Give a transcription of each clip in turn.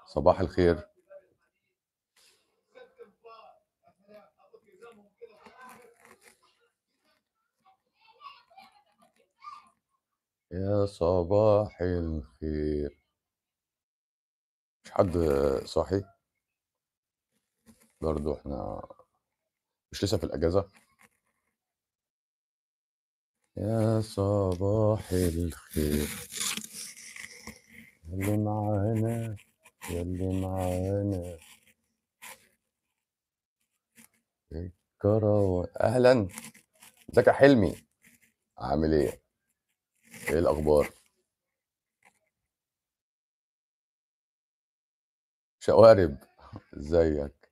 صباح الخير يا صباح الخير مش حد صاحي برضو احنا مش لسه في الأجازة يا صباح الخير يلي معانا يلي معانا الكروان أهلا ازيك يا حلمي عامل ايه؟ ايه الأخبار؟ شوارب ازيك؟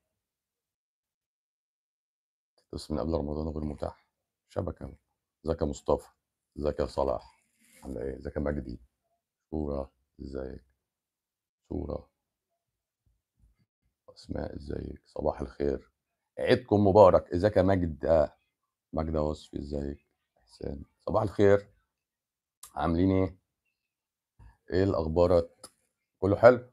بس من قبل رمضان غير متاح شبكة ازيك يا مصطفى ازيك يا صلاح عامل ايه؟ ازيك يا مجدي صورة ازيك؟ صورة اسماء ازيك؟ صباح الخير عيدكم مبارك ازيك يا مجد آه، مجدة وصفي ازيك؟ احسان صباح الخير عاملين ايه؟ ايه الاخبارات؟ كله حلو؟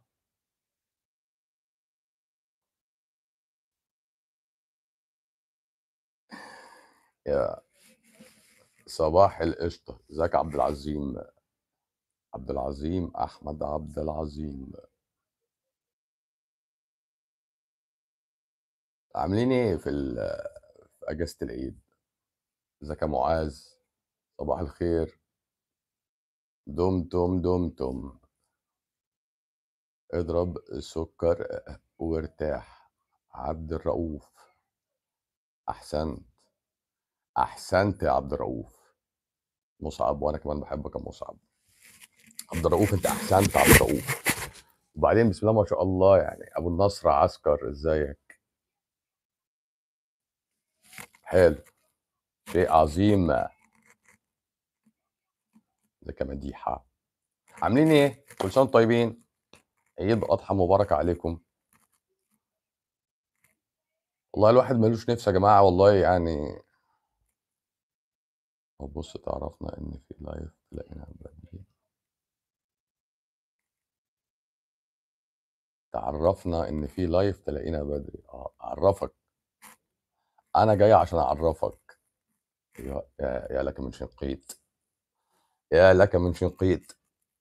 يا صباح القشطة ازيك يا عبد العظيم عبد العظيم احمد عبد العظيم عاملين ايه في, ال- في اجازة العيد؟ ازيك يا معاذ؟ صباح الخير دمتم دمتم اضرب السكر وارتاح عبد الرؤوف احسنت احسنت يا عبد الرؤوف مصعب وانا كمان بحبك يا مصعب عبد الرؤوف انت احسنت عبد الرؤوف وبعدين بسم الله ما شاء الله يعني ابو النصر عسكر ازيك حلو شيء عظيم ازيك يا مديحه عاملين ايه كل سنه وانتم طيبين عيد اضحى مبارك عليكم والله الواحد ملوش نفس يا جماعه والله يعني طب بص تعرفنا ان في لايف تلاقينا بدري تعرفنا ان في لايف تلاقينا بدري اه اعرفك انا جاي عشان اعرفك يا, يا, يا لك من شنقيط يا لك من شنقيط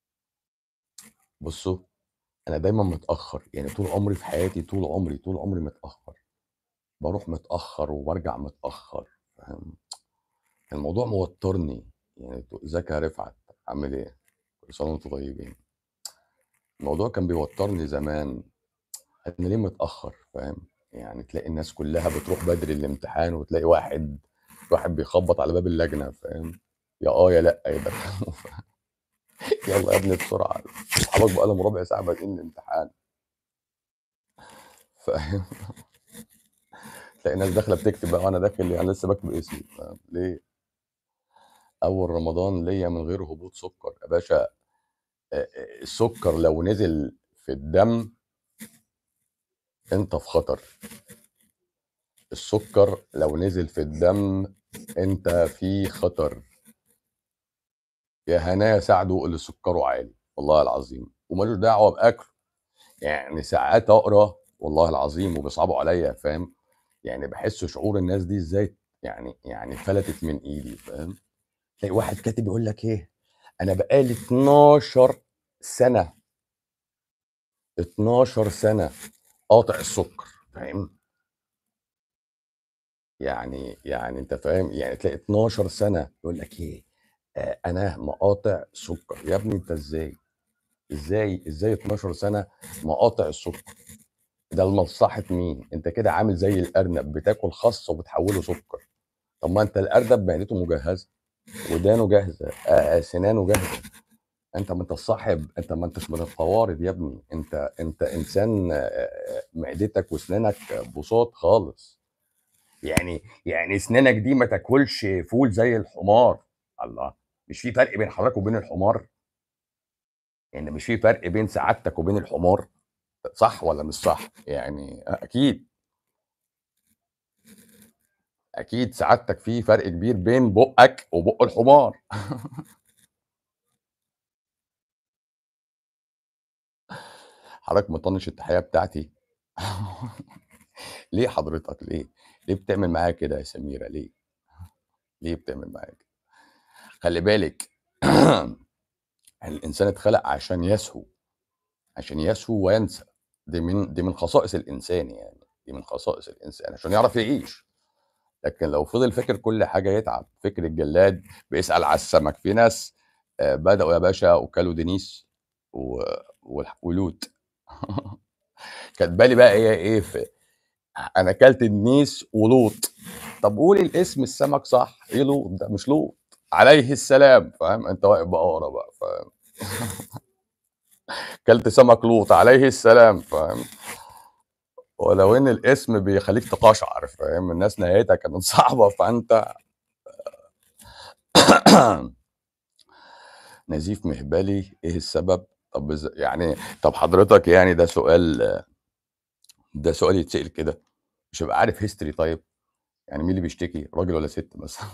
بصوا انا دايما متاخر يعني طول عمري في حياتي طول عمري طول عمري متاخر بروح متاخر وبرجع متاخر فاهم الموضوع موترني يعني تو- ازيك يا رفعت عامل ايه كل سنه وانتم طيبين الموضوع كان بيوترني زمان انا ليه متاخر فاهم يعني تلاقي الناس كلها بتروح بدري الامتحان وتلاقي واحد واحد بيخبط على باب اللجنه فاهم يا اه يا لا يا ده يلا يا ابني بسرعه اصحابك بقى لهم ربع ساعه بادئين الامتحان فاهم تلاقي ناس داخله بتكتب بقى وانا داخل يعني لسه بكتب اسمي فاهم ليه اول رمضان ليا من غير هبوط سكر يا باشا آه، آه، السكر لو نزل في الدم انت في خطر السكر لو نزل في الدم انت في خطر يا هنايا ساعده اللي سكره عالي والله العظيم ومالوش دعوه باكله يعني ساعات اقرا والله العظيم وبيصعبوا عليا فاهم يعني بحس شعور الناس دي ازاي يعني يعني فلتت من ايدي فاهم تلاقي واحد كاتب يقول لك ايه انا بقالي 12 سنه 12 سنه قاطع السكر فاهم يعني يعني انت فاهم يعني تلاقي 12 سنه يقول لك ايه آه انا مقاطع سكر يا ابني انت ازاي ازاي ازاي 12 سنه مقاطع السكر ده لمصلحه مين انت كده عامل زي الارنب بتاكل خس وبتحوله سكر طب ما انت الارنب معدته مجهزه ودانه جاهزه آه آه، سنانه جاهزه انت ما انت صاحب انت ما انتش من الفوارد يا ابني انت انت انسان آه، آه، معدتك واسنانك بساط خالص يعني يعني اسنانك دي ما تاكلش فول زي الحمار الله مش في فرق بين حضرتك وبين الحمار يعني مش في فرق بين سعادتك وبين الحمار صح ولا مش صح يعني اكيد اكيد سعادتك في فرق كبير بين بقك وبق الحمار حضرتك مطنّش التحية بتاعتي؟ ليه حضرتك ليه؟ ليه بتعمل معايا كده يا سميرة ليه؟ ليه بتعمل معايا كده؟ خلّي بالِك الإنسان اتخلق عشان يسهو، عشان يسهو وينسى، دي من دي من خصائص الإنسان يعني، دي من خصائص الإنسان عشان يعرف يعيش، لكن لو فضل فاكر كل حاجة يتعب، فكر الجلاد بيسأل على السمك، في ناس آآ بدأوا يا باشا وكلوا دينيس و والح ولوت كاتبة لي بقى هي إيه في أنا كلت دينيس ولوط، طب قولي الاسم السمك صح، إيه لوط ده مش لوط، عليه السلام فاهم، أنت واقف بقارة بقى فاهم كلت سمك لوط عليه السلام فاهم، ولو إن الاسم بيخلّيك تقشعر فاهم، الناس نهايتها كانت صعبة فأنت نزيف مهبلي إيه السبب؟ طب إز يعني طب حضرتك يعني ده سؤال ده سؤال يتسأل كده، مش هابقى عارف history طيب؟ يعني مين اللي بيشتكي راجل والّا ست مثلًا؟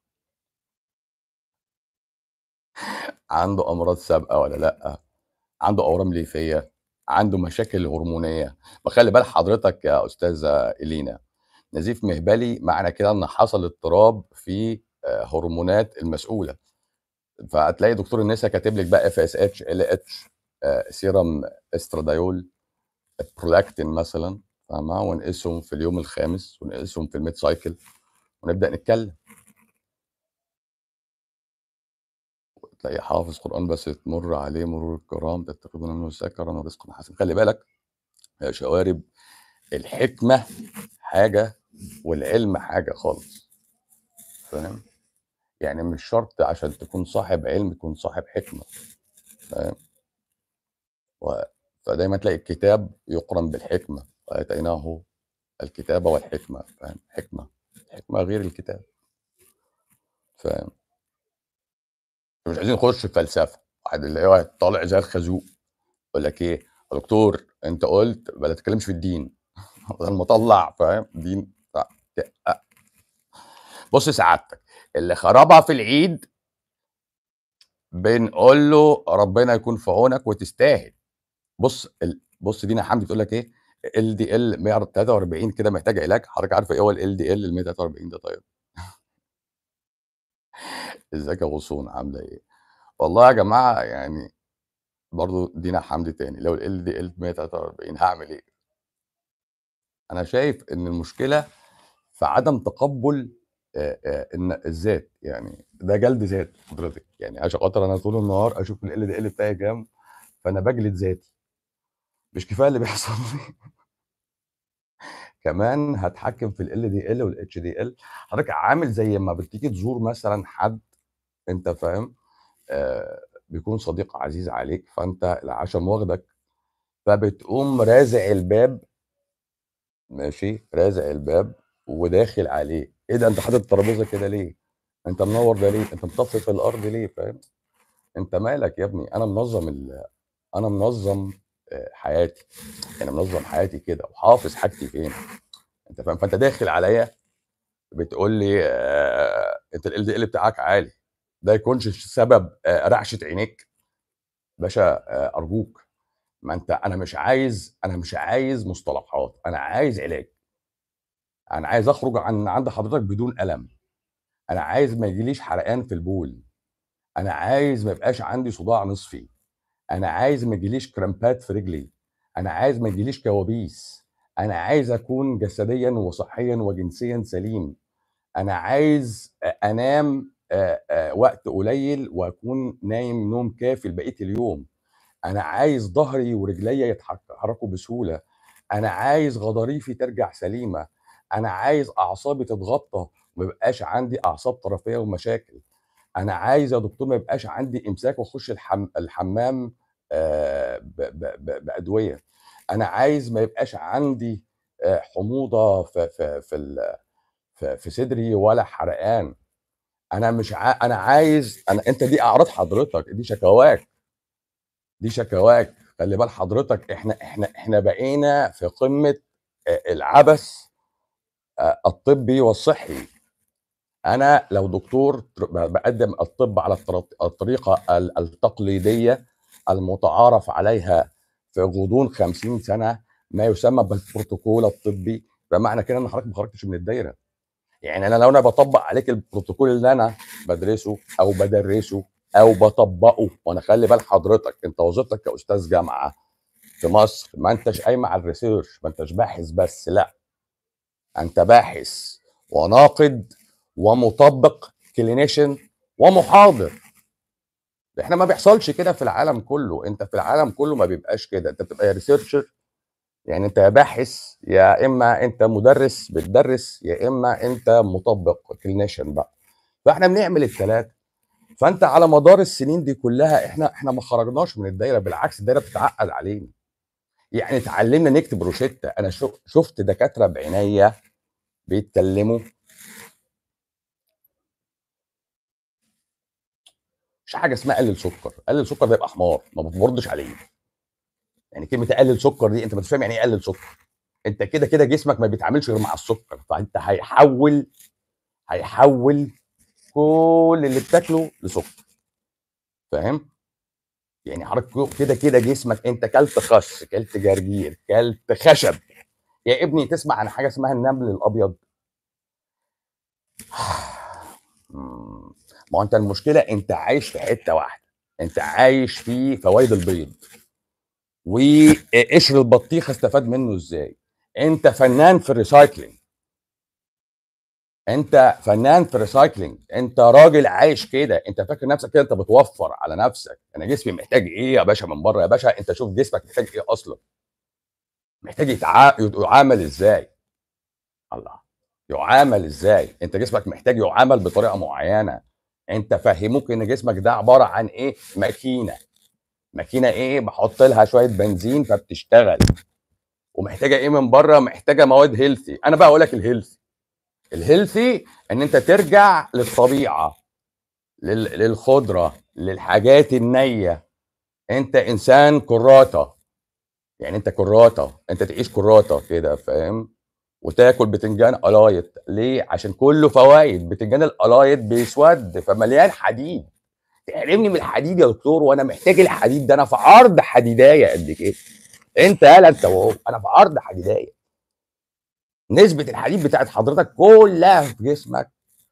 عنده أمراض سابقة والّا لأ؟ عنده أورام ليفية، عنده مشاكل هرمونية، ما خلّي بال حضرتك يا أستاذة إلينا، نزيف مهبلي معنى كده إن حصل اضطراب في آآ هرمونات المسؤولة، فهتلاقي دكتور النسا كاتب لِك بقى FSH، LH آآ serum estradiol، prolactin مثلًا فاهمة، ونقيسهم في اليوم الخامس ونقيسهم في الmid cycle ونبدأ نتكلم. تلاقيه حافظ قرآن بس تمُر عليه مرور الكرام تتخذون منه سكرًا ورزقًا حسنًا، خلّي بالك يا شوارب الحكمة حاجة والعلم حاجة خالص، فاهم، يعني مش شرط عشان تكون صاحب علم تكون صاحب حكمة، فاهم، و فدايمًا تلاقي الكتاب يُقرن بالحكمة، وآتيناه الكتاب والحكمة فاهم، حكمة، الحكمة غير الكتاب. فاهم. مش عايزين نخش في فلسفة، واحد اللي هو طالع زي الخازوق، يقول لك إيه، يا دكتور أنت قُلت ما تتكلمش في الدين، بدل ما أطلّع فاهم، دين ف ك أ بُص سعادتك، اللي خربها في العيد بنقول له ربنا يكون في عونك وتستاهل. بُص ال بُص دينا حمدي بتقول لك إيه، LDL 143 كده محتاج علاج، حضرتك عارفة إيه هو الLDL ال143 ده طيب؟ ازيك يا غصون عاملة إيه؟ والله يا جماعة يعني برضه دينا حمدي تاني، لو الLDL 143 هاعمل إيه؟ أنا شايف إن المشكلة في عدم تقبُّل آآ آآ إن الذات، يعني ده جلد ذات حضرتك، يعني عشان خاطر أنا طول النهار أشوف الLDL بتاعي كام، فأنا باجلد ذاتي. مش كفاية اللي بيحصل لي كمان هاتحكّم في الLDL والHDL، حضرتك عامل زي أمّا بتيجي تزور مثلًا حد أنت فاهم، آآ بيكون صديق عزيز عليك، فأنت العشم واخدك، فبتقوم رازع الباب ماشي، رازع الباب وداخل عليه، إيه ده أنت حاطط الترابيزة كده ليه؟ أنت منوّر ده ليه؟ أنت مطفّي الأرض ليه؟ فاهم، أنت مالك يا ابني، أنا منظّم ال أنا منظّم آآ حياتي، أنا منظّم حياتي كده وحافظ حاجتي فين، أنت فاهم، فأنت داخل عليَّ بتقول لي آآ أنت الLDL بتاعك عالي، ده يكونش ش سبب آآ رعشة عينيك؟ باشا آآ أرجوك، ما أنت أنا مش عايز أنا مش عايز مصطلحات، أنا عايز علاج. أنا عايز أخرج عن عند حضرتك بدون ألم، أنا عايز ما ييجيليش حرقان في البول، أنا عايز ما يبقاش عندي صداع نصفي، أنا عايز ما ييجيليش كرامبات في رجلي، أنا عايز ما ييجيليش كوابيس، أنا عايز أكون جسديًا وصحيًا وجنسيًا سليم، أنا عايز أ أنام آآ آآ وقت قليل وأكون نايم نوم كافي لبقية اليوم، أنا عايز ضهري ورجليّا يتحك يتحركوا بسهولة، أنا عايز غضاريفي ترجع سليمة، أنا عايز أعصابي تتغطّى وما يبقاش عندي أعصاب طرفية ومشاكل، أنا عايز يا دكتور ما يبقاش عندي إمساك وأخش الحم الحمام آآ ب ب ب بأدوية، أنا عايز ما يبقاش عندي آآ حموضة في في في ال في في صدري ولا حرقان، أنا مش ع أنا عايز أنا أنت دي أعراض حضرتك، دي شكاواك. دي شكاواك، خلّي بال حضرتك إحنا إحنا إحنا بقينا في قمة آآ العبث آآ الطبّي والصحّي، أنا لو دكتور تر ب باقدّم الطب على الطر الطريقة ال التقليدية المتعارف عليها في غضون 50 سنه ما يسمى بالبروتوكول الطبي بمعنى كده ان حضرتك ما خرجتش من الدايره يعني انا لو انا بطبق عليك البروتوكول اللي انا بدرسه او بدرسه او بطبقه وانا خلي بال حضرتك انت وظيفتك كاستاذ جامعه في مصر ما انتش قايم على الريسيرش ما انتش باحث بس لا انت باحث وناقد ومطبق كلينيشن ومحاضر احنا ما بيحصلش كده في العالم كله انت في العالم كله ما بيبقاش كده انت بتبقى يا ريسيرشر يعني انت يا باحث يا اما انت مدرس بتدرس يا اما انت مطبق كلينيشن بقى فاحنا بنعمل الثلاثه فانت على مدار السنين دي كلها احنا احنا ما خرجناش من الدايره بالعكس الدايره بتتعقد علينا يعني اتعلمنا نكتب روشته انا شو- شفت دكاتره بعينيا بيتكلموا مش حاجه اسمها قلل سكر قلل سكر ده يبقى حمار ما بتبردش عليه يعني كلمه اقلل سكر دي انت مش فاهم يعني ايه اقلل سكر انت كده كده جسمك ما بيتعاملش غير مع السكر فانت هيحول هيحول كل اللي بتاكله لسكر فاهم يعني حضرتك كده كده جسمك انت كلت خس كلت جرجير كلت خشب يا ابني تسمع عن حاجه اسمها النمل الابيض مم. ما هو انت المشكله انت عايش في حته واحده انت عايش في فوائد البيض وقشر البطيخه استفاد منه ازاي انت فنان في الريسايكلينج انت فنان في الريسايكلينج انت راجل عايش كده انت فاكر نفسك كده انت بتوفر على نفسك انا جسمي محتاج ايه يا باشا من بره يا باشا انت شوف جسمك محتاج ايه اصلا محتاج يتع... يعامل ازاي الله يعامل ازاي انت جسمك محتاج يعامل بطريقه معينه انت فهموك ان جسمك ده عباره عن ايه ماكينه ماكينه ايه بحط لها شويه بنزين فبتشتغل ومحتاجه ايه من بره محتاجه مواد هيلثي انا بقى اقول لك الهيلثي الهيلثي ان انت ترجع للطبيعه لل... للخضره للحاجات النيه انت انسان كراته يعني انت كراته انت تعيش كراته كده فاهم وتاكل بتنجان قلايط ليه عشان كله فوائد بتنجان القلايط بيسود فمليان حديد تحرمني من الحديد يا دكتور وانا محتاج الحديد ده انا في عرض حديدايه قد كده انت يالا انت وهو انا في عرض حديدايه نسبه الحديد بتاعت حضرتك كلها في جسمك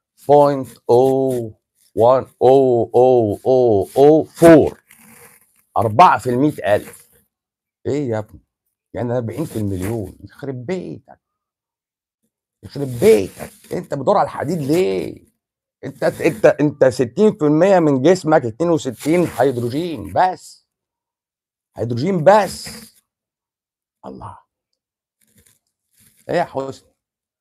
0.0100004 4 في المئة ألف ايه يا ابني يعني 40 في المليون يخرب بيتك يخرب بيتك انت بتدور على الحديد ليه انت انت انت 60% من جسمك 62 هيدروجين بس هيدروجين بس الله ايه يا حسني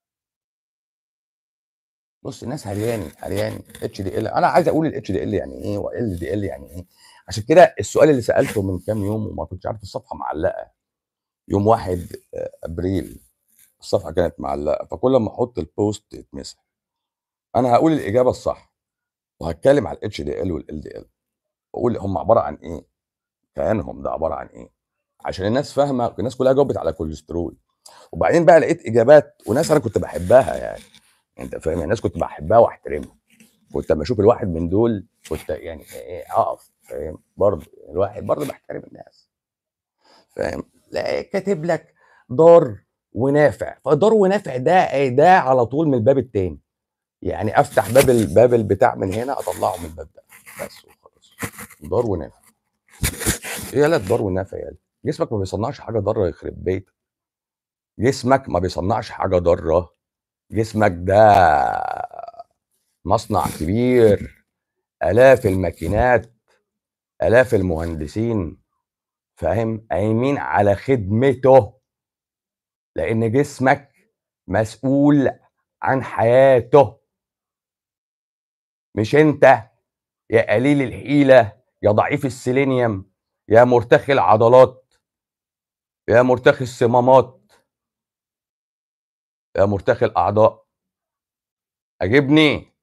بص الناس هرياني هرياني اتش دي ال انا عايز اقول الاتش دي ال يعني ايه وال دي ال يعني ايه عشان كده السؤال اللي سالته من كام يوم وما كنتش عارف الصفحه معلقه يوم 1 ابريل الصفحه كانت معلقه فكل ما احط البوست يتمسح انا هقول الاجابه الصح وهتكلم على الاتش دي ال والال دي ال واقول هم عباره عن ايه كيانهم ده عباره عن ايه عشان الناس فاهمه الناس كلها جاوبت على كوليسترول وبعدين بقى لقيت اجابات وناس انا كنت بحبها يعني انت فاهم يعني ناس كنت بحبها واحترمها كنت لما اشوف الواحد من دول كنت يعني ايه اقف فاهم برضه الواحد برضه بحترم الناس فاهم لا كاتب لك ضار ونافع فضار ونافع ده ده على طول من الباب التاني يعني افتح باب الباب البتاع من هنا اطلعه من الباب ده بس وخلاص ضار ونافع ايه يالا الضار والنافع يالا جسمك ما بيصنعش حاجه ضاره يخرب بيتك جسمك ما بيصنعش حاجه ضاره جسمك ده مصنع كبير الاف الماكينات الاف المهندسين فاهم قايمين على خدمته لان جسمك مسؤول عن حياته مش انت يا قليل الحيله يا ضعيف السيلينيوم يا مرتخي العضلات يا مرتخي الصمامات يا مرتخي الاعضاء اجبني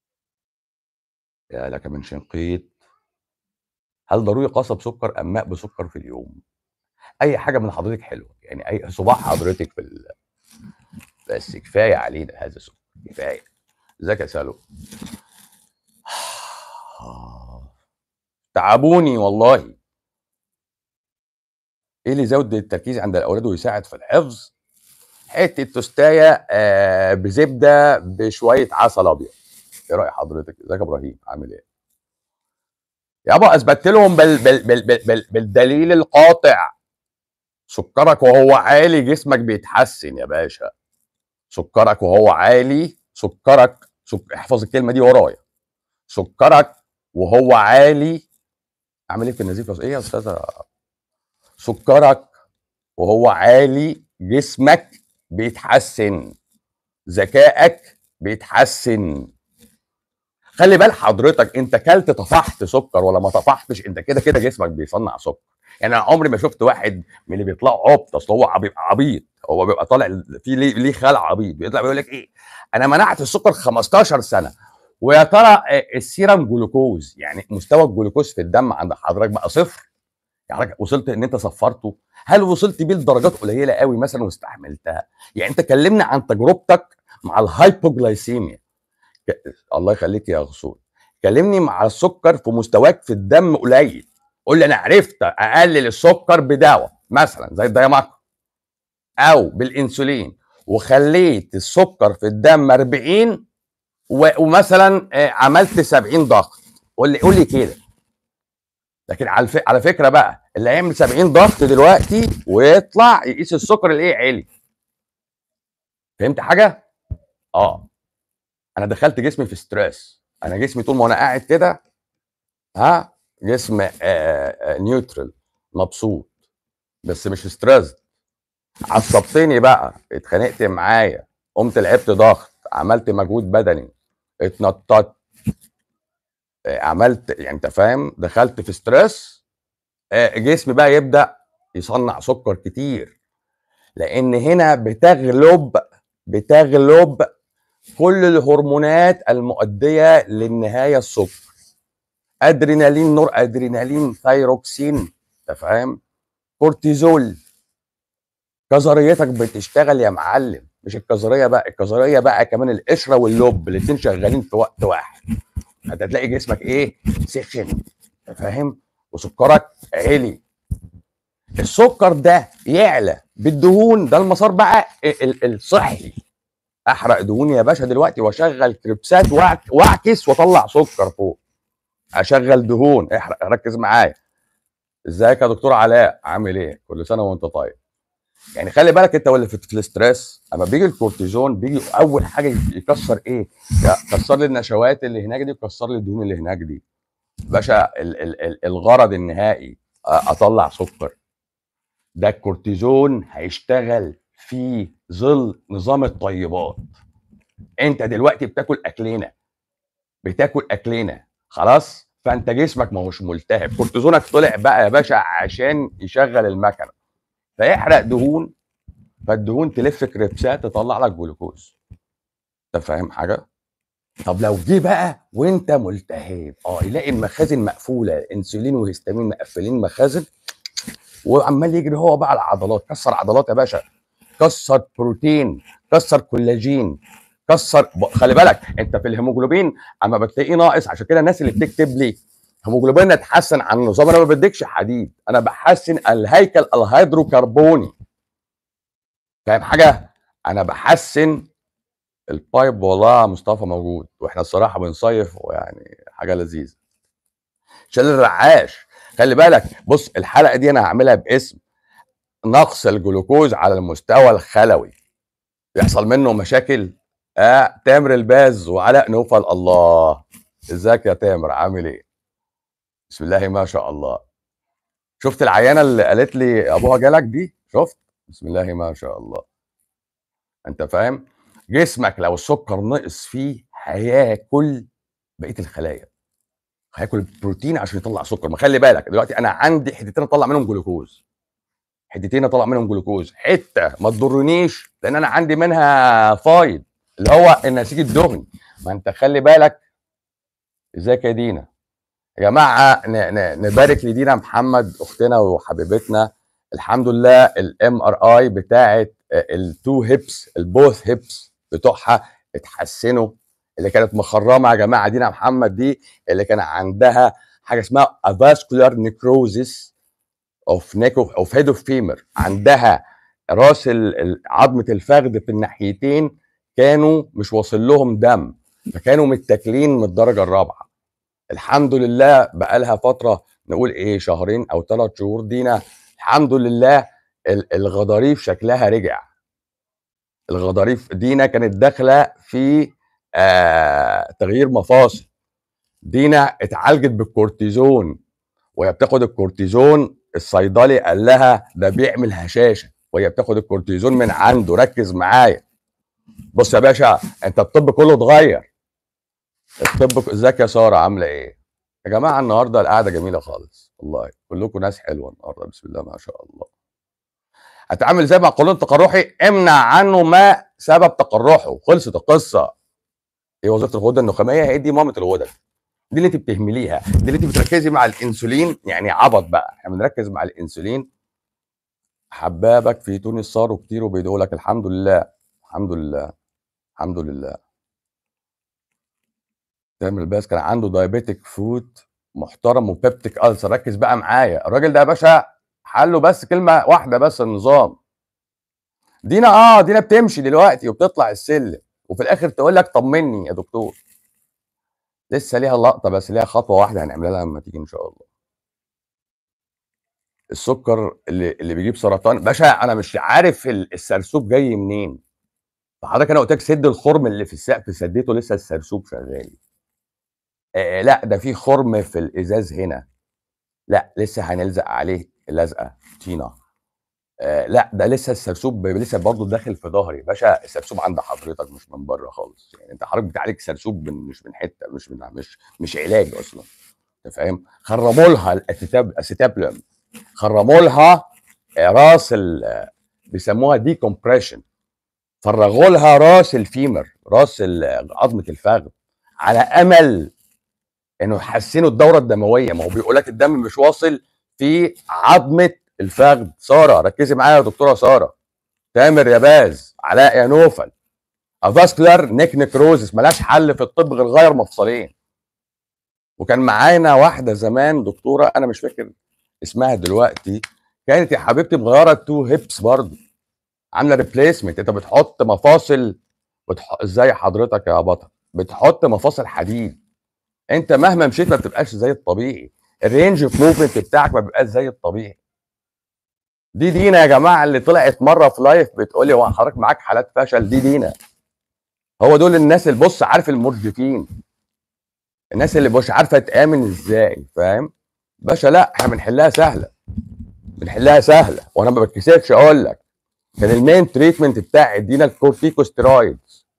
يا لك من شنقيط هل ضروري قصب سكر ام ماء بسكر في اليوم اي حاجه من حضرتك حلوه يعني اي صباع حضرتك في ال... بس كفايه علينا هذا السكر كفايه ازيك يا سالو تعبوني والله ايه اللي يزود التركيز عند الاولاد ويساعد في الحفظ حته توستايه آه بزبده بشويه عسل ابيض ايه راي حضرتك ازيك يا ابراهيم عامل ايه يابا اثبت لهم بال بال بال بال بال بالدليل القاطع سكرك وهو عالي جسمك بيتحسن يا باشا سكرك وهو عالي سكرك سك... احفظ الكلمه دي ورايا سكرك وهو عالي اعمل ايه في النزيف ايه يا استاذه سكرك وهو عالي جسمك بيتحسن ذكائك بيتحسن خلي بال حضرتك انت كلت طفحت سكر ولا ما طفحتش انت كده كده جسمك بيصنع سكر يعني انا عمري ما شفت واحد من اللي بيطلعوا عبط اصل هو بيبقى عبيط هو بيبقى طالع في ليه ليه خلع عبيط بيطلع بيقول لك ايه انا منعت السكر 15 سنه ويا ترى السيرم جلوكوز يعني مستوى الجلوكوز في الدم عند حضرتك بقى صفر يعني وصلت ان انت صفرته هل وصلت بيه لدرجات قليله قوي مثلا واستحملتها يعني انت كلمنا عن تجربتك مع الهايبوجلايسيميا الله يخليك يا غصون كلمني مع السكر في مستواك في الدم قليل قول لي انا عرفت اقلل السكر بدواء مثلا زي الدايماكو او بالانسولين وخليت السكر في الدم 40 ومثلا عملت 70 ضغط قول لي قول لي كده لكن على على فكره بقى اللي هيعمل 70 ضغط دلوقتي ويطلع يقيس السكر الايه عالي فهمت حاجه اه انا دخلت جسمي في ستريس انا جسمي طول ما انا قاعد كده ها جسم آآ آآ نيوترال مبسوط بس مش ستريس عصبتني بقى اتخانقت معايا قمت لعبت ضغط عملت مجهود بدني اتنططت عملت يعني انت فاهم دخلت في ستريس جسمي بقى يبدا يصنع سكر كتير لان هنا بتغلب بتغلب كل الهرمونات المؤديه للنهايه السكر ادرينالين نور ادرينالين ثايروكسين انت فاهم كورتيزول كظريتك بتشتغل يا معلم مش الكظريه بقى الكظريه بقى كمان القشره واللب الاثنين شغالين في وقت واحد هتلاقي جسمك ايه سخن فاهم وسكرك عالي السكر ده يعلى بالدهون ده المسار بقى الصحي احرق دهون يا باشا دلوقتي واشغل كريبسات واعكس واطلع سكر فوق اشغل دهون احرق ركز معايا ازيك يا دكتور علاء عامل ايه كل سنه وانت طيب يعني خلي بالك انت واللي في الاستريس اما بيجي الكورتيزون بيجي اول حاجه يكسر ايه يكسر لي النشوات اللي هناك دي ويكسر لي الدهون اللي هناك دي باشا ال ال ال الغرض النهائي اطلع سكر ده الكورتيزون هيشتغل في ظل نظام الطيبات انت دلوقتي بتاكل اكلنا بتاكل اكلنا خلاص فانت جسمك ما هوش ملتهب كورتيزونك طلع بقى يا باشا عشان يشغل المكنه فيحرق دهون فالدهون تلف كريبسات تطلع لك جلوكوز انت فاهم حاجه طب لو جه بقى وانت ملتهب اه يلاقي المخازن مقفوله انسولين وهستامين مقفلين مخازن وعمال يجري هو بقى على العضلات كسر عضلات يا باشا كسر بروتين كسر كولاجين كسر خلي بالك انت في الهيموجلوبين اما بتلاقيه ناقص عشان كده الناس اللي بتكتب لي هيموجلوبين اتحسن عن النظام انا ما بديكش حديد انا بحسن الهيكل الهيدروكربوني فاهم حاجه انا بحسن البايب والله مصطفى موجود واحنا الصراحه بنصيف ويعني حاجه لذيذه شال الرعاش خلي بالك بص الحلقه دي انا هعملها باسم نقص الجلوكوز على المستوى الخلوي يحصل منه مشاكل آه تامر الباز وعلاء نوفل الله ازيك يا تامر عامل ايه بسم الله ما شاء الله شفت العيانه اللي قالت لي ابوها جالك دي شفت بسم الله ما شاء الله انت فاهم جسمك لو السكر نقص فيه هياكل بقيه الخلايا هياكل بروتين عشان يطلع سكر ما خلي بالك دلوقتي انا عندي حتتين اطلع منهم جلوكوز حتتين اطلع منهم جلوكوز حته ما تضرنيش لان انا عندي منها فايض اللي هو النسيج الدهني ما انت خلي بالك ازيك يا دينا يا جماعه نبارك لدينا محمد اختنا وحبيبتنا الحمد لله الام ار اي بتاعه التو هيبس البوث هيبس بتوعها اتحسنوا اللي كانت مخرمه يا جماعه دينا محمد دي اللي كان عندها حاجه اسمها افاسكولار نيكروزيس اوف نيك اوف هيد اوف فيمر عندها راس عظمه الفخذ في الناحيتين كانوا مش واصل لهم دم فكانوا متاكلين من الدرجه الرابعه الحمد لله بقى لها فتره نقول ايه شهرين او ثلاث شهور دينا الحمد لله الغضاريف شكلها رجع الغضاريف دينا كانت داخله في آه تغيير مفاصل دينا اتعالجت بالكورتيزون وهي بتاخد الكورتيزون الصيدلي قال لها ده بيعمل هشاشه وهي بتاخد الكورتيزون من عنده ركز معايا بص يا باشا انت الطب كله اتغير الطب ازيك يا ساره عامله ايه يا جماعه النهارده القعده جميله خالص والله كلكم ناس حلوه النهارده بسم الله ما شاء الله هتعامل زي ما قانون التقرحي امنع عنه ما سبب تقرحه خلصت القصه ايه وظيفه الغده النخاميه هي دي مامه الغدد دي اللي انت بتهمليها دي اللي انت بتركزي مع الانسولين يعني عبط بقى احنا بنركز مع الانسولين حبابك في تونس صاروا كتير وبيدعوا لك الحمد لله الحمد لله الحمد لله تامر الباس كان عنده دايابيتك فوت محترم وبيبتيك ألسر ركز بقى معايا الراجل ده يا باشا حله بس كلمه واحده بس النظام دينا اه دينا بتمشي دلوقتي وبتطلع السلم وفي الاخر تقول لك طمني يا دكتور لسه ليها لقطه بس ليها خطوه واحده هنعملها لها لما تيجي ان شاء الله السكر اللي اللي بيجيب سرطان باشا انا مش عارف السرسوب جاي منين فحضرتك انا قلت لك سد الخرم اللي في السقف سديته لسه السرسوب شغال آه لا ده في خرم في الازاز هنا لا لسه هنلزق عليه لزقه طينه آه لا ده لسه السرسوب لسه برضه داخل في ظهري باشا السرسوب عند حضرتك مش من بره خالص يعني انت حضرتك بتعالج سرسوب من مش من حته مش من مش مش علاج اصلا انت فاهم خرموا لها الاسيتابلم خرموا لها راس بيسموها دي كومبريشن فرغوا لها راس الفيمر راس عظمه الفخذ على امل انه يحسنوا الدوره الدمويه ما هو بيقول لك الدم مش واصل في عظمه الفخذ ساره ركزي معايا يا دكتوره ساره تامر يا باز علاء يا نوفل افاسكولار نيك نكروزس ملاش حل في الطب غير غير مفصلين وكان معانا واحده زمان دكتوره انا مش فاكر اسمها دلوقتي كانت يا حبيبتي مغيره التو هيبس برضه عامله ريبليسمنت انت بتحط مفاصل بتح... ازاي حضرتك يا بطل بتحط مفاصل حديد انت مهما مشيت ما بتبقاش زي الطبيعي الرينج اوف موفمنت بتاعك ما بيبقاش زي الطبيعي دي دينا يا جماعه اللي طلعت مره في لايف بتقول لي هو حضرتك معاك حالات فشل دي دينا هو دول الناس اللي بص عارف المرجفين الناس اللي مش عارفه تامن ازاي فاهم باشا لا احنا بنحلها سهله بنحلها سهله وانا ما بتكسفش اقول لك كان المين تريتمنت بتاعي ادينا الكورتيكوستيرويدز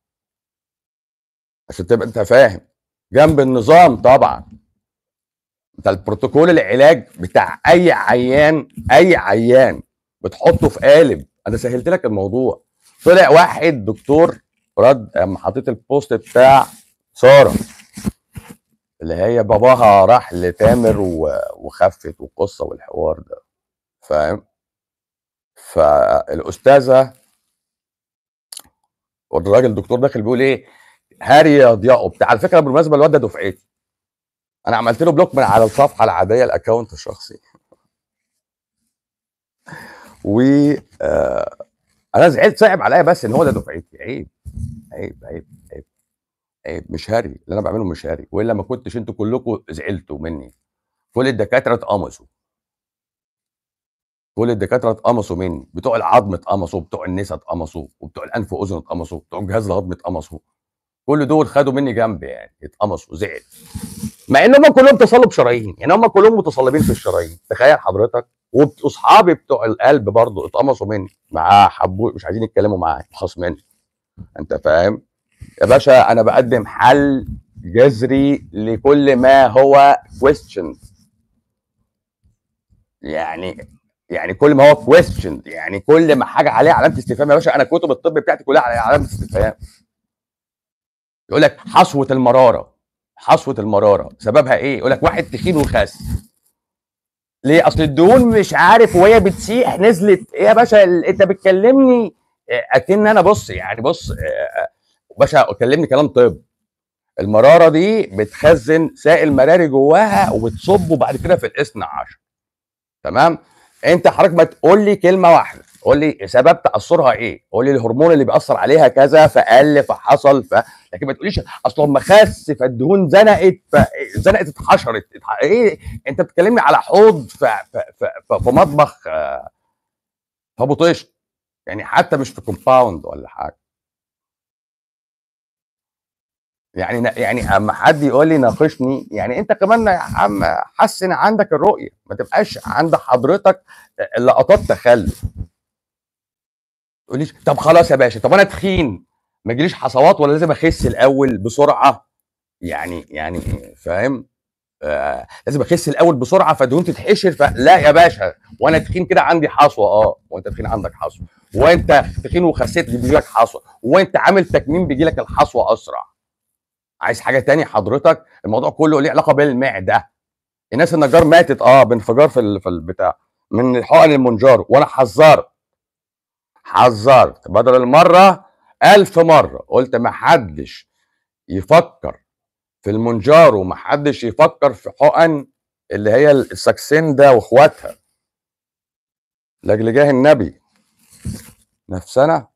عشان تبقى انت فاهم جنب النظام طبعا انت البروتوكول العلاج بتاع اي عيان اي عيان بتحطه في قالب انا سهلت لك الموضوع طلع واحد دكتور رد اما حطيت البوست بتاع ساره اللي هي باباها راح لتامر وخفت والقصه والحوار ده فاهم فالاستاذه والراجل الدكتور داخل بيقول ايه هاري يا ضياء وبتاع على فكره بالمناسبه الواد ده دفعتي انا عملت له بلوك من على الصفحه العاديه الاكونت الشخصي و آه انا زعلت صعب عليا بس ان هو ده دفعتي عيب عيب عيب عيب عيب مش هاري اللي انا بعمله مش هاري والا ما كنتش انتوا كلكم زعلتوا مني كل الدكاتره اتقمصوا كل الدكاتره اتقمصوا مني بتوع العظم اتقمصوا بتوع النسا اتقمصوا وبتوع الانف واذن اتقمصوا بتوع الجهاز الهضمي اتقمصوا كل دول خدوا مني جنب يعني اتقمصوا زعل مع ان هم كلهم تصلب شرايين يعني هم كلهم متصلبين في الشرايين تخيل حضرتك واصحابي بتوع القلب برضو اتقمصوا مني مع حبوا مش عايزين يتكلموا معايا خاص مني انت فاهم يا باشا انا بقدم حل جذري لكل ما هو كويستشن يعني يعني كل ما هو كويستشن يعني كل ما حاجه عليها علامه استفهام يا باشا انا كتب الطب بتاعتي كلها عليها علامه استفهام يقول لك حصوه المراره حصوه المراره سببها ايه يقول لك واحد تخين وخس ليه اصل الدهون مش عارف وهي بتسيح نزلت ايه يا باشا انت بتكلمني اكن انا بص يعني بص باشا كلمني كلام طب المراره دي بتخزن سائل مراري جواها وبتصبه بعد كده في الاثنى عشر تمام انت حضرتك ما تقول لي كلمه واحده قول لي سبب تاثرها ايه قول لي الهرمون اللي بيأثر عليها كذا فقل فحصل ف لكن ما تقوليش اصل هم خس فالدهون زنقت فزنقت اتحشرت اتح... ايه انت بتكلمني على حوض ف... ف... ف... ف... في مطبخ آه، في ابو طشت يعني حتى مش في كومباوند ولا حاجه يعني يعني اما حد يقول لي ناقشني يعني انت كمان يا عم حسن عندك الرؤيه ما تبقاش عند حضرتك لقطات تخلف تقوليش طب خلاص يا باشا طب انا تخين ما يجيليش حصوات ولا لازم اخس الاول بسرعه يعني يعني فاهم آه لازم اخس الاول بسرعه فدهون تتحشر فلا يا باشا وانا تخين كده عندي حصوه اه وانت تخين عندك حصوه وانت تخين وخسيت بيجي لك حصوه وانت عامل تكميم بيجي لك الحصوه اسرع عايز حاجه تاني حضرتك الموضوع كله ليه علاقه بالمعده الناس النجار ماتت اه بانفجار في في البتاع من الحقن المنجار وانا حذرت حذرت بدل المره ألف مره قلت ما حدش يفكر في المنجار وما حدش يفكر في حقن اللي هي السكسين ده واخواتها لاجل جاه النبي نفسنا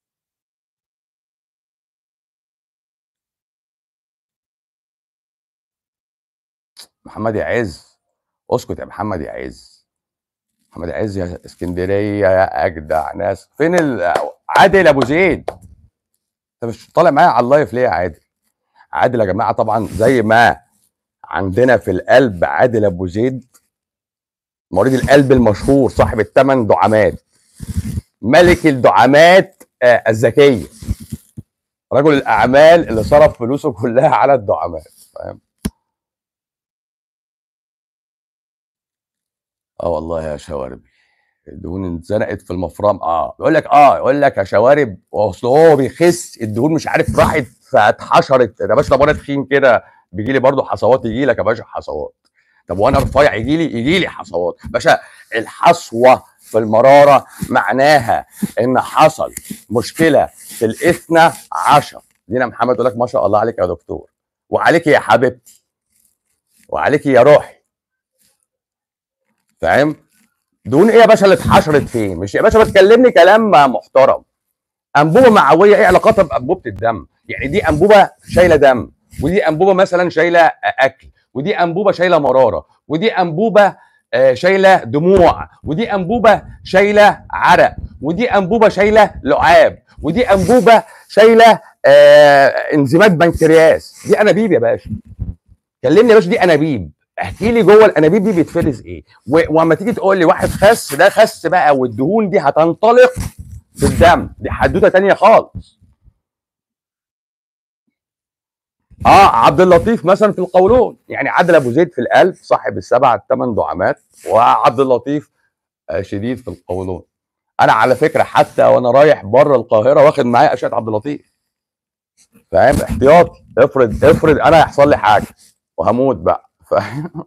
محمد يعز اسكت يا محمد يعز محمد يعز يا اسكندريه يا اجدع ناس فين ال... عادل ابو زيد انت مش طالع معايا على اللايف ليه يا عادل عادل يا جماعه طبعا زي ما عندنا في القلب عادل ابو زيد مريض القلب المشهور صاحب الثمان دعامات ملك الدعامات آه الذكيه رجل الاعمال اللي صرف فلوسه كلها على الدعامات فاهم اه والله يا شوارب الدهون اتزنقت في المفرم اه يقول لك اه يقول لك يا شوارب اصل هو بيخس الدهون مش عارف راحت فاتحشرت يا باشا طب انا تخين كده بيجي لي برضه حصوات يجي لك يا باشا حصوات طب وانا رفيع يجي لي يجي لي حصوات باشا الحصوه في المراره معناها ان حصل مشكله في الاثنى عشر دينا محمد يقول لك ما شاء الله عليك يا دكتور وعليك يا حبيبتي وعليك يا روحي فاهم دهون ايه يا باشا اللي اتحشرت فين مش يا باشا بتكلمني كلام محترم انبوبه معويه ايه علاقتها بانبوبه الدم يعني دي انبوبه شايله دم ودي انبوبه مثلا شايله اكل ودي انبوبه شايله مراره ودي انبوبه شايله دموع ودي انبوبه شايله عرق ودي انبوبه شايله لعاب ودي انبوبه شايله آه انزيمات بنكرياس دي انابيب يا باشا كلمني يا باشا دي انابيب احكي لي جوه الانابيب دي بيتفرز ايه واما تيجي تقول لي واحد خس ده خس بقى والدهون دي هتنطلق في الدم دي حدوته تانية خالص اه عبد اللطيف مثلا في القولون يعني عادل ابو زيد في القلب صاحب السبع الثمان دعامات وعبد اللطيف آه شديد في القولون انا على فكره حتى وانا رايح بره القاهره واخد معايا اشعه عبد اللطيف فاهم احتياطي افرض افرض انا يحصل لي حاجه وهموت بقى فاهم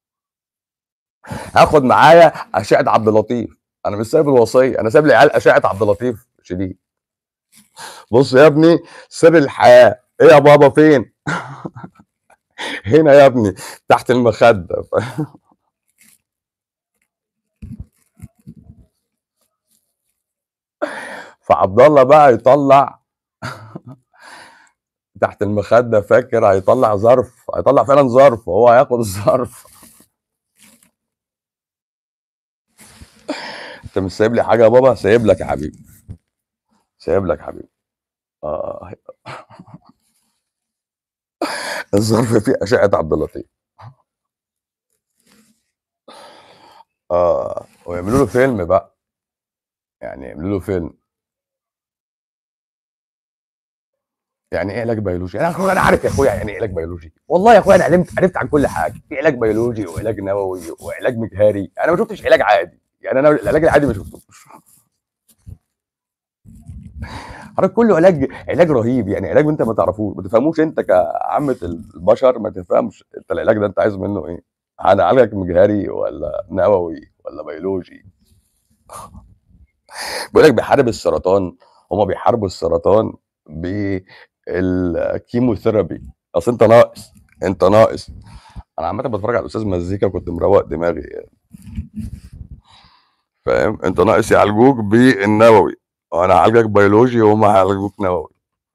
هاخد معايا اشعه عبد اللطيف انا مش سايب الوصيه انا سايب للعيال اشعه عبد اللطيف شديد بص يا ابني سر الحياه ايه يا بابا فين هنا يا ابني تحت المخده فعبد الله بقى يطلع تحت المخده فاكر هيطلع ظرف هيطلع فعلا ظرف هو هياخد الظرف انت مش سايب لي حاجه يا بابا سايب لك يا حبيبي سايب لك حبيبي اه الظرف فيه اشعه عبد اللطيف اه ويعملوا له فيلم بقى يعني يعملوا له فيلم يعني ايه علاج بيولوجي؟ انا اخويا انا عارف يا اخويا يعني ايه علاج بيولوجي والله يا اخويا انا علمت عرفت عن كل حاجه في علاج بيولوجي وعلاج نووي وعلاج مجهري انا ما شفتش علاج عادي يعني انا العلاج العادي ما شفتوش حضرتك كله علاج علاج رهيب يعني علاج انت ما تعرفوش ما تفهموش انت كعامه البشر ما تفهمش انت العلاج ده انت عايز منه ايه انا علاجك مجهري ولا نووي ولا بيولوجي بيقول لك بيحارب السرطان هما بيحاربوا السرطان بالكيموثيرابي اصل انت ناقص انت ناقص انا عامه بتفرج على الاستاذ مزيكا كنت مروق دماغي فاهم انت ناقص يعالجوك بالنووي وانا هعالجك بيولوجي وهم هيعالجوك نووي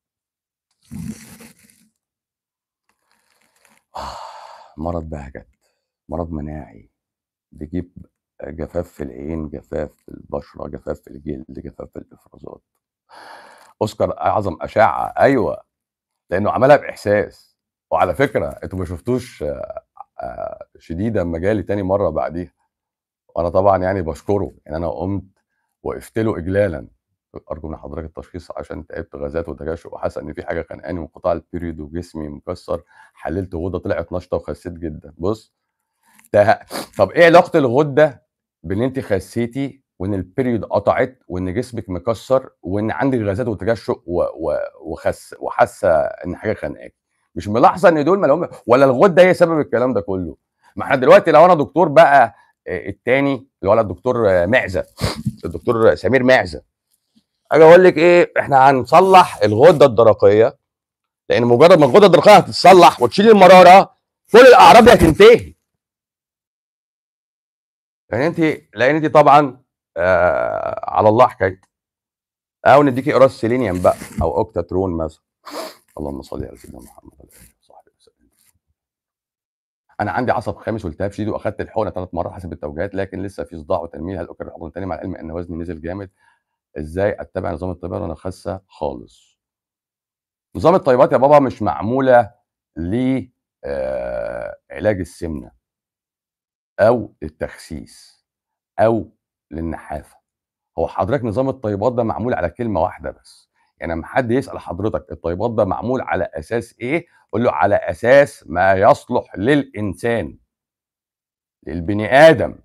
مرض بهجت مرض مناعي بيجيب جفاف في العين جفاف في البشرة جفاف في الجلد جفاف في الإفرازات أوسكار أعظم أشعة أيوة لأنه عملها بإحساس وعلى فكرة أنتوا ما شفتوش آه، آه، شديدة اما جالي تاني مرة بعديها وأنا طبعا يعني بشكره إن أنا قمت وقفت له إجلالا أرجو من حضرتك التشخيص عشان تعبت غازات وتجشؤ وحاسس إن في حاجة خانقاني وانقطاع البيريود وجسمي مكسر حللت غدة طلعت نشطة وخسيت جدا بص ده طب ايه علاقه الغده بان انت خسيتي وان البيريود قطعت وان جسمك مكسر وان عندك غازات وتجشؤ و... و... وخس وحاسه ان حاجه خانقاك مش ملاحظه ان دول ما ولا الغده هي سبب الكلام ده كله ما احنا دلوقتي لو انا دكتور بقى آه، التاني اللي هو الدكتور آه، معزه الدكتور سمير معزه اجي اقول لك ايه احنا هنصلح الغده الدرقيه لان مجرد ما الغده الدرقيه هتتصلح وتشيل المراره كل الاعراض دي هتنتهي لان انت لان انت طبعا آه على الله حكايتك او نديكي قراص سيلينيوم بقى او اوكتاترون مثلا اللهم صل على سيدنا محمد وعلى اله وصحبه وسلم انا عندي عصب خامس والتهاب شديد واخدت الحقنه ثلاث مرات حسب التوجيهات لكن لسه في صداع وتنميل هل اكرر الحقنه تاني مع العلم ان وزني نزل جامد ازاي اتبع نظام الطيبات وانا خاسه خالص نظام الطيبات يا بابا مش معموله ل آه علاج السمنه او التخسيس او للنحافه هو حضرتك نظام الطيبات ده معمول على كلمه واحده بس يعني لما حد يسال حضرتك الطيبات ده معمول على اساس ايه قول له على اساس ما يصلح للانسان للبني ادم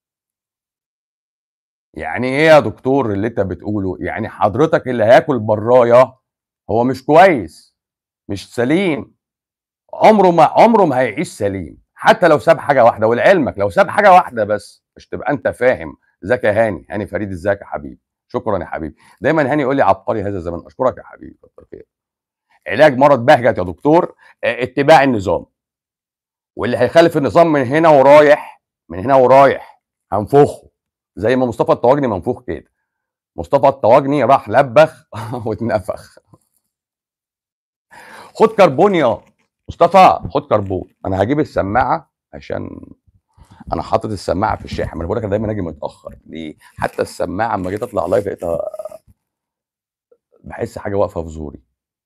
يعني ايه يا دكتور اللي انت بتقوله يعني حضرتك اللي هياكل برايه هو مش كويس مش سليم عمره ما عمره ما هيعيش سليم حتى لو ساب حاجه واحده ولعلمك لو ساب حاجه واحده بس مش تبقى انت فاهم ازيك يا هاني هاني فريد ازيك يا حبيبي شكرا يا حبيبي دايما هاني يقول لي عبقري هذا الزمن اشكرك يا حبيبي كتر خير علاج مرض بهجت يا دكتور اتباع النظام واللي هيخالف النظام من هنا ورايح من هنا ورايح هنفخه زي ما مصطفى الطواجني منفوخ كده مصطفى الطواجني راح لبخ واتنفخ خد كربون يا مصطفى خد كربون انا هجيب السماعه عشان انا حاطط السماعه في الشاحن انا بقول لك دايما اجي متاخر ليه حتى السماعه اما جيت اطلع لايف لقيتها بحس حاجه واقفه في زوري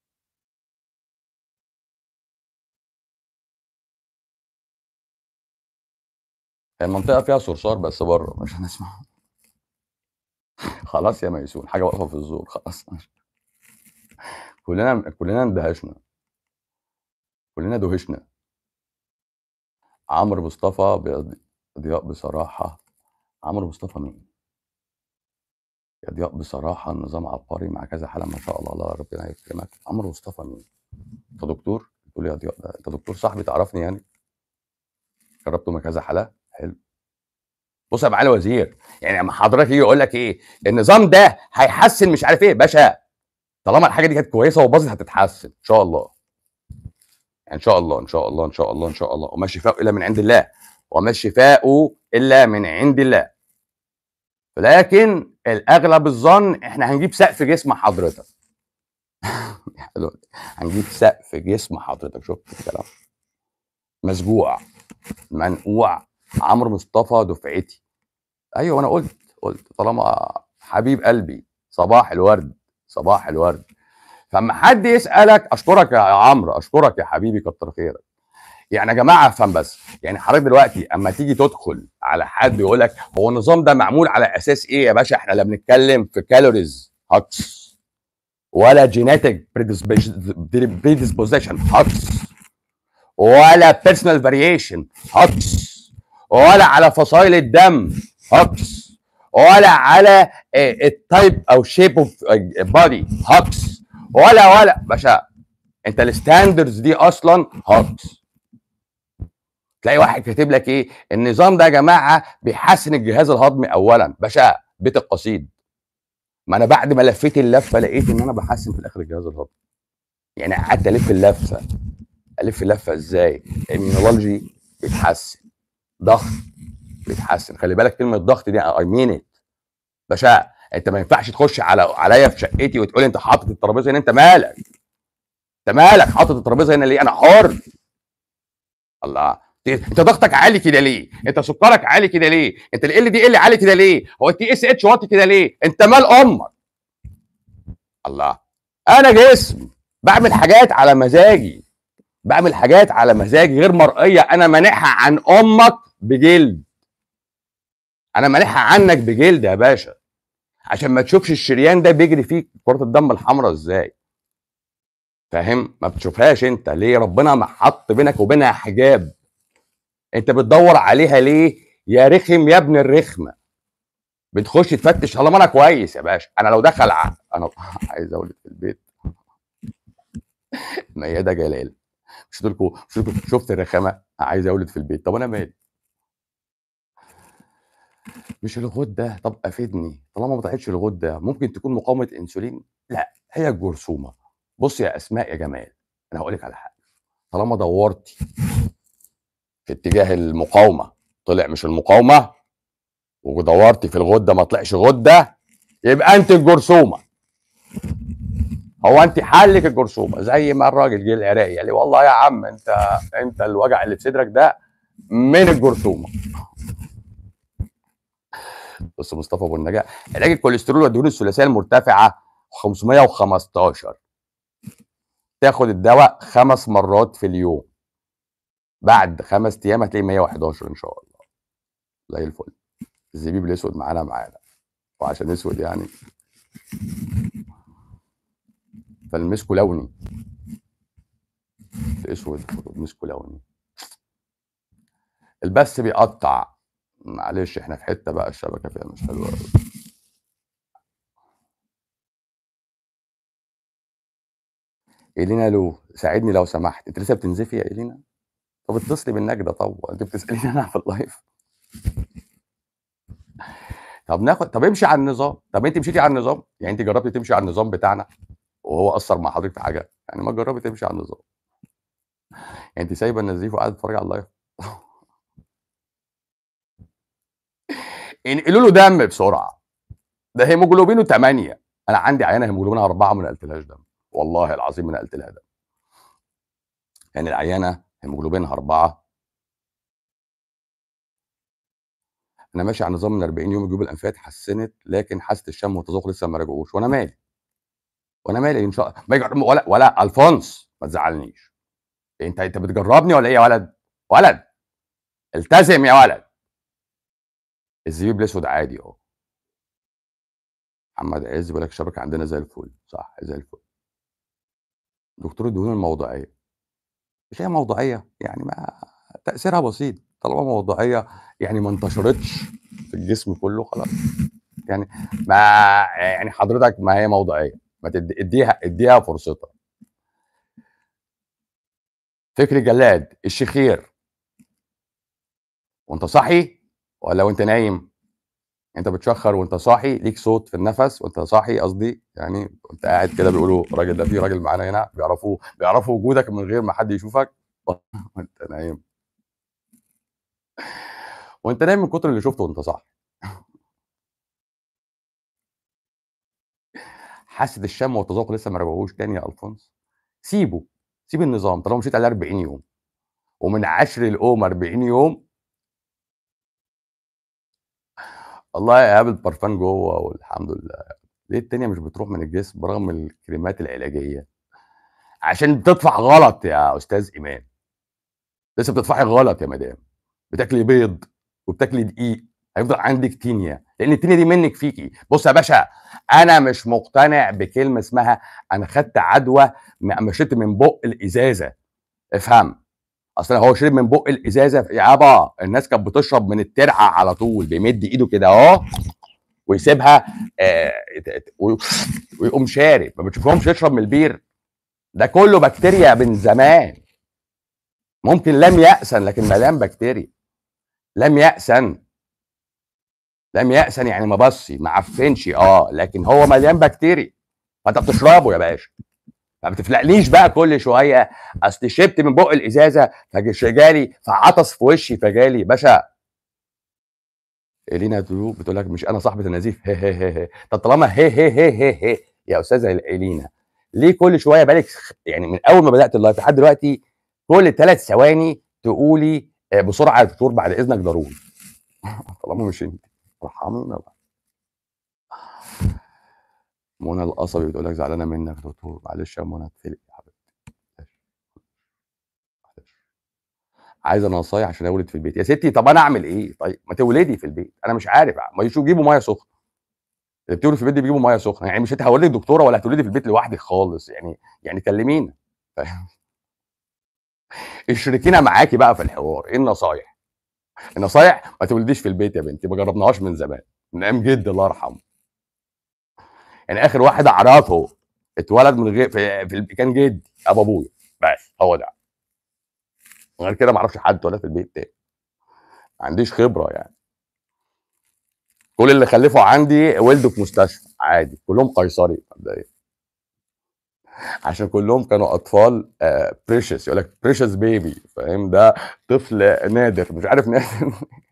هي المنطقه فيها صرصار بس بره مش هنسمع خلاص يا ميسون حاجه واقفه في الزور خلاص كلنا كلنا اندهشنا كلنا دهشنا عمرو مصطفى ضياء بصراحة عمرو مصطفى مين؟ يا ضياء بصراحة النظام عبقري مع كذا حالة ما شاء الله الله ربنا يكرمك عمرو مصطفى مين؟ انت دكتور؟ تقول يا ضياء ده انت دكتور صاحبي تعرفني يعني؟ جربته من كذا حالة حلو بص يا معالي وزير يعني اما حضرتك يجي يقول لك ايه النظام ده هيحسن مش عارف ايه باشا طالما الحاجه دي كانت كويسه وباظت هتتحسن ان شاء الله ان شاء الله ان شاء الله ان شاء الله ان شاء الله وما الشفاء الا من عند الله وما الشفاء الا من عند الله لكن الاغلب الظن احنا هنجيب سقف جسم حضرتك هنجيب سقف جسم حضرتك شفت الكلام مسجوع منقوع عمرو مصطفى دفعتي ايوه انا قلت قلت طالما حبيب قلبي صباح الورد صباح الورد فاما حد يسالك اشكرك يا عمرو اشكرك يا حبيبي كتر خيرك يعني يا جماعه افهم بس يعني حضرتك دلوقتي اما تيجي تدخل على حد يقول لك هو النظام ده معمول على اساس ايه يا باشا احنا لا بنتكلم في كالوريز هاكس ولا جينيتك بريدisposition هاكس ولا بيرسونال فاريشن هاكس ولا على فصائل الدم هاكس ولا على التايب او شيب اوف بادي هاكس ولا ولا باشا انت الستاندردز دي اصلا هاكس تلاقي واحد كاتب لك ايه النظام ده يا جماعه بيحسن الجهاز الهضمي اولا باشا بيت القصيد ما انا بعد ما لفيت اللفه لقيت ان انا بحسن في الاخر الجهاز الهضمي يعني قعدت الف اللفه الف اللفه ازاي المينولوجي بيتحسن ضغط بيتحسن خلي بالك كلمه ضغط دي اي مين باشا انت ما ينفعش تخش على عليا في شقتي وتقول انت حاطط الترابيزه هنا انت مالك انت مالك حاطط الترابيزه هنا ليه انا حر الله انت ضغطك عالي كده ليه انت سكرك عالي كده ليه انت ال دي ال عالي كده ليه هو التي اس اتش واطي كده ليه انت مال امك الله انا جسم بعمل حاجات على مزاجي بعمل حاجات على مزاجي غير مرئيه انا مانحها عن امك بجلد انا مانحها عنك بجلد يا باشا عشان ما تشوفش الشريان ده بيجري فيك كره الدم الحمراء ازاي فاهم ما بتشوفهاش انت ليه ربنا ما حط بينك وبينها حجاب انت بتدور عليها ليه يا رخم يا ابن الرخمه بتخش تفتش طالما انا كويس يا باشا انا لو دخل ع... انا عايز اقول في البيت ميادة جلال مش لكم شفت الرخامه عايز اولد في البيت طب انا مالي مش الغده طب افيدني طالما ما طلعتش الغده ممكن تكون مقاومه انسولين لا هي الجرثومه بص يا اسماء يا جمال انا هقول لك على حاجه طالما دورتي في اتجاه المقاومه طلع مش المقاومه ودورتي في الغده ما طلعش غده يبقى انت الجرثومه هو انت حلك الجرثومه زي ما الراجل جه العراقي قال لي والله يا عم انت انت الوجع اللي في صدرك ده من الجرثومه بص مصطفى ابو النجاة علاج الكوليسترول والدهون الثلاثيه المرتفعه 515 تاخد الدواء خمس مرات في اليوم بعد خمس ايام هتلاقي 111 ان شاء الله زي الفل الزبيب الاسود معانا معانا وعشان اسود يعني فالمسكو لوني الاسود مسكو لوني البث بيقطع معلش احنا في حته بقى الشبكه فيها مش حلوه قوي إلينا لو ساعدني لو سمحت انت لسه بتنزفي يا إلينا طب اتصلي بالنجده طب انت بتساليني انا في اللايف طب ناخد طب امشي على النظام طب انت مشيتي على النظام يعني انت جربتي تمشي على النظام بتاعنا وهو اثر مع حضرتك في حاجه يعني ما تجربي تمشي على النظام يعني انت سايبه النزيف وقاعده تتفرجي على اللايف انقلوا له دم بسرعه ده هيموجلوبينه 8 انا عندي عيانه هيموجلوبينها 4 ما نقلتلهاش دم والله العظيم ما نقلت لها دم يعني العيانه هيموجلوبينها 4 انا ماشي على نظام من 40 يوم الجيوب الانفيه اتحسنت لكن حاسه الشم والتذوق لسه ما رجعوش وانا مالي وانا مالي ان شاء الله ما يجرب ولا ولا الفونس ما تزعلنيش انت انت بتجربني ولا ايه يا ولد ولد التزم يا ولد الزبيب الاسود عادي اهو محمد عز بيقول لك الشبكه عندنا زي الفل صح زي الفل دكتور الدهون الموضعيه مش هي موضعيه يعني ما تاثيرها بسيط طالما موضعيه يعني ما انتشرتش في الجسم كله خلاص يعني ما يعني حضرتك ما هي موضعيه ما تدي اديها اديها فرصتها فكري جلاد الشخير وانت صاحي ولا وانت نايم انت بتشخر وانت صاحي ليك صوت في النفس وانت صاحي قصدي يعني وانت قاعد كده بيقولوا الراجل ده في راجل معانا هنا بيعرفوا بيعرفوا وجودك من غير ما حد يشوفك وانت نايم وانت نايم من كتر اللي شفته وانت صاحي حاسه الشم والتذوق لسه ما رجعوش تاني يا الفونس سيبه سيب النظام طالما مشيت عليه 40 يوم ومن عشر الأم 40 يوم والله يا قابل برفان جوه والحمد لله ليه التانية مش بتروح من الجسم برغم الكريمات العلاجية عشان بتدفع غلط يا أستاذ إيمان لسه بتدفعي غلط يا مدام بتاكلي بيض وبتاكلي دقيق هيفضل عندك تينيا لان التينيا دي منك فيكي بص يا باشا انا مش مقتنع بكلمه اسمها انا خدت عدوى مشيت من بق الازازه افهم اصل هو شرب من بق الازازه يابا الناس كانت بتشرب من الترعه على طول بيمد ايده كده اهو ويسيبها آه ويقوم شارب ما بتشوفهمش يشرب من البير ده كله بكتيريا من زمان ممكن لم يأسن لكن مليان بكتيريا لم يأسن لم يأسن يعني ما بصي ما عفنش اه لكن هو مليان بكتيريا فانت بتشربه يا باشا ما بتفلقليش بقى كل شويه اصل شربت من بق الازازه فجالي فعطس في وشي فجالي باشا إلينا تلو بتقول لك مش أنا صاحبة النزيف هي هي هي هي طب طالما هي هي هي هي هي يا أستاذة إلينا ليه كل شوية بالك يعني من أول ما بدأت اللايف لحد دلوقتي كل ثلاث ثواني تقولي آه، بسرعة يا دكتور بعد إذنك ضروري طالما مش أنت ارحمينا بقى منى القصبي بتقول لك زعلانة منك يا دكتور معلش يا منى اتفلق يا حبيبتي معلش. عايزه نصايح عشان اولد في البيت يا ستي طب انا اعمل ايه طيب ما تولدي في البيت انا مش عارف ما يشوفوا يجيبوا ميه سخنه اللي بتولد في البيت دي بيجيبوا ميه سخنه يعني مش انت هولدك دكتوره ولا هتولدي في البيت لوحدك خالص يعني يعني كلمينا فاهم؟ اشركينا معاكي بقى في الحوار ايه النصايح النصايح ما تولديش في البيت يا بنتي ما جربناهاش من زمان من ايام جدي الله يرحمه يعني اخر واحد اعرفه اتولد من غير في, في كان جدي ابو ابويا بس هو ده غير كده ما اعرفش حد اتولد في البيت تاني ما عنديش خبره يعني كل اللي خلفوا عندي ولدوا في مستشفى عادي كلهم قيصري مبدئيا عشان كلهم كانوا اطفال بريشس يقول لك بريشس بيبي فاهم ده طفل نادر مش عارف نادر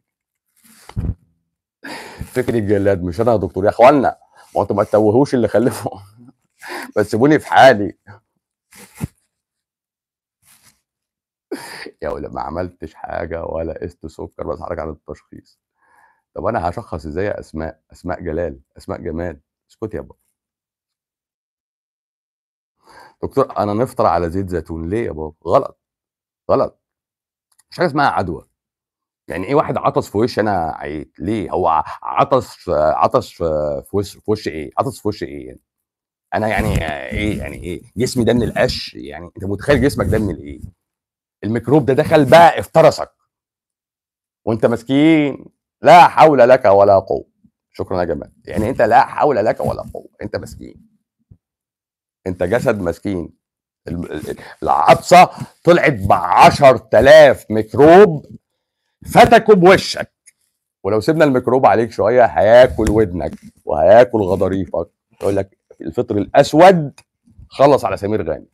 فكري الجلاد مش انا يا دكتور يا اخوانا ما انتوا ما تتوهوش اللي خلفوا بس سيبوني في حالي يا ولا ما عملتش حاجه ولا قست سكر بس حضرتك على التشخيص طب انا هشخص ازاي يا اسماء اسماء جلال اسماء جمال اسكتي يا بابا دكتور انا نفطر على زيت زيتون ليه يا بابا غلط غلط مش حاجه اسمها عدوى يعني ايه واحد عطس في وشي انا عييت ليه هو ع- عطس عطس في في وش في وش ايه عطس في وش ايه يعني انا يعني ايه يعني ايه جسمي ده من القش يعني انت متخيل جسمك ده من الايه الميكروب ده دخل بقى افترسك وانت مسكين لا حول لك ولا قوه شكرا يا جمال يعني انت لا حول لك ولا قوه انت مسكين انت جسد مسكين ال- ال- العطسه طلعت ب 10000 ميكروب فتكوا بوشك ولو سيبنا الميكروب عليك شويه هياكل ودنك وهياكل غضاريفك يقول لك الفطر الاسود خلص على سمير غانم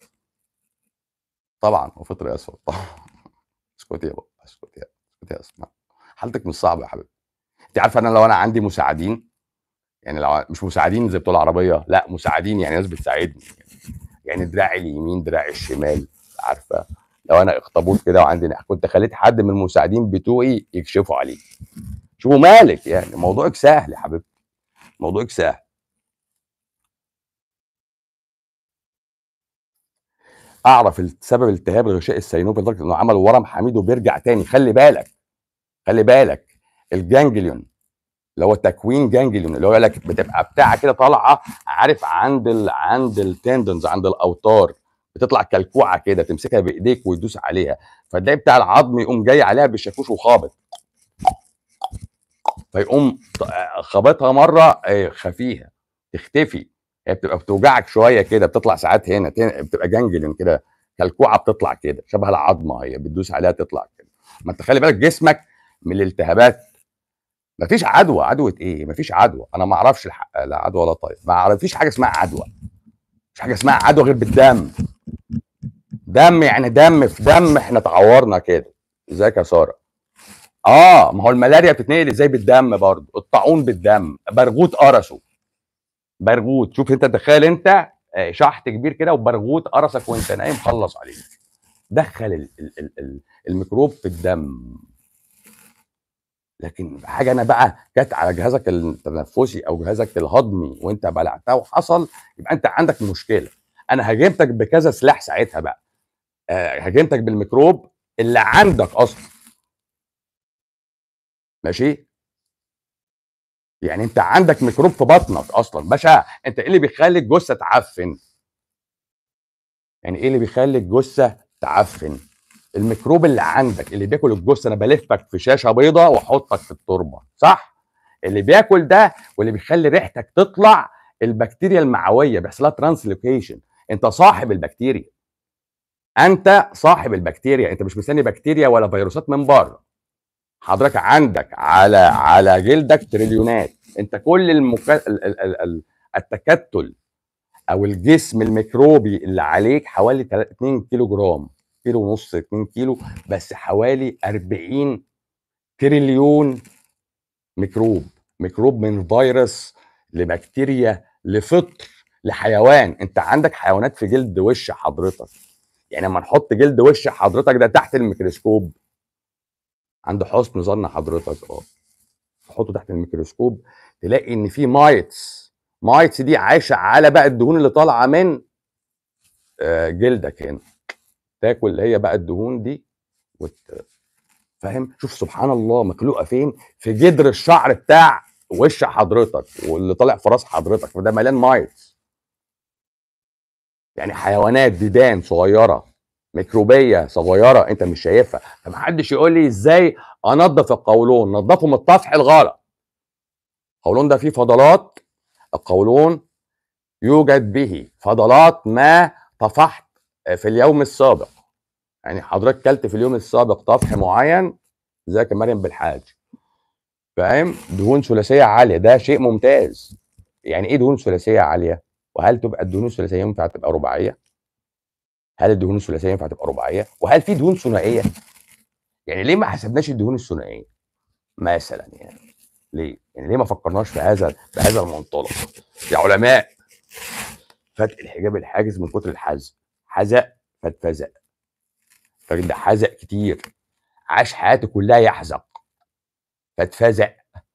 طبعا هو فطر اسود طبعا اسكت يا بابا اسكت يا اسكت يا اسماء حالتك مش صعبه يا حبيبي انت عارفه انا لو انا عندي مساعدين يعني لو مش مساعدين زي بتوع العربيه لا مساعدين يعني ناس بتساعدني يعني دراعي اليمين دراعي الشمال عارفه لو انا اخطبوط كده وعندي كنت خليت حد من المساعدين بتوعي يكشفوا عليك شوفوا مالك يعني موضوعك سهل يا حبيبتي موضوعك سهل اعرف سبب التهاب الغشاء السينوبي لدرجه انه عمل ورم حميد وبيرجع تاني خلي بالك خلي بالك الجانجليون اللي هو تكوين جانجليون اللي هو يقول لك بتبقى بتاعه كده طالعه عارف عند ال... عند التندنز عند الاوتار بتطلع كلكوعه كده تمسكها بايديك ويدوس عليها فتلاقي بتاع العظم يقوم جاي عليها بالشاكوش وخابط فيقوم ط- خابطها مره آه، خفيها تختفي هي بتبقى بتوجعك شويه كده بتطلع ساعات هنا تن- بتبقى جانجليون كده كلكوعه بتطلع كده شبه العظمه هي بتدوس عليها تطلع كده ما انت خلي بالك جسمك من الالتهابات مفيش عدوى عدوى ايه مفيش عدوى انا ما اعرفش الح- لا عدوى ولا طيب ما اعرف فيش حاجه اسمها عدوى مفيش حاجه اسمها عدوى غير بالدم دم يعني دم في دم احنا تعورنا كده ازيك يا ساره اه ما هو الملاريا بتتنقل ازاي بالدم برضه الطاعون بالدم برغوت قرصه برغوت شوف انت تخيل انت آه، شحط كبير كده وبرغوت قرصك وانت نايم خلص عليك دخل ال ال ال ال الميكروب في الدم لكن حاجه انا بقى جت على جهازك التنفسي او جهازك الهضمي وانت بلعتها وحصل يبقى انت عندك مشكله انا هاجمتك بكذا سلاح ساعتها بقى آه، هاجمتك بالميكروب اللي عندك اصلا ماشي يعني انت عندك ميكروب في بطنك اصلا باشا انت ايه اللي بيخلي الجثه تعفن يعني ايه اللي بيخلي الجثه تعفن الميكروب اللي عندك اللي بياكل الجثه انا بلفك في شاشه بيضه واحطك في التربه صح اللي بياكل ده واللي بيخلي ريحتك تطلع البكتيريا المعويه بيحصل لها ترانسلوكيشن انت صاحب البكتيريا انت صاحب البكتيريا انت مش مستني بكتيريا ولا فيروسات من بره حضرتك عندك على على جلدك تريليونات انت كل المكا... ال... ال... ال... ال... التكتل او الجسم الميكروبي اللي عليك حوالي 2 كيلو جرام كيلو ونص 2 كيلو بس حوالي 40 تريليون ميكروب ميكروب من فيروس لبكتيريا لفطر لحيوان انت عندك حيوانات في جلد وش حضرتك يعني لما نحط جلد وش حضرتك ده تحت الميكروسكوب عند حسن ظن حضرتك اه تحطه تحت الميكروسكوب تلاقي ان في مايتس مايتس دي عايشه على بقى الدهون اللي طالعه من آه، جلدك هنا تاكل هي بقى الدهون دي وت... فاهم شوف سبحان الله مخلوقه فين في جدر الشعر بتاع وش حضرتك واللي طالع في راس حضرتك فده مليان مايتس يعني حيوانات ديدان صغيره ميكروبيه صغيره انت مش شايفها فمحدش يقول لي ازاي انظف القولون نظفه من الطفح الغلط القولون ده فيه فضلات القولون يوجد به فضلات ما طفحت في اليوم السابق يعني حضرتك كلت في اليوم السابق طفح معين ازيك يا مريم بالحاج فاهم دهون ثلاثيه عاليه ده شيء ممتاز يعني ايه دهون ثلاثيه عاليه وهل تبقى الدهون الثلاثيه ينفع تبقى رباعيه هل الدهون الثلاثيه ينفع تبقى رباعيه وهل في دهون ثنائيه يعني ليه ما حسبناش الدهون الثنائيه مثلا يعني ليه يعني ليه ما فكرناش في هذا بهذا المنطلق يا علماء فتح الحجاب الحاجز من كتر الحزق حزق فاتفزق الراجل ده حزق كتير عاش حياته كلها يحزق فاتفزق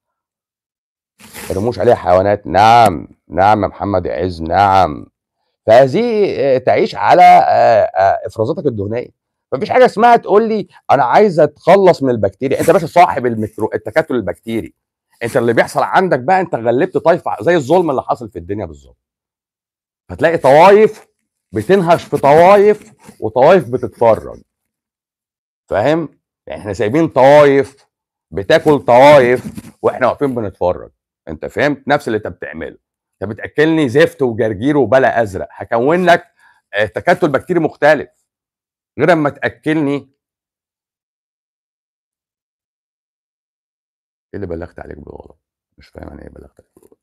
رموش عليها حيوانات نعم نعم يا محمد عز نعم فهذه آه، تعيش على آه، آه، افرازاتك الدهنيه مفيش حاجه اسمها تقول لي انا عايز اتخلص من البكتيريا انت باشا صاحب الميكرو التكتل البكتيري انت اللي بيحصل عندك بقى انت غلبت طايفه زي الظلم اللي حاصل في الدنيا بالظبط هتلاقي طوايف بتنهش في طوايف وطوايف بتتفرج فاهم يعني احنا سايبين طوايف بتاكل طوايف واحنا واقفين بنتفرج انت فهمت نفس اللي انت بتعمله انت بتاكلني زفت وجرجير وبلا ازرق هكون لك آه، تكتل بكتيري مختلف غير اما تاكلني ايه اللي بلغت عليك بالغلط مش فاهم انا ايه بلغت عليك بالغلط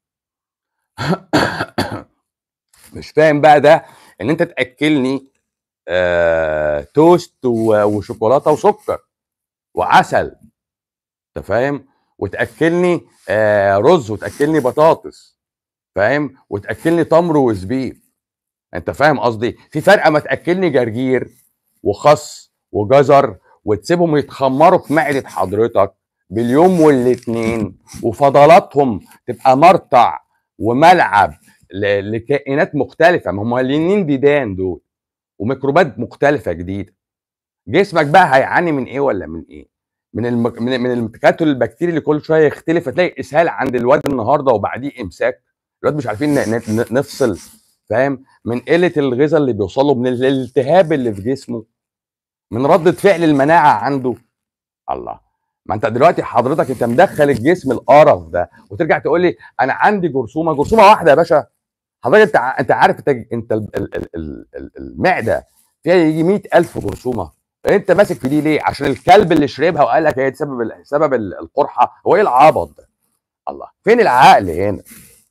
مش فاهم بقى ده ان انت تاكلني آه توست و- وشوكولاته وسكر وعسل انت فاهم وتاكلني آه رز وتاكلني بطاطس فاهم وتاكلني تمر وزبيب انت فاهم قصدي في فرق اما تاكلني جرجير وخس وجزر وتسيبهم يتخمروا في معده حضرتك باليوم والاتنين وفضلاتهم تبقى مرتع وملعب ل- لكائنات مختلفه ما هم لينين ديدان دول وميكروبات مختلفه جديده جسمك بقى هيعاني من ايه ولا من ايه من المك... من من التكتل البكتيري اللي كل شويه يختلف هتلاقي اسهال عند الواد النهارده وبعديه امساك الواد مش عارفين ن... ن... ن- نفصل فاهم من قله الغذاء اللي بيوصل له من الالتهاب اللي في جسمه من ردة فعل المناعه عنده الله ما انت دلوقتي حضرتك انت مدخل الجسم القرف ده وترجع تقول لي انا عندي جرثومه جرثومه واحده يا باشا حضرتك انت ع- انت عارف انت انت ال- ال- ال- ال- ال- المعده فيها يجي 100000 جرثومه انت ماسك في دي ليه عشان الكلب اللي شربها وقال لك هي سبب ال- سبب ال- القرحه هو ايه العبط ده الله فين العقل هنا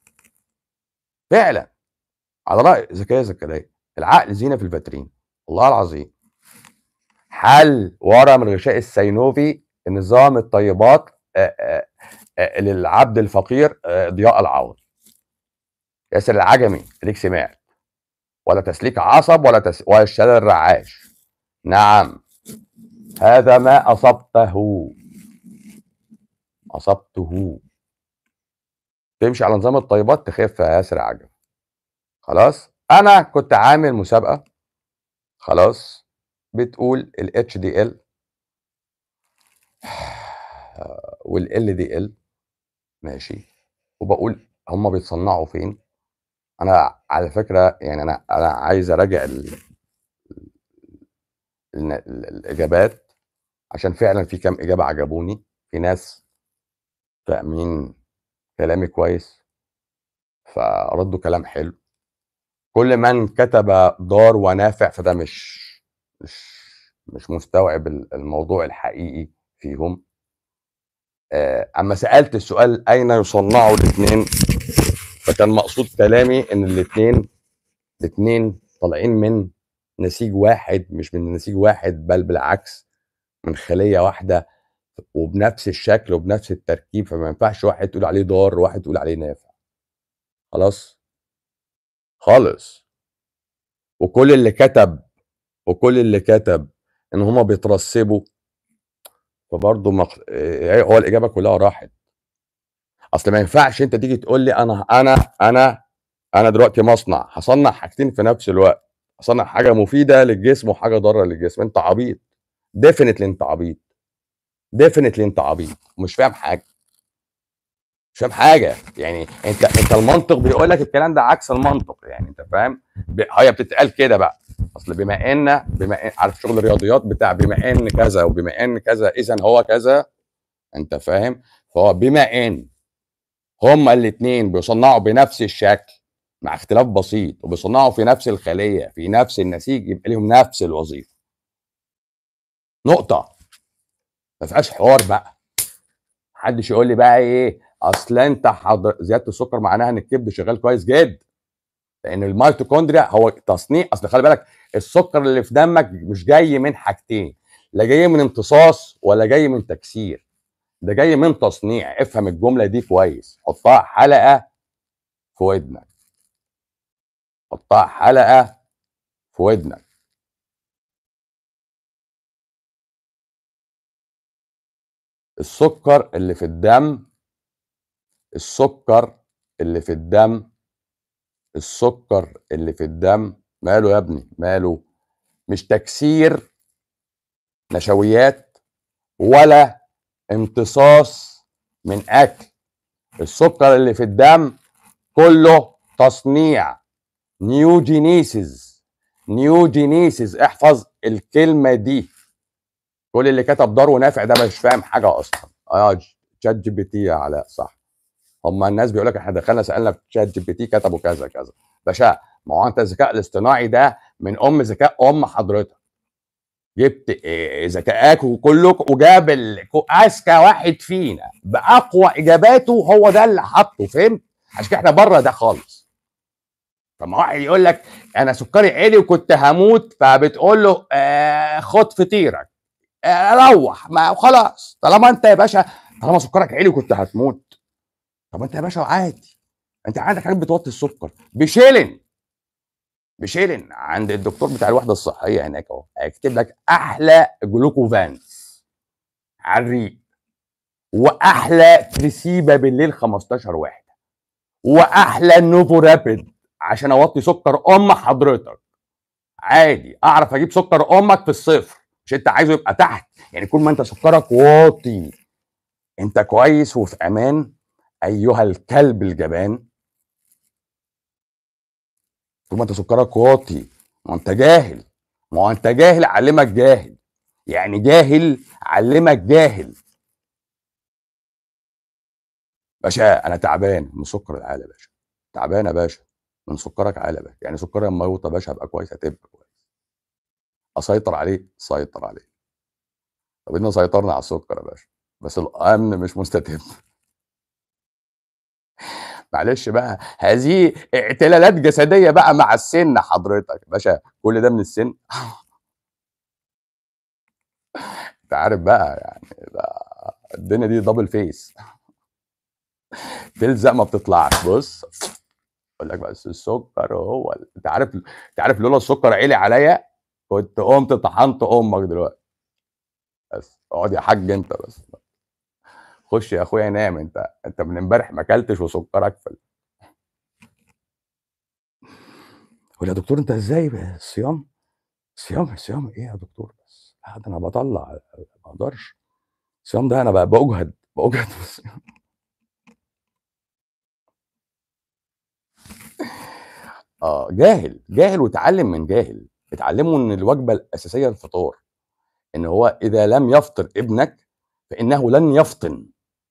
فعلا على راي زكريا زكريا العقل زينه في الفاترين والله العظيم حل ورا من الغشاء السينوفي نظام الطيبات آه، آه، آه، للعبد الفقير آه، ضياء العوض ياسر العجمي اديك سمعت ولا تسليك عصب ولا تس... ولا الشلل الرعاش نعم هذا ما اصبته اصبته تمشي على نظام الطيبات تخف يا ياسر عجمي خلاص انا كنت عامل مسابقه خلاص بتقول ال HDL وال LDL ماشي وبقول هم بيتصنعوا فين انا على فكره يعني انا انا عايز اراجع ال... ال... ال... الاجابات عشان فعلا في كام اجابه عجبوني في ناس فاهمين كلامي كويس فردوا كلام حلو كل من كتب ضار ونافع فده مش مش مش مستوعب ال- الموضوع الحقيقي فيهم آه، اما سالت السؤال اين يصنعوا الاثنين فكان مقصود كلامي ان الاثنين الاثنين طالعين من نسيج واحد مش من نسيج واحد بل بالعكس من خليه واحده وبنفس الشكل وبنفس التركيب فما ينفعش واحد تقول عليه ضار وواحد تقول عليه نافع خلاص خالص وكل اللي كتب وكل اللي كتب ان هما بيترسبوا فبرضه مق... هو الاجابه كلها راحت اصل ما ينفعش انت تيجي تقول لي انا انا انا انا دلوقتي مصنع هصنع حاجتين في نفس الوقت هصنع حاجه مفيده للجسم وحاجه ضاره للجسم انت عبيط ديفينتلي انت عبيط ديفينتلي انت عبيط ومش فاهم حاجه مش فاهم حاجه يعني انت انت المنطق بيقول لك الكلام ده عكس المنطق يعني انت فاهم ب- هي بتتقال كده بقى اصل بما ان بما إن عارف شغل الرياضيات بتاع بما ان كذا وبما ان كذا اذا هو كذا انت فاهم فهو بما ان هما الاثنين بيصنعوا بنفس الشكل مع اختلاف بسيط وبيصنعوا في نفس الخليه في نفس النسيج يبقى ليهم نفس الوظيفه نقطه ما فيهاش حوار بقى محدش يقول لي بقى ايه اصل انت حضر زياده السكر معناها ان الكبد شغال كويس جدا لان الميتوكوندريا هو تصنيع اصل خلي بالك السكر اللي في دمك مش جاي من حاجتين لا جاي من امتصاص ولا جاي من تكسير ده جاي من تصنيع افهم الجمله دي كويس حطها حلقه في ودنك حطها حلقه في ودنك السكر اللي في الدم السكر اللي في الدم السكر اللي في الدم ماله يا ابني ماله مش تكسير نشويات ولا امتصاص من اكل السكر اللي في الدم كله تصنيع نيوجينيسيس نيوجينيسيس احفظ الكلمه دي كل اللي كتب دار ونافع ده مش فاهم حاجه اصلا اه تشات جي بي تي يا علاء صح هم الناس بيقول لك احنا دخلنا سالنا في تشات جي بي تي كتبوا كذا كذا باشا ما هو انت الذكاء الاصطناعي ده من ام ذكاء ام حضرتك جبت إيه ذكائك وكلك وجاب ال- اذكى واحد فينا باقوى اجاباته هو ده اللي حطه فهمت عشان كده احنا بره ده خالص فما واحد يقول لك انا سكري عالي وكنت هموت فبتقول له آه خد فطيرك آه روح ما خلاص طالما انت يا باشا طالما سكرك عالي وكنت هتموت طب انت يا باشا عادي انت عندك حاجات بتوطي السكر بشيلن بشيلن عند الدكتور بتاع الوحده الصحيه هناك اهو هيكتب لك احلى جلوكوفانس على الريق واحلى تريسيبا بالليل 15 واحده واحلى نوفو رابيد عشان اوطي سكر ام حضرتك عادي اعرف اجيب سكر امك في الصفر مش انت عايزه يبقى تحت يعني كل ما انت سكرك واطي انت كويس وفي امان ايها الكلب الجبان طول ما انت سكرك واطي ما انت جاهل ما هو انت جاهل علمك جاهل يعني جاهل علمك جاهل باشا انا تعبان من سكر العالي يا باشا تعبان يا باشا من سكرك عالي يا باشا يعني سكري لما يوطى يا باشا ابقى كويس هتبقى كويس اسيطر عليه سيطر عليه طب إنا سيطرنا على السكر يا باشا بس الامن مش مستتب معلش بقى هذه اعتلالات جسديه بقى مع السن حضرتك باشا كل ده من السن انت عارف بقى يعني ده الدنيا دي دبل فيس تلزق ما بتطلعش بص اقول لك بس السكر هو ال- انت عارف انت عارف لولا السكر عالي عليا كنت قمت طحنت امك دلوقتي بس اقعد يا حاج انت بس خش يا اخويا نام انت انت من امبارح ما اكلتش وسكرك في يقول يا دكتور انت ازاي بقى الصيام صيام صيام ايه يا دكتور بس لا ده انا بطلع ما اقدرش الصيام ده انا بقى باجهد باجهد في الصيام اه جاهل جاهل وتعلم من جاهل اتعلموا ان الوجبه الاساسيه الفطار ان هو اذا لم يفطر ابنك فانه لن يفطن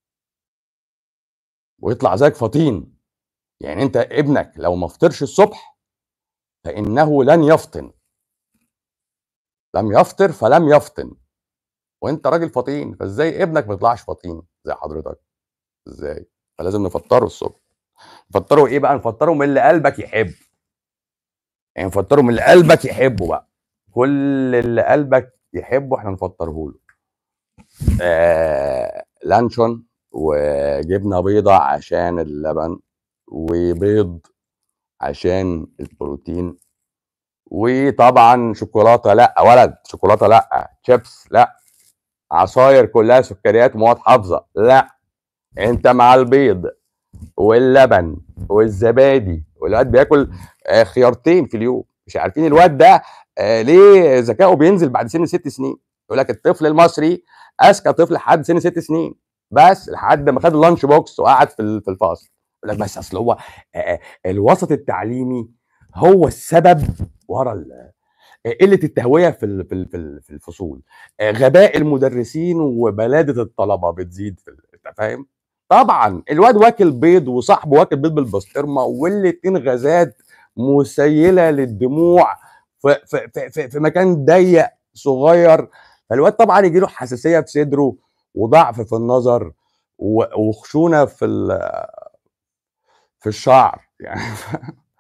ويطلع زيك فطين يعني انت ابنك لو ما فطرش الصبح فانه لن يفطن لم يفطر فلم يفطن وانت راجل فطين فازاي ابنك ما يطلعش فطين زي حضرتك ازاي فلازم نفطره الصبح نفطره ايه بقى نفطره من اللي قلبك يحب يعني نفطره من اللي قلبك يحبه بقى كل اللي قلبك يحبه احنا نفطره له آآ لانشون وجبنة بيضا عشان اللبن، وبيض عشان البروتين، وطبعًا شوكولاتة لأ يا ولد، شوكولاتة لأ، شيبس لأ، عصاير كلّها سكريات ومواد حافظة لأ، أنت مع البيض واللبن والزبادي والواد بياكل آآ خيارتين في اليوم، مش عارفين الواد ده آآ ليه ذكاؤه بينزل بعد سن 6 سنين، يقول لك الطفل المصري أذكى طفل لحد سن 6 سنين، بس لحد ما خد الlunch box وقعد في ال في الفصل، يقول لك بس أصل هو آآ الوسط التعليمي هو السبب ورا ال قلة التهوية في ال في ال في ال في الفصول، آآ غباء المدرسين وبلادة الطلبة بتزيد في ال أنت فاهم؟ طبعًا الواد واكل بيض وصاحبه واكل بيض بالبسطرمة والاتنين غازات مسيلة للدموع في في في في في مكان ضيق صغير، فالواد طبعًا ييجي له حساسية في صدره وضعف في النظر و وخشونة في ال في الشعر يعني ف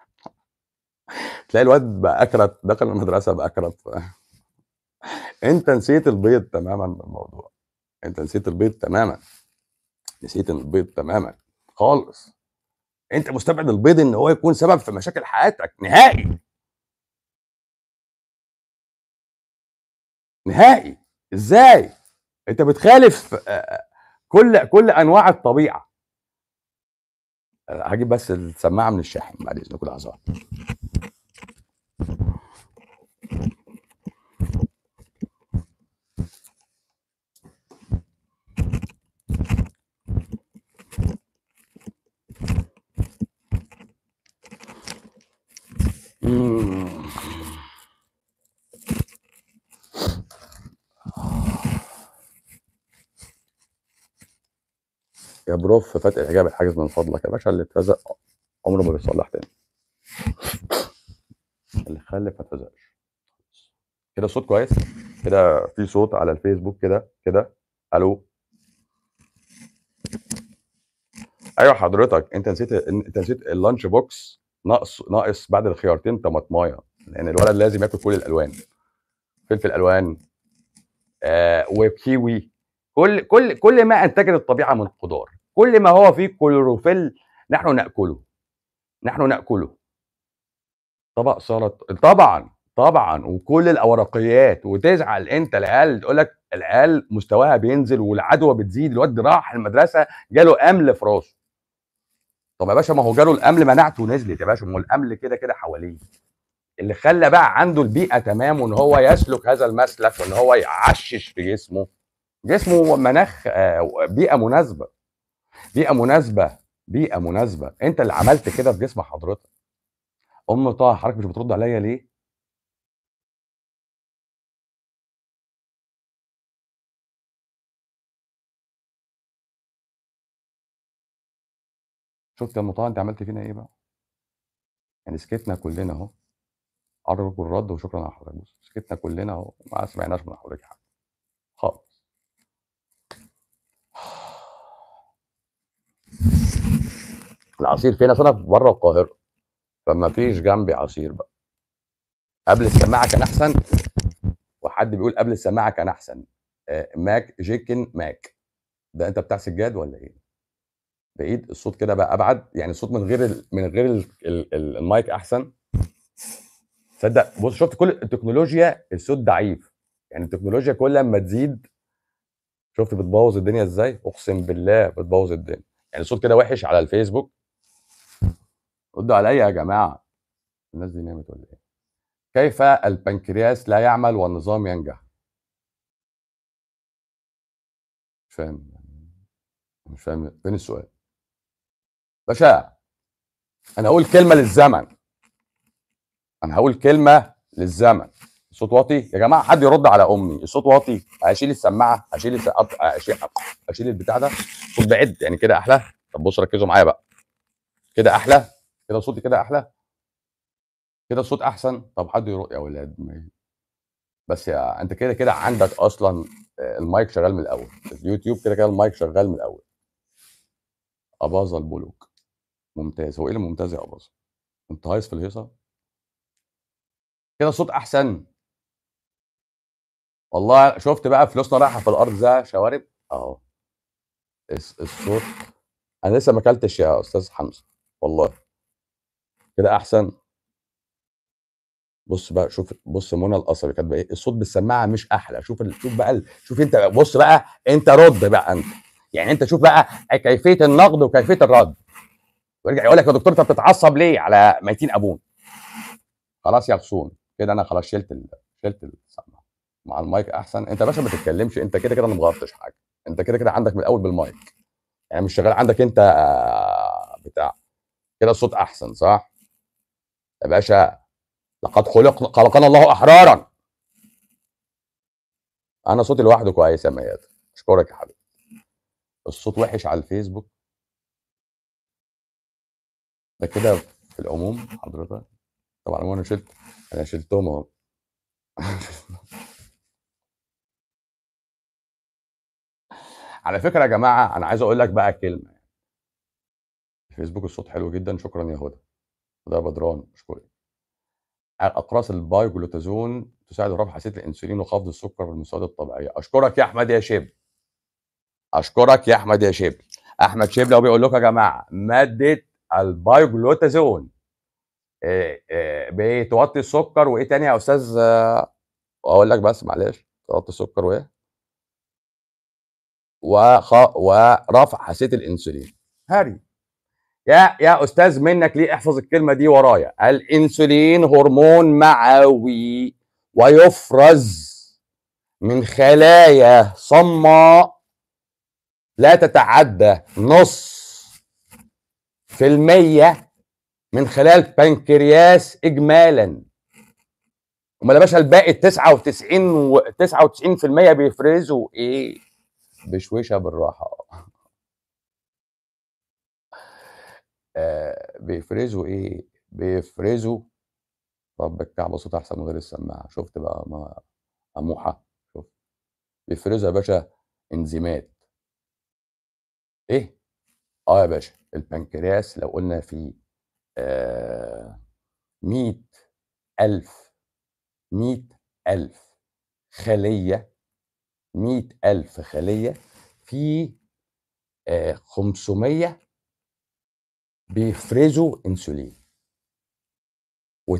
تلاقي الواد بقى أكرت، دخل المدرسة بقى أكرت ف أنت نسيت البيض تمامًا من الموضوع، أنت نسيت البيض تمامًا، نسيت البيض تمامًا خالص، أنت مستبعد البيض إن هو يكون سبب في مشاكل حياتك نهائي. نهائي، إزاي؟ أنت بتخالف آآ كل كل أنواع الطبيعة. هاجيب بس السماعة من الشاحن بعد إذنكم لحظة واحدة. إمم. يا بروف فتحي الحجاب الحاجز من فضلك، يا باشا اللي اترزق عمره ما بيتصلح تاني. اللي خلِّف ما اترزقش. كده الصوت كويس؟ كده في صوت على الفيسبوك كده، كده، ألو؟ أيوه حضرتك، أنت نسيت إن أنت نسيت الlunch box ناقص ناقص بعد الخيارتين طماطماية، لإن الولد لازم ياكل كل الألوان، فلفل ألوان آآ وكيوي، كل كل كل ما أنتجت الطبيعة من خضار، كل ما هو فيه كلوروفيل نحن نأكله، نحن نأكله. طبق سلطة طبعًا، طبعًا، وكل الأورقيات وتزعل أنت العيال تقول لك العيال مستواها بينزل والعدوى بتزيد، الواد راح المدرسة جاله أمل في راسه. طب يا باشا ما هو جاله الأمل مناعته نزلت يا باشا، ما هو الأمل كده، كده حواليه. اللي خلّى بقى عنده البيئة تمام وإن هو يسلك هذا المسلك وإن هو يعشِّش في جسمه، جسمه مناخ آآ بيئة مناسبة، بيئة مناسبة، بيئة مناسبة، أنت اللي عملت كده في جسم حضرتك. أم طه حضرتك مش بترد عليَّ ليه؟ شُفت يا أم طه أنتِ عملتِ فينا إيه بقى؟ يعني سكتنا كلنا أهو، أرجو الرد وشكرًا على حضرتك، بُص سكتنا كلنا أهو وما سمعناش من حضرتك حاجة، خالص. العصير فين؟ أصل أنا برّه القاهرة، فما فيش جنبي عصير بقى. قبل السماعة كان أحسن، وحد بيقول قبل السماعة كان أحسن، آآ ماك chicken ماك، ده أنت بتاع سجاد والّا إيه؟ بعيد؟ الصوت كده بقى أبعد؟ يعني الصوت من غير ال من غير ال ال ال المايك أحسن؟ تصدق بُص شُفت كل التكنولوجيا الصوت ضعيف، يعني التكنولوجيا كل أمّا تزيد شُفت بتبوّظ الدنيا إزاي؟ أقسم بالله بتبوّظ الدنيا، يعني الصوت كده وِحِش على الفيسبوك ردّوا عليَّ يا جماعة، الناس دي نامت والّا إيه؟ كيف البنكرياس لا يعمل والنظام ينجح؟ مش فاهم مش فاهم فين السؤال؟ باشا أنا هاقول كلمة للزمن. أنا هاقول كلمة للزمن، الصوت واطي؟ يا جماعة حد يرد على أمي، الصوت واطي؟ أشيل السماعة، أشيل الس أط أشي أشيل البتاع ده، الصوت بعِد يعني كده أحلى؟ طب بُصّوا ركّزوا معايا بقى، كده أحلى؟ كده صوتي كده أحلى؟ كده الصوت أحسن؟ طب حد ير يا ولاد ما بس يا أنت كده، كده عندك أصلًا آآ المايك شغال من الأول، اليوتيوب كده، كده المايك شغال من الأول. أباظة البلوك، ممتاز، هو إيه اللي ممتاز يا أباظة؟ أنت هايص في الهيصة؟ كده الصوت أحسن؟ والله شفت بقى فلوسنا رايحه في الارض زي شوارب اهو الس- الصوت انا لسه ما اكلتش يا استاذ حمزه والله كده احسن بص بقى شوف بص منى القصري كاتبه ايه الصوت بالسماعه مش احلى شوف ال- شوف بقى ال- شوف انت بص بقى انت رد بقى انت يعني انت شوف بقى كيفيه النقد وكيفيه الرد ويرجع يقول لك يا دكتور انت بتتعصب ليه على ميتين ابونا خلاص يا غصون كده انا خلاص شلت ال... شلت السماعه مع المايك احسن انت يا باشا ما تتكلمش انت كده كده انا ما غلطتش حاجه انت كده كده عندك من الاول بالمايك يعني مش شغال عندك انت آه، بتاع كده الصوت احسن صح يا باشا لقد خلق خلقنا الله احرارا انا صوتي لوحده كويس يا ميادة اشكرك يا حبيبي الصوت وحش على الفيسبوك ده كده في العموم حضرتك طبعا انا شلت انا شلتهم اهو على فكره يا جماعه انا عايز اقول لك بقى كلمه الفيسبوك الصوت حلو جدا شكرا يا هدى ده بدران مشكور اقراص البايجلوتازون تساعد رفع حساسيه الانسولين وخفض السكر بالمساعدة الطبيعيه اشكرك يا احمد يا شيب اشكرك يا احمد يا شيب احمد شيب لو بيقول لكم يا جماعه ماده البايجلوتازون إيه إيه بتوطي السكر وايه تاني يا استاذ آه، اقول لك بس معلش توطي السكر وايه وخ... ورفع حساسيه الانسولين هاري يا يا استاذ منك ليه احفظ الكلمه دي ورايا الانسولين هرمون معوي ويفرز من خلايا صماء لا تتعدى نص في المية من خلايا البنكرياس اجمالا امال يا باشا الباقي 99 و 99% بيفرزوا ايه بشويشه بالراحه آه بيفرزوا ايه بيفرزوا رب الكعبه صوت احسن من غير السماعه شفت بقى ما اموحه شفت بيفرزوا يا باشا انزيمات ايه اه يا باشا البنكرياس لو قلنا فيه آه 100 ألف 100 ألف خلية 100 ألف خلية في آه 500 بيفرزوا انسولين و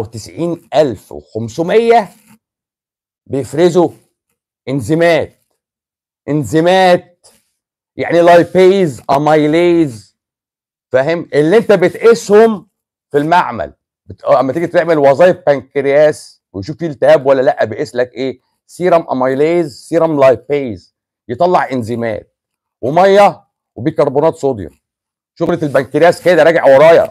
99500 بيفرزوا انزيمات انزيمات يعني لايبيز اميليز فاهم اللي انت بتقيسهم في المعمل بت... اما تيجي تعمل وظائف بنكرياس ويشوف فيه التهاب ولا لا بيقيس لك ايه سيرم اميليز سيرم لايبيز يطلع انزيمات وميه وبيكربونات صوديوم شغله البنكرياس كده راجع ورايا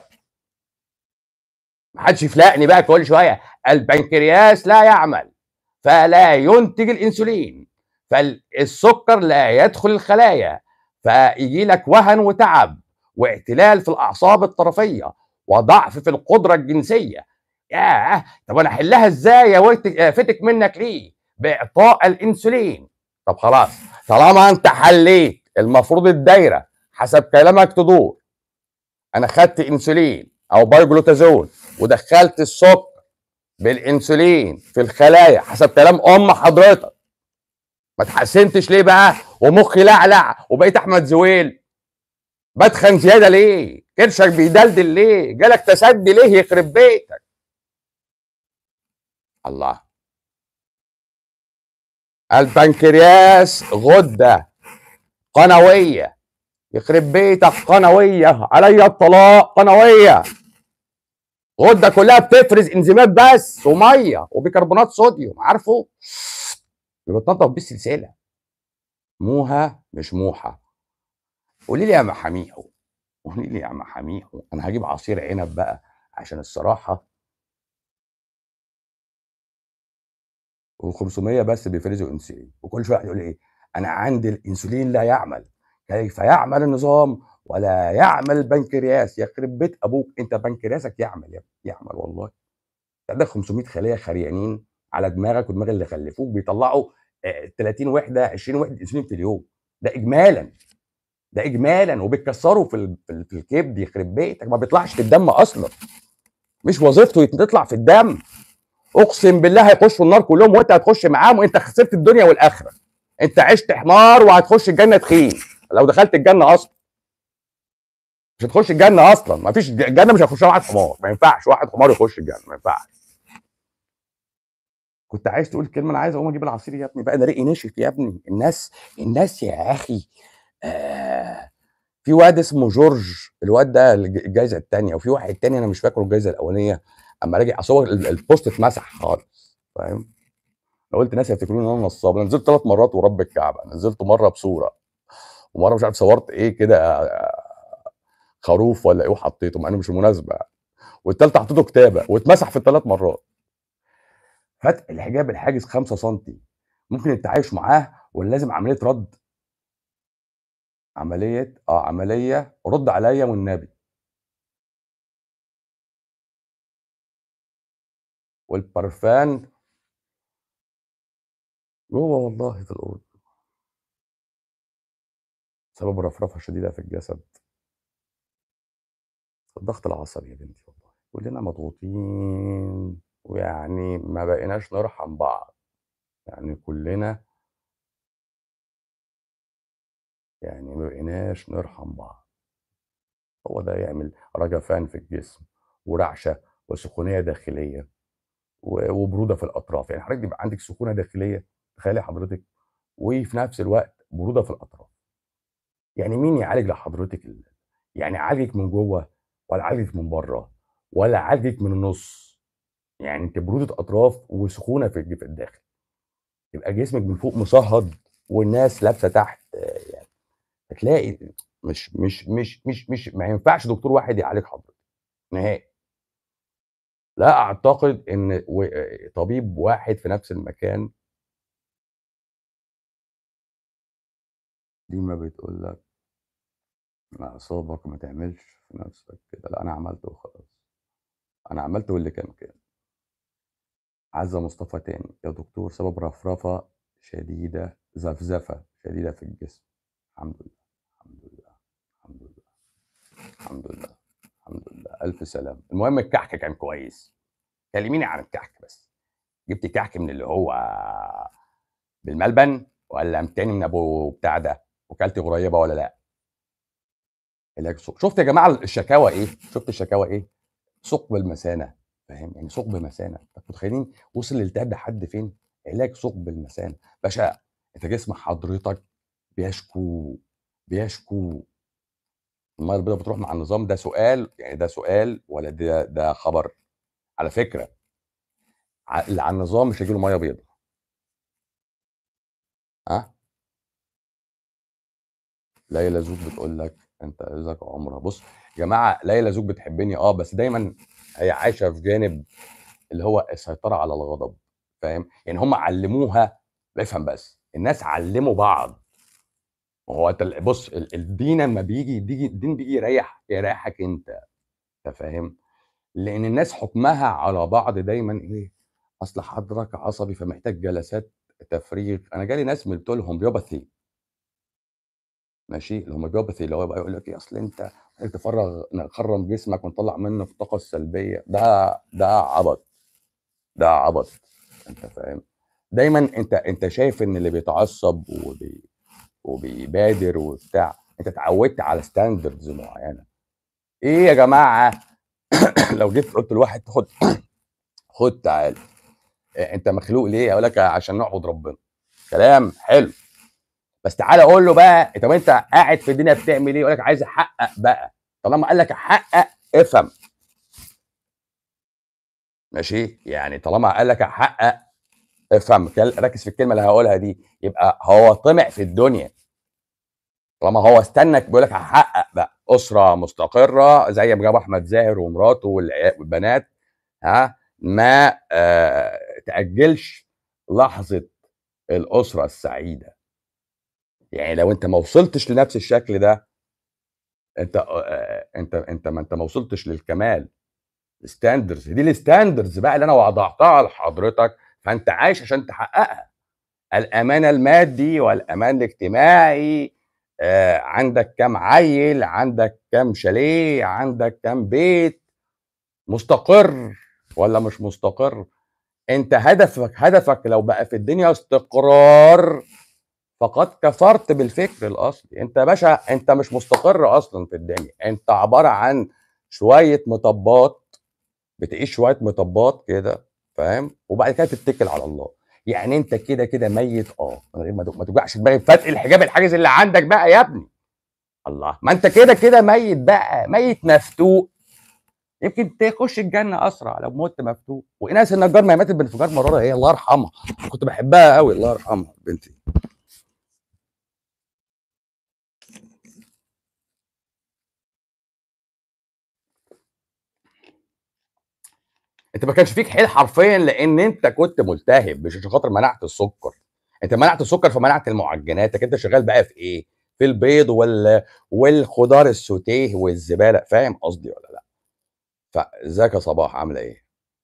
محدش يفلقني بقى كل شويه البنكرياس لا يعمل فلا ينتج الانسولين فالسكر لا يدخل الخلايا فيجي لك وهن وتعب واعتلال في الاعصاب الطرفيه وضعف في القدره الجنسيه ياه طب انا احلها ازاي يا ويت- يا فتك منك ليه باعطاء الانسولين طب خلاص طالما انت حليت المفروض الدايره حسب كلامك تدور انا خدت انسولين او بايجلوتازون ودخلت السكر بالانسولين في الخلايا حسب كلام ام حضرتك ما اتحسنتش ليه بقى ومخي لعلع وبقيت احمد زويل بتخن زياده ليه كرشك بيدلدل ليه جالك تسدي ليه يخرب بيتك الله البنكرياس غده قنويه يخرب بيتك قنويه عليا الطلاق قنويه غده كلها بتفرز انزيمات بس وميه وبيكربونات صوديوم عارفه اللي بتنطط بيه السلسله موها مش موحه قولي لي يا محاميحو قولي لي يا محاميحو انا هجيب عصير عنب بقى عشان الصراحه و500 بس بيفرزوا انسولين وكل شويه يقول ايه انا عندي الانسولين لا يعمل كيف يعمل النظام ولا يعمل البنكرياس يخرب بيت ابوك انت بنكرياسك يعمل يا ابني، يعمل والله ده 500 خليه خريانين على دماغك ودماغ اللي خلفوك بيطلعوا آه، 30 وحده 20 وحده انسولين في اليوم ده اجمالا ده اجمالا وبيتكسروا في ال- في ال- في الكبد يخرب بيتك ما بيطلعش في الدم اصلا مش وظيفته يطلع في الدم اقسم بالله هيخشوا النار كلهم وانت هتخش معاهم وانت خسرت الدنيا والاخره انت عشت حمار وهتخش الجنه تخين لو دخلت الجنه اصلا مش هتخش الجنه اصلا ما فيش الجنه مش هيخشها واحد حمار ما ينفعش واحد حمار يخش الجنه ما ينفعش كنت عايز تقول كلمه انا عايز اقوم اجيب العصير يا ابني بقى ده رقي نشف يا ابني الناس الناس يا اخي آه في واد اسمه جورج الواد ده الجائزه الثانيه وفي واحد تاني انا مش فاكره الجائزه الاولانيه اما راجع اصل هو البوست اتمسح خالص فاهم انا قلت ناس يفتكروني ان انا نصاب انا نزلت ثلاث مرات ورب الكعبه نزلت مره بصوره ومره مش عارف صورت ايه كده خروف ولا ايه وحطيته مع انه مش مناسبه والثالثه حطيته كتابه واتمسح في الثلاث مرات فتح الحجاب الحاجز 5 سم ممكن التعايش معاه ولا لازم عمليه رد عمليه اه عمليه رد عليا والنبي والبرفان جوه والله في الأوضة سبب رفرفة شديدة في الجسد الضغط العصبي يا بنتي والله كلنا مضغوطين ويعني ما بقيناش نرحم بعض يعني كلنا يعني ما بقيناش نرحم بعض هو ده يعمل رجفان في الجسم ورعشة وسخونية داخلية وبرودة في الأطراف يعني حضرتك يبقى عندك سخونة داخلية تخيلي حضرتك وفي نفس الوقت برودة في الأطراف يعني مين يعالج لحضرتك يعني عالجك من جوه ولا عالجك من بره ولا عالجك من النص يعني انت برودة أطراف وسخونة في الداخل يبقى جسمك من فوق مصهد والناس لابسة تحت يعني هتلاقي مش مش مش مش مش ما ينفعش دكتور واحد يعالج حضرتك نهائي لا اعتقد ان طبيب واحد في نفس المكان دي ما بتقول لك اعصابك ما تعملش في نفسك كده لا انا عملت وخلاص انا عملت واللي كان كان عزة مصطفى تاني يا دكتور سبب رفرفة شديدة زفزفة شديدة في الجسم الحمد لله الحمد لله الحمد لله الحمد لله الحمد لله ألف سلام المهم الكحك كان كويس كلميني عن الكحك بس جبت كحك من اللي هو بالملبن ولا تاني من ابو بتاع ده وكلت قريبه ولا لا علاج شفت يا جماعه الشكاوى ايه شفت الشكاوى ايه ثقب المثانه فاهم يعني ثقب مثانه انت متخيلين وصل الالتهاب لحد فين علاج ثقب المثانه باشا انت جسم حضرتك بيشكو بيشكو الميه البيضاء بتروح مع النظام ده سؤال يعني ده سؤال ولا ده ده خبر على فكره اللي على النظام مش هيجي له ميه بيضاء ها ليلى زوج بتقول لك انت رزقك عمرها بص يا جماعه ليلى زوج بتحبني اه بس دايما هي عايشه في جانب اللي هو السيطره على الغضب فاهم يعني هم علموها افهم بس الناس علموا بعض وهو انت بص الدين لما بيجي الدين بيجي يريح يريحك انت انت فاهم لان الناس حكمها على بعض دايما ايه اصل حضرتك عصبي فمحتاج جلسات تفريغ انا جالي ناس من بتوع الهوميوباثي ماشي الهوميوباثي اللي هو بقى يقول لك ايه اصل انت محتاج تفرغ نخرم جسمك ونطلع منه الطاقه السلبيه ده ده عبط ده عبط انت فاهم دايما انت انت شايف ان اللي بيتعصب وبي وبيبادر وبتاع انت اتعودت على ستاندردز معينه ايه يا جماعه لو جيت قلت لواحد خد خد تعال انت مخلوق ليه اقول لك عشان نعبد ربنا كلام حلو بس تعالى قول له بقى طب انت قاعد في الدنيا بتعمل ايه يقول لك عايز احقق بقى طالما قال لك احقق افهم ماشي يعني طالما قال لك احقق افهم ركز في الكلمه اللي هقولها دي يبقى هو طمع في الدنيا طالما هو استنك بيقول لك هحقق بقى اسره مستقره زي ما جاب احمد زاهر ومراته والبنات ها ما آه تاجلش لحظه الاسره السعيده يعني لو انت ما وصلتش لنفس الشكل ده انت آه انت انت ما انت ما وصلتش للكمال الستاندرز دي الستاندرز بقى اللي انا وضعتها لحضرتك فانت عايش عشان تحققها الامان المادي والامان الاجتماعي آه عندك كام عيل عندك كام شاليه عندك كام بيت مستقر ولا مش مستقر انت هدفك هدفك لو بقى في الدنيا استقرار فقد كفرت بالفكر الاصلي انت يا باشا انت مش مستقر اصلا في الدنيا انت عباره عن شويه مطبات بتعيش شويه مطبات كده فاهم وبعد كده تتكل على الله يعني انت كده كده ميت اه من غير ما ما توجعش دماغك فتح الحجاب الحاجز اللي عندك بقى يا ابني الله ما انت كده كده ميت بقى ميت مفتوق يمكن تخش الجنه اسرع لو مت مفتوق وايناس النجار ما ماتت بانفجار مراره هي الله يرحمها كنت بحبها قوي الله يرحمها بنتي انت ما كانش فيك حيل حرفيا لان انت كنت ملتهب مش عشان خاطر منعت السكر انت منعت السكر فمنعت المعجنات انت شغال بقى في ايه في البيض وال والخضار السوتيه والزباله فاهم قصدي ولا لا فازيك يا صباح عامله ايه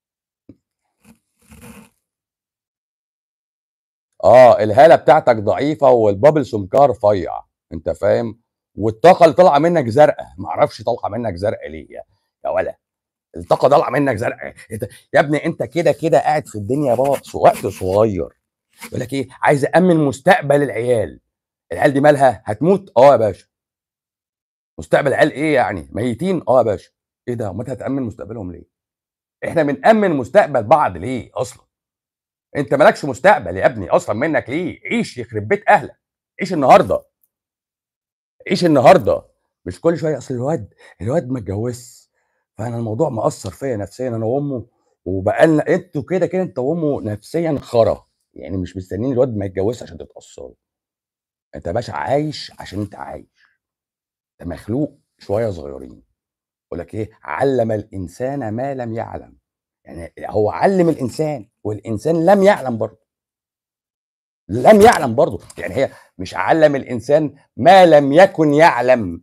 اه الهاله بتاعتك ضعيفه والبابل سمكها رفيع انت فاهم والطاقه اللي طالعه منك زرقاء معرفش طالعه منك زرقاء ليه يا يا ولا الطاقه طالعه منك زرقاء انت يا ابني انت كده كده قاعد في الدنيا بقى وقت صغير يقول لك ايه عايز امن مستقبل العيال العيال دي مالها هتموت اه يا باشا مستقبل العيال ايه يعني ميتين اه يا باشا ايه ده امال هتامن مستقبلهم ليه احنا بنامن مستقبل بعض ليه اصلا انت مالكش مستقبل يا ابني اصلا منك ليه عيش يخرب بيت اهلك عيش النهارده عيش النهارده مش كل شويه اصل الواد الواد ما اتجوزش فانا الموضوع مأثر فيا نفسيا انا وامه وبقالنا انتوا كده كده انت وامه نفسيا خرا يعني مش مستنيين الواد ما يتجوزش عشان تتأثروا انت يا باشا عايش عشان انت عايش انت مخلوق شويه صغيرين يقول لك ايه علم الانسان ما لم يعلم يعني هو علم الانسان والانسان لم يعلم برضه لم يعلم برضه يعني هي مش علم الانسان ما لم يكن يعلم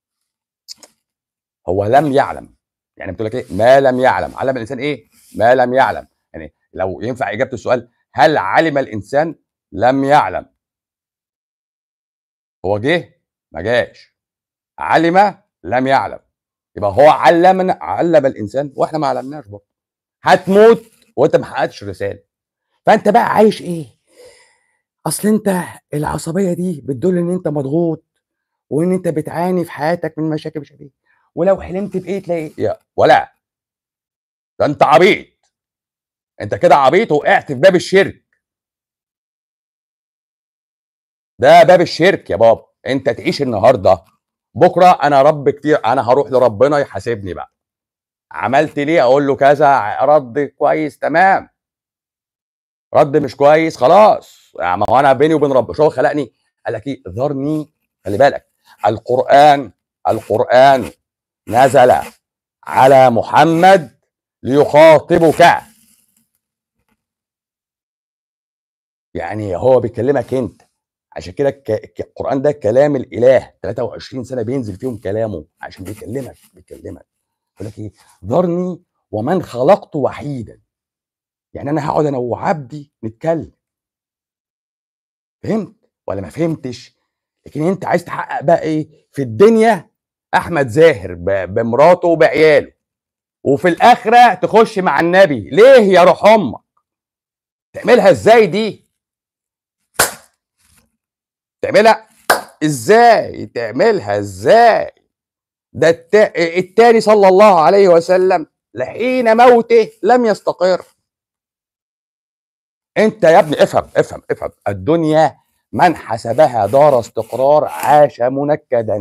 هو لم يعلم يعني بتقول لك ايه ما لم يعلم علم الانسان ايه ما لم يعلم يعني لو ينفع اجابه السؤال هل علم الانسان لم يعلم هو جه ما جاش علم لم يعلم يبقى هو علمنا علم الانسان واحنا ما علمناش برضه هتموت وانت ما حققتش رساله فانت بقى عايش ايه اصل انت العصبيه دي بتدل ان انت مضغوط وان انت بتعاني في حياتك من مشاكل مش عارف ايه ولو حلمت بايه تلاقي يا ولا ده انت عبيط انت كده عبيط وقعت في باب الشرك ده باب الشرك يا بابا انت تعيش النهارده بكره انا رب كتير انا هروح لربنا يحاسبني بقى عملت ليه اقول له كذا رد كويس تمام رد مش كويس خلاص يعني ما هو انا بيني وبين ربنا شو هو خلقني قال لك ايه ذرني خلي بالك القران القران نزل على محمد ليخاطبك يعني هو بيكلمك انت عشان كده القران ده كلام الاله 23 سنه بينزل فيهم كلامه عشان بيكلمك بيكلمك يقول لك ايه ذرني ومن خلقت وحيدا يعني انا هقعد انا وعبدي نتكلم فهمت ولا ما فهمتش لكن انت عايز تحقق بقى ايه في الدنيا احمد زاهر بمراته وبعياله وفي الاخره تخش مع النبي ليه يا روح امك تعملها ازاي دي تعملها ازاي تعملها ازاي ده التاني صلى الله عليه وسلم لحين موته لم يستقر انت يا ابني افهم افهم افهم الدنيا من حسبها دار استقرار عاش منكدا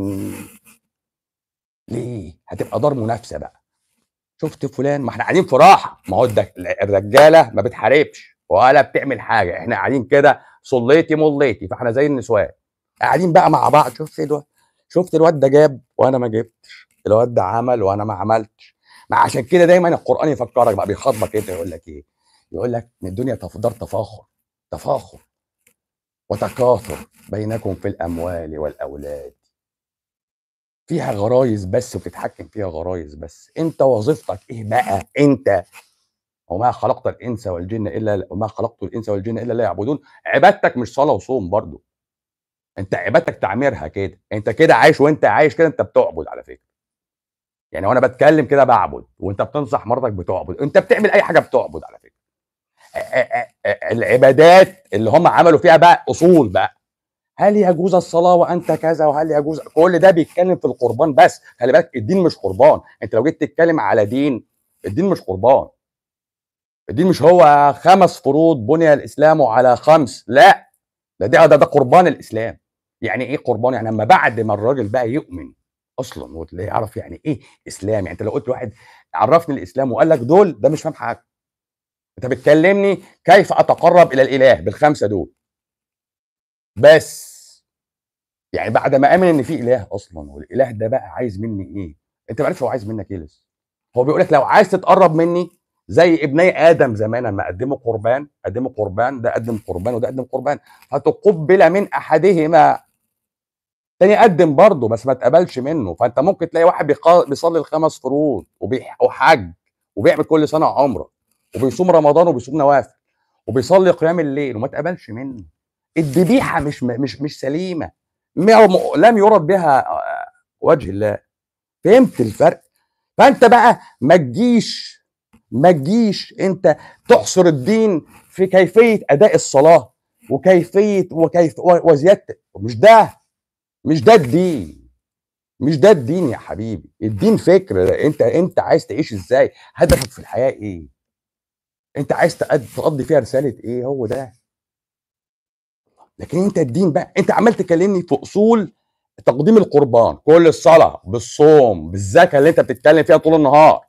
ليه هتبقى دار منافسه بقى شفت فلان ما احنا قاعدين في راحه ما هو الرجاله ما بتحاربش ولا بتعمل حاجه احنا قاعدين كده صليتي مليتي فاحنا زي النسوان قاعدين بقى مع بعض شفت الواد شفت الواد ده جاب وانا ما جبتش الواد ده عمل وانا ما عملتش ما عشان كده دايما القران يفكرك بقى بيخاطبك انت يقول لك ايه يقول لك ان الدنيا دار تفاخر تفاخر وتكاثر بينكم في الاموال والاولاد فيها غرايز بس وبتتحكم فيها غرايز بس انت وظيفتك ايه بقى انت وما خلقت الانس والجن الا وما خلقت الانس والجن الا لا يعبدون عبادتك مش صلاه وصوم برضو انت عبادتك تعميرها كده انت كده عايش وانت عايش كده انت بتعبد على فكره يعني وانا بتكلم كده بعبد وانت بتنصح مرتك بتعبد انت بتعمل اي حاجه بتعبد على فكره العبادات اللي هم عملوا فيها بقى اصول بقى هل يجوز الصلاه وانت كذا وهل يجوز كل ده بيتكلم في القربان بس خلي بالك الدين مش قربان انت لو جيت تتكلم على دين الدين مش قربان الدين مش هو خمس فروض بني الاسلام على خمس لا ده ده ده, ده قربان الاسلام يعني ايه قربان يعني اما بعد ما الراجل بقى يؤمن اصلا وتلاقيه يعرف يعني ايه اسلام يعني انت لو قلت لواحد عرفني الاسلام وقال لك دول ده مش فاهم حاجه انت بتكلمني كيف اتقرب الى الاله بالخمسه دول بس يعني بعد ما امن ان في اله اصلا والاله ده بقى عايز مني ايه انت ما عارف هو عايز منك ايه لسه هو بيقول لك لو عايز تتقرب مني زي ابني ادم زمان لما قدموا قربان قدموا قربان ده قدم قربان وده قدم قربان فتقبل من احدهما تاني قدم برضه بس ما اتقبلش منه فانت ممكن تلاقي واحد بيصلي الخمس فروض وحج وبيعمل كل سنه عمره وبيصوم رمضان وبيصوم نوافل وبيصلي قيام الليل وما اتقبلش منه الذبيحه مش مش مش سليمه لم يرد بها وجه الله فهمت الفرق فانت بقى ما تجيش ما تجيش انت تحصر الدين في كيفيه اداء الصلاه وكيفيه وكيف وزياده مش ده مش ده الدين مش ده الدين يا حبيبي الدين فكر انت انت عايز تعيش ازاي هدفك في الحياه ايه انت عايز تقضي فيها رساله ايه هو ده لكن انت الدين بقى انت عمال تكلمني في اصول تقديم القربان كل الصلاه بالصوم بالزكاه اللي انت بتتكلم فيها طول النهار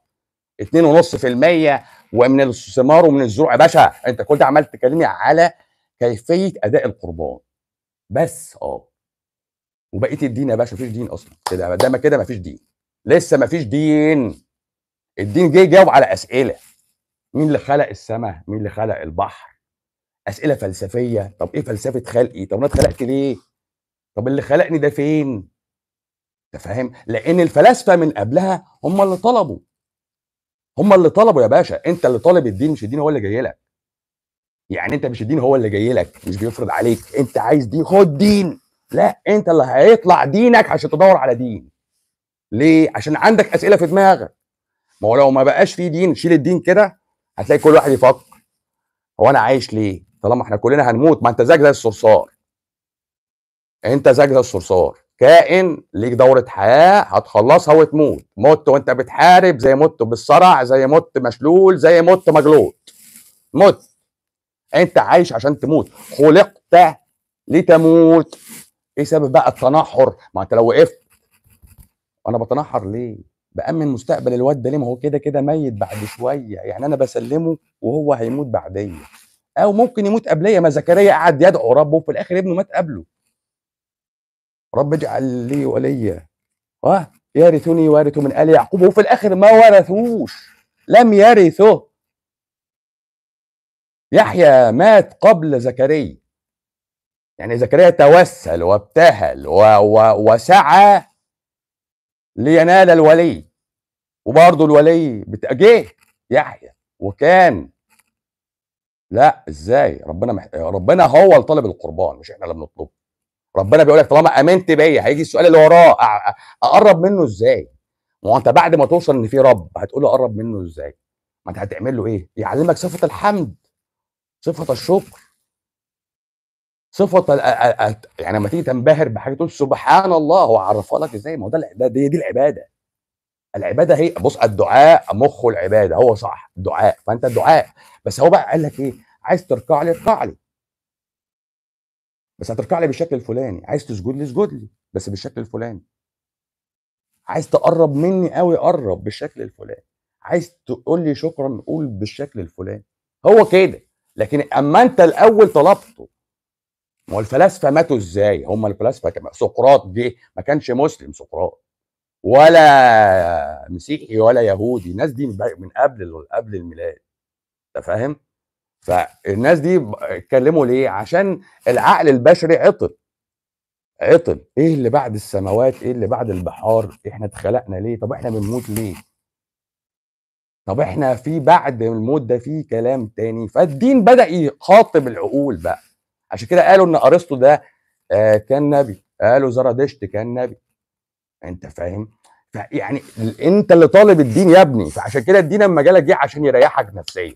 2.5% ومن الثمار ومن الزروع يا باشا انت كنت عمال تكلمني على كيفيه اداء القربان بس اه وبقيه الدين يا باشا مفيش دين اصلا كده ده ما كده مفيش دين لسه مفيش دين الدين جه يجاوب على اسئله مين اللي خلق السماء مين اللي خلق البحر اسئله فلسفيه طب ايه فلسفه خلقي طب انا اتخلقت ليه طب اللي خلقني ده فين انت فاهم لان الفلاسفه من قبلها هم اللي طلبوا هم اللي طلبوا يا باشا انت اللي طالب الدين مش الدين هو اللي جاي لك يعني انت مش الدين هو اللي جاي لك مش بيفرض عليك انت عايز دين خد دين لا انت اللي هيطلع دينك عشان تدور على دين ليه عشان عندك اسئله في دماغك ما هو لو ما بقاش في دين شيل الدين كده هتلاقي كل واحد يفكر هو انا عايش ليه طالما احنا كلنا هنموت ما انت زيك زي الصرصار انت زيك زي الصرصار كائن ليك دورة حياة هتخلصها وتموت مت وانت بتحارب زي مت بالصرع زي مت مشلول زي مت مجلوط مت انت عايش عشان تموت خلقت لتموت ايه سبب بقى التنحر ما انت لو وقفت وانا بتنحر ليه بامن مستقبل الواد ده ليه ما هو كده كده ميت بعد شويه يعني انا بسلمه وهو هيموت بعديه او ممكن يموت قبليه ما زكريا قعد يدعو ربه وفي الاخر ابنه مات قبله رب اجعل لي وليا اه يرثني وارث من ال يعقوب وفي الاخر ما ورثوش لم يرثه يحيى مات قبل زكريا يعني زكريا توسل وابتهل و و وسعى لينال الولي وبرضه الولي جه يحيى وكان لا ازاي ربنا مح... ربنا هو اللي طالب القربان مش احنا اللي بنطلبه ربنا بيقول لك طالما امنت بيا هيجي السؤال اللي وراه أ... اقرب منه ازاي ما هو انت بعد ما توصل ان في رب هتقول له اقرب منه ازاي ما انت هتعمل له ايه يعلمك صفه الحمد صفه الشكر صفه يعني لما تيجي تنبهر بحاجه تقول سبحان الله هو عرفها لك ازاي ما هو ده ده دي, دي العباده العباده هي بص الدعاء مخه العباده هو صح الدعاء فانت الدعاء بس هو بقى قال لك ايه عايز تركع لي اركع لي بس هتركع لي بالشكل الفلاني عايز تسجد لي اسجد لي بس بالشكل الفلاني عايز تقرب مني قوي قرب بالشكل الفلاني عايز تقول لي شكرا قول بالشكل الفلاني هو كده لكن اما انت الاول طلبته ما هو الفلاسفه ماتوا ازاي هم الفلاسفه كمان سقراط جه ما كانش مسلم سقراط ولا مسيحي ولا يهودي الناس دي من قبل قبل الميلاد انت فاهم فالناس دي اتكلموا ليه عشان العقل البشري عطل عطل ايه اللي بعد السماوات ايه اللي بعد البحار احنا اتخلقنا ليه طب احنا بنموت ليه طب احنا في بعد الموت ده في كلام تاني فالدين بدا يخاطب العقول بقى عشان كده قالوا ان ارسطو ده آه كان نبي قالوا زرادشت كان نبي انت فاهم فيعني انت اللي طالب الدين يا ابني فعشان كده الدين لما جالك جه عشان يريحك نفسيا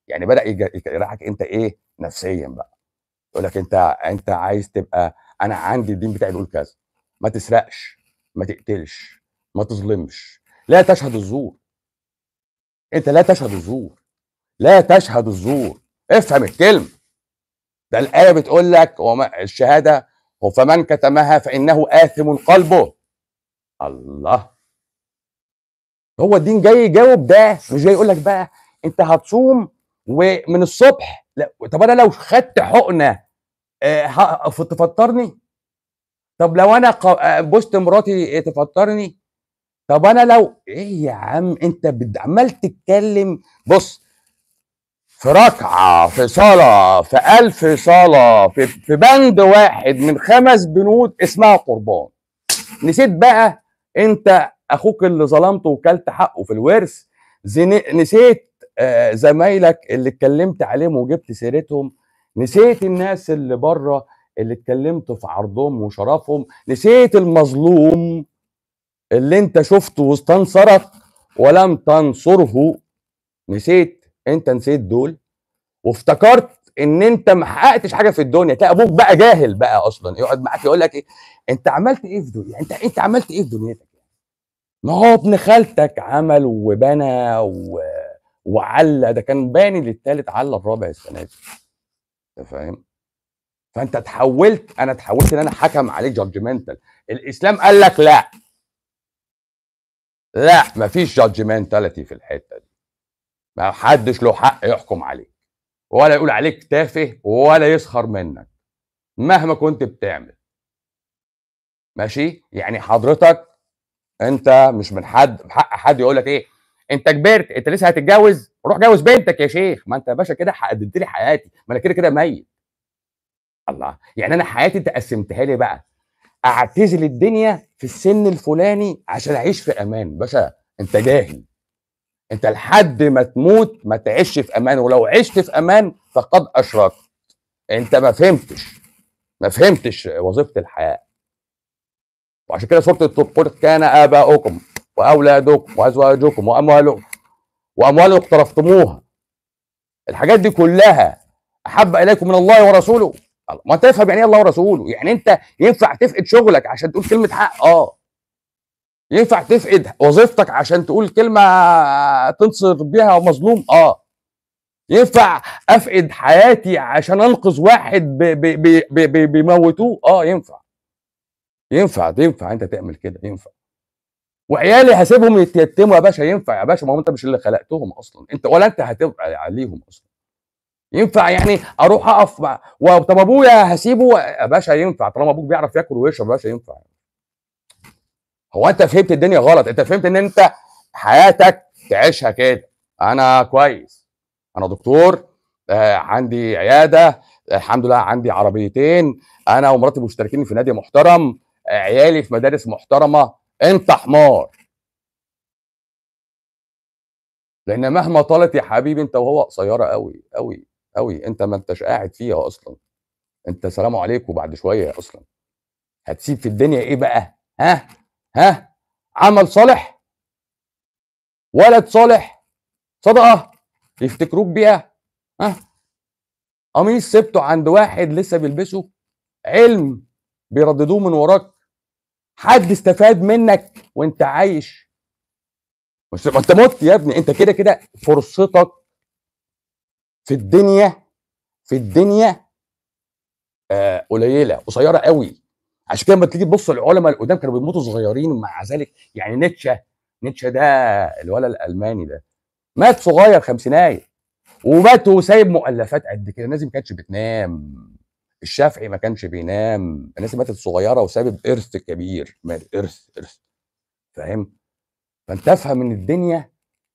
يعني بدا يج- يجرحك انت ايه نفسيا بقى يقول لك انت انت عايز تبقى انا عندي الدين بتاعي بيقول كذا ما تسرقش ما تقتلش ما تظلمش لا تشهد الزور انت لا تشهد الزور لا تشهد الزور افهم الكلمه ده الايه بتقول لك وما الشهاده فمن كتمها فانه اثم قلبه الله هو الدين جاي يجاوب ده مش جاي يقول لك بقى انت هتصوم ومن الصبح لا طب انا لو خدت حقنه آه، ه- ف- تفطرني طب لو انا ق- آه، بوست مراتي تفطرني طب انا لو ايه يا عم انت بت- عمال تتكلم بص في ركعه في صلاه في ألف صلاه في, في بند واحد من خمس بنود اسمها قربان نسيت بقى انت اخوك اللي ظلمته وكلت حقه في الورث زن- نسيت آه، زمايلك اللي اتكلمت عليهم وجبت سيرتهم نسيت الناس اللي بره اللي اتكلمت في عرضهم وشرفهم نسيت المظلوم اللي انت شفته واستنصرك ولم تنصره نسيت انت نسيت دول وافتكرت ان انت ما حققتش حاجه في الدنيا تلاقي ابوك بقى جاهل بقى اصلا يقعد معاك يقول لك ايه انت عملت ايه في دنيا يعني انت انت عملت ايه في دنيتك ما هو ابن خالتك عمل وبنى و... وعلى ده كان باني للتالت على الرابع السنه دي انت فاهم فانت اتحولت انا اتحولت ان انا حكم عليك جادجمنتال الاسلام قال لك لا لا مفيش جادجمنتاليتي في الحته دي ما حدش له حق يحكم عليك ولا يقول عليك تافه ولا يسخر منك مهما كنت بتعمل ماشي يعني حضرتك انت مش من حد حق حد يقول لك ايه انت كبرت انت لسه هتتجوز روح جوز بنتك يا شيخ ما انت يا باشا كده حددت لي حياتي ما انا كده كده ميت الله يعني انا حياتي انت قسمتها لي بقى اعتزل الدنيا في السن الفلاني عشان اعيش في امان باشا انت جاهل انت لحد ما تموت ما تعيش في امان ولو عشت في امان فقد اشركت انت ما فهمتش ما فهمتش وظيفه الحياه وعشان كده سوره الطور كان اباؤكم واولادكم وازواجكم واموالكم واموال اقترفتموها الحاجات دي كلها احب اليكم من الله ورسوله الله. ما انت تفهم يعني ايه الله ورسوله يعني انت ينفع تفقد شغلك عشان تقول كلمه حق اه ينفع تفقد وظيفتك عشان تقول كلمه تنصر بيها مظلوم اه ينفع افقد حياتي عشان انقذ واحد ب- ب- ب- ب- ب- بيموتوه اه ينفع ينفع ينفع انت تعمل كده ينفع وعيالي هسيبهم يتيتموا يا باشا ينفع يا باشا ما هو انت مش اللي خلقتهم اصلا انت ولا انت هتبقى عليهم اصلا ينفع يعني اروح اقف مع و- طب ابويا هسيبه يا باشا ينفع طالما ابوك بيعرف ياكل ويشرب يا باشا ينفع هو انت فهمت الدنيا غلط انت فهمت ان انت حياتك تعيشها كده انا كويس انا دكتور آه عندي عياده الحمد لله عندي عربيتين انا ومراتي مشتركين في نادي محترم آه عيالي في مدارس محترمه انت حمار لان مهما طالت يا حبيبي انت وهو قصيره قوي قوي قوي انت ما انتش قاعد فيها اصلا انت سلام عليكم بعد شويه اصلا هتسيب في الدنيا ايه بقى ها ها عمل صالح ولد صالح صدقه يفتكروك بيها ها قميص سبته عند واحد لسه بيلبسه علم بيرددوه من وراك حد استفاد منك وانت عايش مش ما انت مت يا ابني انت كده كده فرصتك في الدنيا في الدنيا آه قليله قصيره قوي عشان كده لما تيجي تبص العلماء القدام كانوا بيموتوا صغيرين مع ذلك يعني نيتشه نيتشه ده الولد الالماني ده مات صغير خمسينايه ومات وسايب مؤلفات قد كده الناس دي ما كانتش بتنام الشافعي ما كانش بينام الناس دي ماتت صغيره وسابت ارث كبير مات ارث ارث فاهم فانت افهم ان الدنيا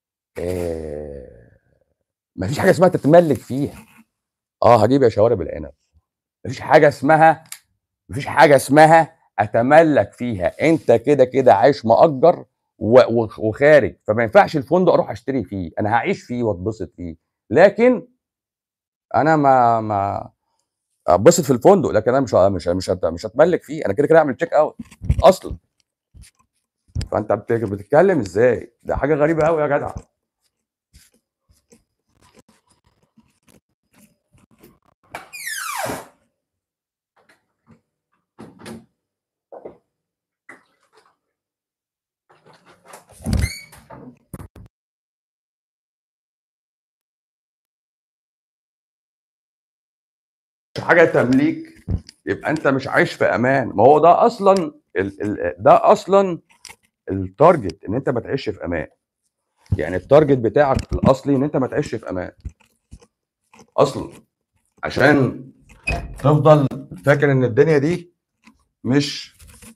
آه ما فيش حاجه اسمها تتملك فيها اه هجيب يا شوارب العنب ما فيش حاجه اسمها ما فيش حاجه اسمها اتملك فيها انت كده كده عايش مأجر و- و- وخارج فما ينفعش الفندق اروح اشتري فيه انا هعيش فيه واتبسط فيه لكن انا ما ما اتبسط في الفندق لكن انا مش ه- مش ه- مش هت- مش هتملك فيه انا كده كده اعمل تشيك اوت اصلا فانت بت- بتتكلم ازاي ده حاجه غريبه قوي يا جدع حاجه تمليك يبقى انت مش عايش في امان ما هو ده اصلا ال ال ده اصلا التارجت ان انت ما تعيش في امان يعني التارجت بتاعك الاصلي ان انت ما تعيش في امان اصلا عشان تفضل فاكر ان الدنيا دي مش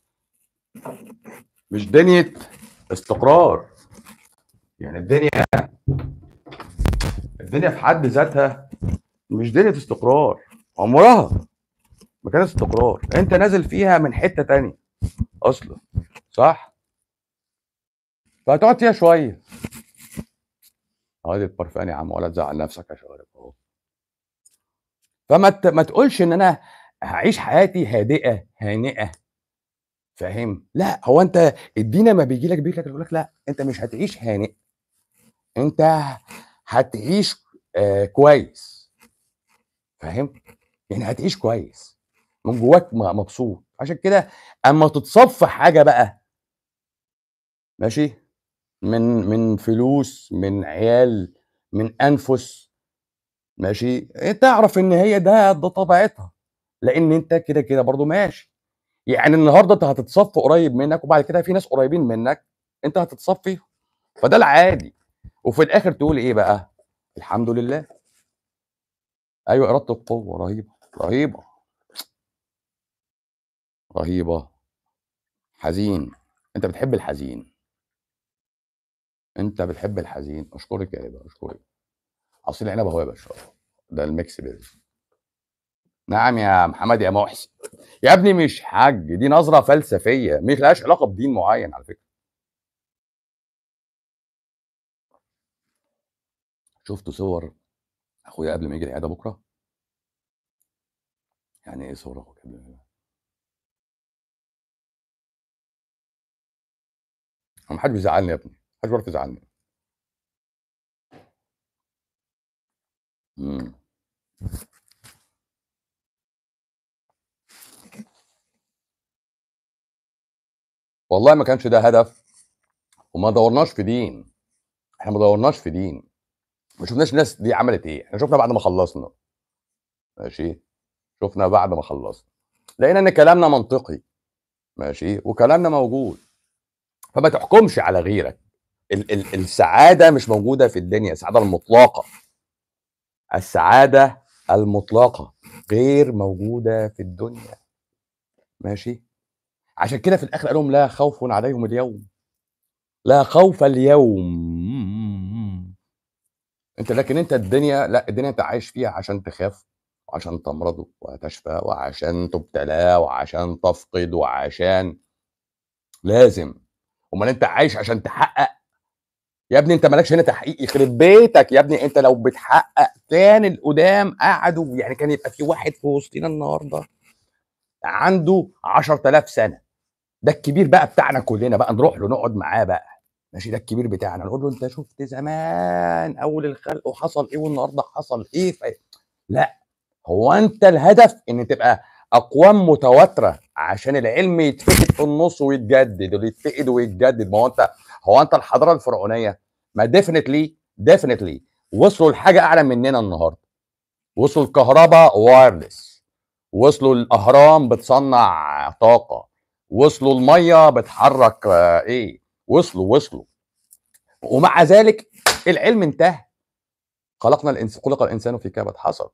مش دنيا استقرار يعني الدنيا الدنيا في حد ذاتها مش دنيا استقرار عمرها ما كانت استقرار انت نازل فيها من حته تانية اصلا صح فهتقعد فيها شويه ادي البرفان يا عم ولا تزعل نفسك يا شارب اهو فما ت... ما تقولش ان انا هعيش حياتي هادئه هانئه فاهم لا هو انت الدين ما بيجي لك بيجي لك يقول لك لا انت مش هتعيش هانئ انت هتعيش آه كويس فاهم يعني هتعيش كويس من جواك م- مبسوط عشان كده اما تتصف حاجه بقى ماشي من من فلوس من عيال من انفس ماشي تعرف ان هي ده ده طبيعتها لان انت كده كده برضو ماشي يعني النهارده انت هتتصف قريب منك وبعد كده في ناس قريبين منك انت هتتصفي فده العادي وفي الاخر تقول ايه بقى الحمد لله ايوه اراده القوه رهيبه رهيبه رهيبه حزين انت بتحب الحزين انت بتحب الحزين اشكرك يا هبه اشكرك عصير عنب اهو يا باشا ده الميكس بيري نعم يا محمد يا محسن يا ابني مش حج دي نظره فلسفيه مش لهاش علاقه بدين معين على فكره شفتوا صور اخويا قبل ما يجي العياده بكره يعني ايه صور اخوك قبل ما يجي هو محدش بيزعلني يا ابني محدش بيعرف يزعلني امم والله ما كانش ده هدف وما دورناش في دين احنا ما دورناش في دين ما شفناش الناس دي عملت ايه احنا شفنا بعد ما خلصنا ماشي شفنا بعد ما خلصنا لقينا ان كلامنا منطقي ماشي وكلامنا موجود فما تحكمش على غيرك ال- ال- السعاده مش موجوده في الدنيا السعاده المطلقه السعاده المطلقه غير موجوده في الدنيا ماشي عشان كده في الاخر قال لهم لا خوف عليهم اليوم لا خوف اليوم انت لكن انت الدنيا لا الدنيا انت عايش فيها عشان تخاف وعشان تمرض وتشفى وعشان تبتلى وعشان تفقد وعشان لازم امال انت عايش عشان تحقق يا ابني انت مالكش هنا تحقيق يخرب بيتك يا ابني انت لو بتحقق كان القدام قعدوا يعني كان يبقى في واحد في وسطنا النهارده عنده 10000 سنه ده الكبير بقى بتاعنا كلنا بقى نروح له نقعد معاه بقى ماشي ده الكبير بتاعنا نقول له انت شفت زمان اول الخلق وحصل ايه والنهارده حصل ايه ف... لا هو انت الهدف ان تبقى اقوام متواتره عشان العلم يتفقد في النص ويتجدد ويتفقد ويتجدد ما هو انت هو انت الحضاره الفرعونيه ما ديفنتلي ديفنتلي وصلوا لحاجه اعلى مننا النهارده وصلوا الكهرباء وايرلس وصلوا الاهرام بتصنع طاقه وصلوا الميه بتحرك آه، ايه وصلوا وصلوا ومع ذلك العلم انتهى خلقنا الانس خلق الانسان في كبد حصل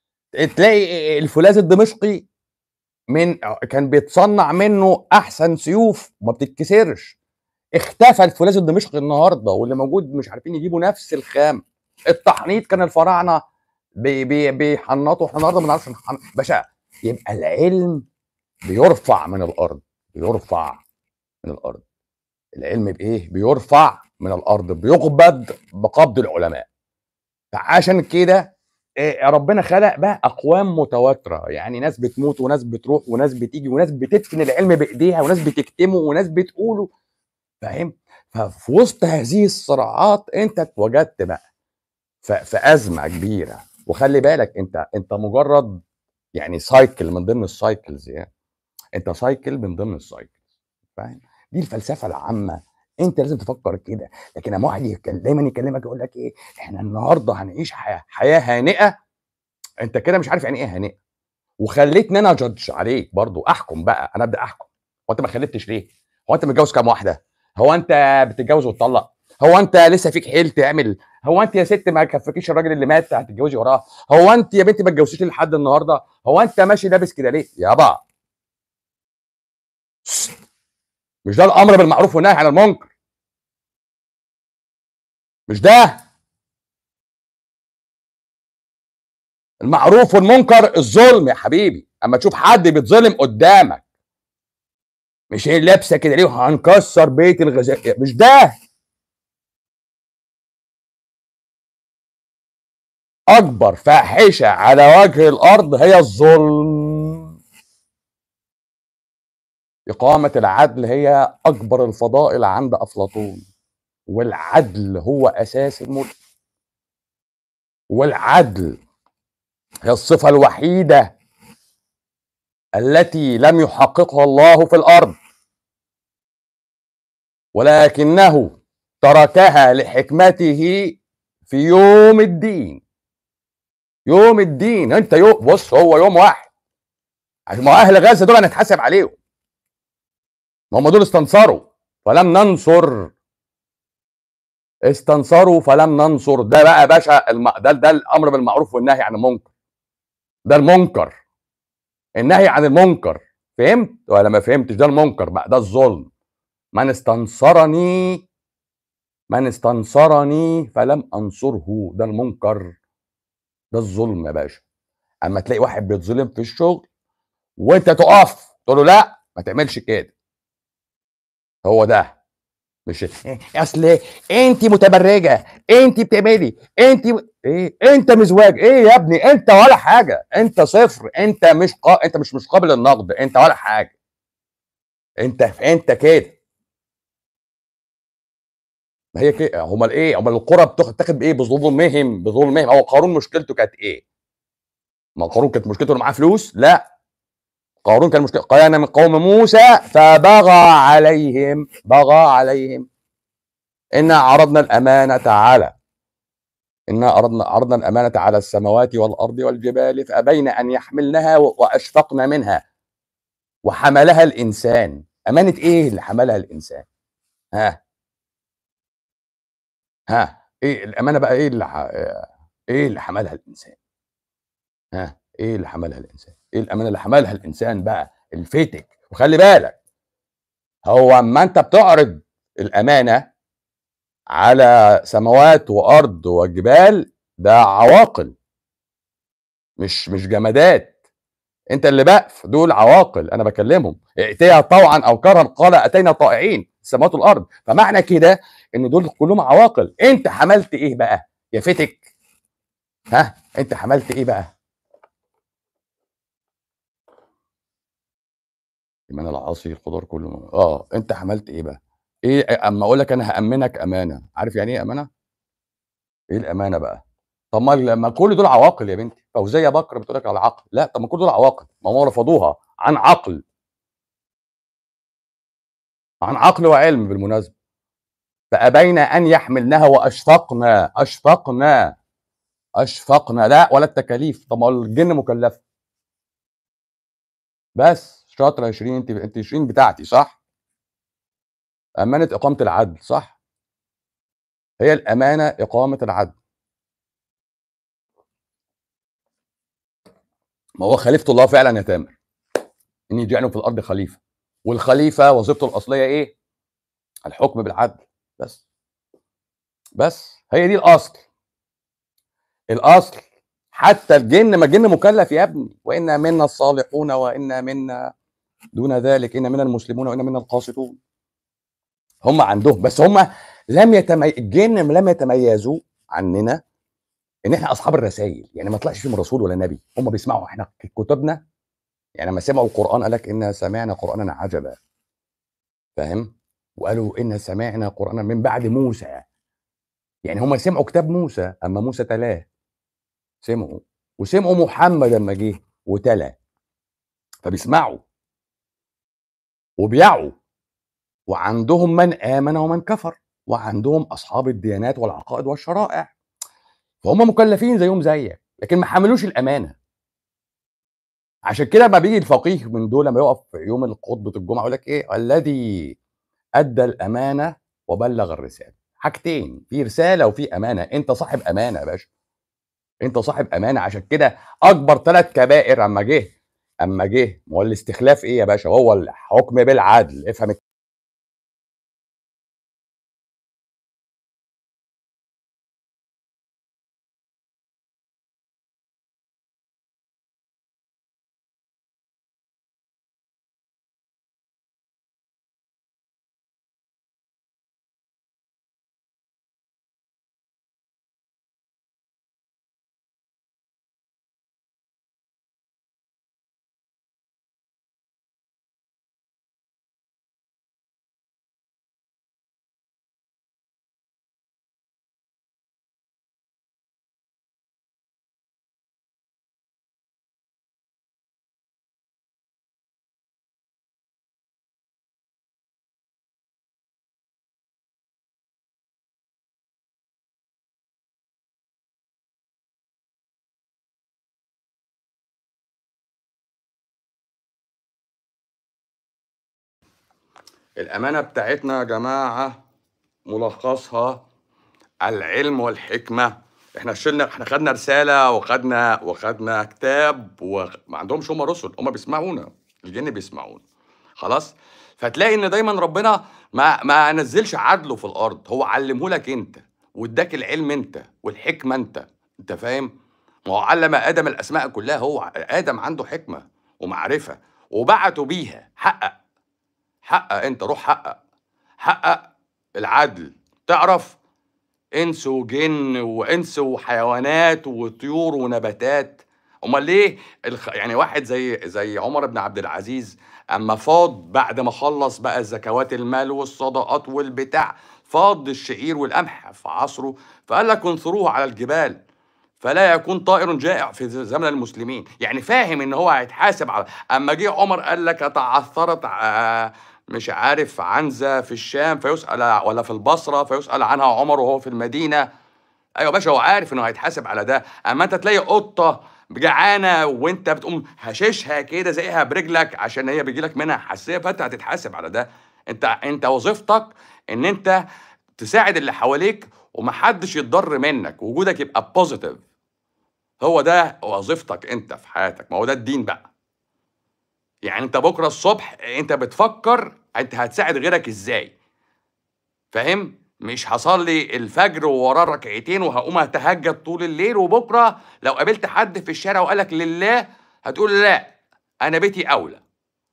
تلاقي الفولاذ الدمشقي من كان بيتصنع منه احسن سيوف ما بتتكسرش اختفى الفولاذ الدمشقي النهارده واللي موجود مش عارفين يجيبوا نفس الخام التحنيط كان الفراعنه بي بي بيحنطوا احنا النهارده ما بنعرفش نحنط باشا يبقى العلم بيرفع من الارض بيرفع من الارض العلم بايه بيرفع من الارض بيقبض بقبض العلماء فعشان كده إيه، ربنا خلق بقى اقوام متواتره يعني ناس بتموت وناس بتروح وناس بتيجي وناس بتدفن العلم بايديها وناس بتكتمه وناس بتقوله فاهم ففي وسط هذه الصراعات انت اتوجدت بقى ف- في ازمه كبيره وخلي بالك انت انت مجرد يعني سايكل من ضمن السايكلز يعني انت سايكل من ضمن السايكلز فاهم دي الفلسفه العامه انت لازم تفكر كده لكن لما واحد يتكلم دايما يكلمك يقول لك ايه احنا النهارده هنعيش حياه حياه هانئه انت كده مش عارف يعني ايه هانئه وخليتني انا جادج عليك برضو احكم بقى انا ابدا احكم هو انت ما خلفتش ليه هو انت متجوز كام واحده هو انت بتتجوز وتطلق هو انت لسه فيك حيل تعمل هو انت يا ست ما كفكيش الراجل اللي مات هتتجوزي وراه هو انت يا بنتي ما اتجوزتيش لحد النهارده هو انت ماشي لابس كده ليه يابا مش ده الامر بالمعروف والنهي عن المنكر مش ده المعروف والمنكر الظلم يا حبيبي اما تشوف حد بيتظلم قدامك مش ايه لابسه كده ليه وهنكسر بيت الغذاء مش ده اكبر فاحشه على وجه الارض هي الظلم اقامه العدل هي اكبر الفضائل عند افلاطون والعدل هو اساس الملك والعدل هي الصفه الوحيده التي لم يحققها الله في الارض ولكنه تركها لحكمته في يوم الدين يوم الدين انت يوم بص هو يوم واحد عشان ما اهل غزه دول هنتحاسب عليهم ما هم دول استنصروا فلم ننصر استنصروا فلم ننصر ده بقى يا باشا الم... ده ده الامر بالمعروف والنهي عن المنكر ده المنكر النهي عن المنكر فهمت ولا ما فهمتش ده المنكر بقى ده الظلم من استنصرني من استنصرني فلم انصره ده المنكر ده الظلم يا باشا اما تلاقي واحد بيتظلم في الشغل وانت تقف تقول له لا ما تعملش كده هو ده مش اصل انت متبرجه انت بتعملي انت ايه انت مزواج ايه يا ابني انت ولا حاجه انت صفر انت مش قا... انت مش مش قابل للنقد انت ولا حاجه انت انت كده ما هي كده امال ايه امال القرى بتاخد بايه بظلمهم بظلمهم هو قارون مشكلته كانت ايه ما قارون كانت مشكلته انه معاه فلوس لا قارون كان مشكلة كان من قوم موسى فبغى عليهم بغى عليهم إنا عرضنا الأمانة على إنا عرضنا عرضنا الأمانة على السماوات والأرض والجبال فأبين أن يحملنها وأشفقن منها وحملها الإنسان أمانة إيه اللي حملها الإنسان ها ها إيه الأمانة بقى إيه اللي ح... إيه اللي حملها الإنسان ها إيه اللي حملها الإنسان ايه الامانه اللي حملها الانسان بقى الفتك وخلي بالك هو اما انت بتعرض الامانه على سماوات وارض وجبال ده عواقل مش مش جمادات انت اللي بقف دول عواقل انا بكلمهم ائتيها طوعا او كرها قال اتينا طائعين السماوات والارض فمعنى كده ان دول كلهم عواقل انت حملت ايه بقى يا فتك ها انت حملت ايه بقى ايمان العاصي الخضار كله اه انت حملت ايه بقى ايه اما اقول لك انا هامنك امانه عارف يعني ايه امانه ايه الامانه بقى طب ما ما كل دول عواقل يا بنتي فوزيه بكر بتقول لك على العقل لا طب ما كل دول عواقل ما هم رفضوها عن عقل عن عقل وعلم بالمناسبه فابين ان يحملنها واشفقنا اشفقنا اشفقنا لا ولا التكاليف طب ما الجن مكلفه بس شاطره 20 انت انت 20 بتاعتي صح امانه اقامه العدل صح هي الامانه اقامه العدل ما هو خليفه الله فعلا يا تامر ان يجعله في الارض خليفه والخليفه وظيفته الاصليه ايه الحكم بالعدل بس بس هي دي الاصل الاصل حتى الجن ما الجن مكلف يا ابني وانا منا الصالحون وانا منا دون ذلك ان منا المسلمون وان منا القاسطون هم عندهم بس هم لم يتمي... الجن لم يتميزوا عننا ان احنا اصحاب الرسائل يعني ما طلعش فيهم رسول ولا نبي هم بيسمعوا احنا كتبنا يعني لما سمعوا القران قال لك انا سمعنا قرانا عجبا فاهم وقالوا ان سمعنا قرانا من بعد موسى يعني هم سمعوا كتاب موسى اما موسى تلاه سمعوا وسمعوا محمد لما جه وتلا فبيسمعوا وبيعوا وعندهم من امن ومن كفر وعندهم اصحاب الديانات والعقائد والشرائع فهم مكلفين زيهم زيك لكن ما حملوش الامانه عشان كده لما بيجي الفقيه من دول لما يقف في يوم خطبه الجمعه يقول لك ايه الذي ادى الامانه وبلغ الرساله حاجتين في رساله وفي امانه انت صاحب امانه يا باشا انت صاحب امانه عشان كده اكبر ثلاث كبائر اما جه اما جه هو الاستخلاف ايه يا باشا هو الحكم بالعدل افهم الامانه بتاعتنا يا جماعه ملخصها العلم والحكمه احنا شلنا احنا خدنا رساله وخدنا وخدنا كتاب وما عندهمش هم رسل هم بيسمعونا الجن بيسمعونا خلاص فتلاقي ان دايما ربنا ما ما نزلش عدله في الارض هو علمه لك انت واداك العلم انت والحكمه انت انت فاهم ما هو علم ادم الاسماء كلها هو ادم عنده حكمه ومعرفه وبعته بيها حقق حقق انت روح حقق حقق العدل تعرف انس وجن وانس وحيوانات وطيور ونباتات امال ليه الخ... يعني واحد زي زي عمر بن عبد العزيز اما فاض بعد ما خلص بقى زكوات المال والصدقات والبتاع فاض الشعير والقمح في عصره فقال لك انثروه على الجبال فلا يكون طائر جائع في زمن المسلمين يعني فاهم ان هو هيتحاسب على اما جه عمر قال لك تعثرت آه مش عارف عنزة في الشام فيسأل ولا في البصرة فيسأل عنها عمر وهو في المدينة ايوه باشا هو عارف انه هيتحاسب على ده اما انت تلاقي قطه جعانه وانت بتقوم هششها كده زيها برجلك عشان هي بيجي لك منها حساسيه فانت هتتحاسب على ده انت انت وظيفتك ان انت تساعد اللي حواليك ومحدش يتضر منك وجودك يبقى بوزيتيف هو ده وظيفتك انت في حياتك ما هو ده الدين بقى يعني انت بكره الصبح انت بتفكر انت هتساعد غيرك ازاي فاهم مش هصلي الفجر ووراه ركعتين وهقوم اتهجد طول الليل وبكره لو قابلت حد في الشارع وقال لك لله هتقول لا انا بيتي اولى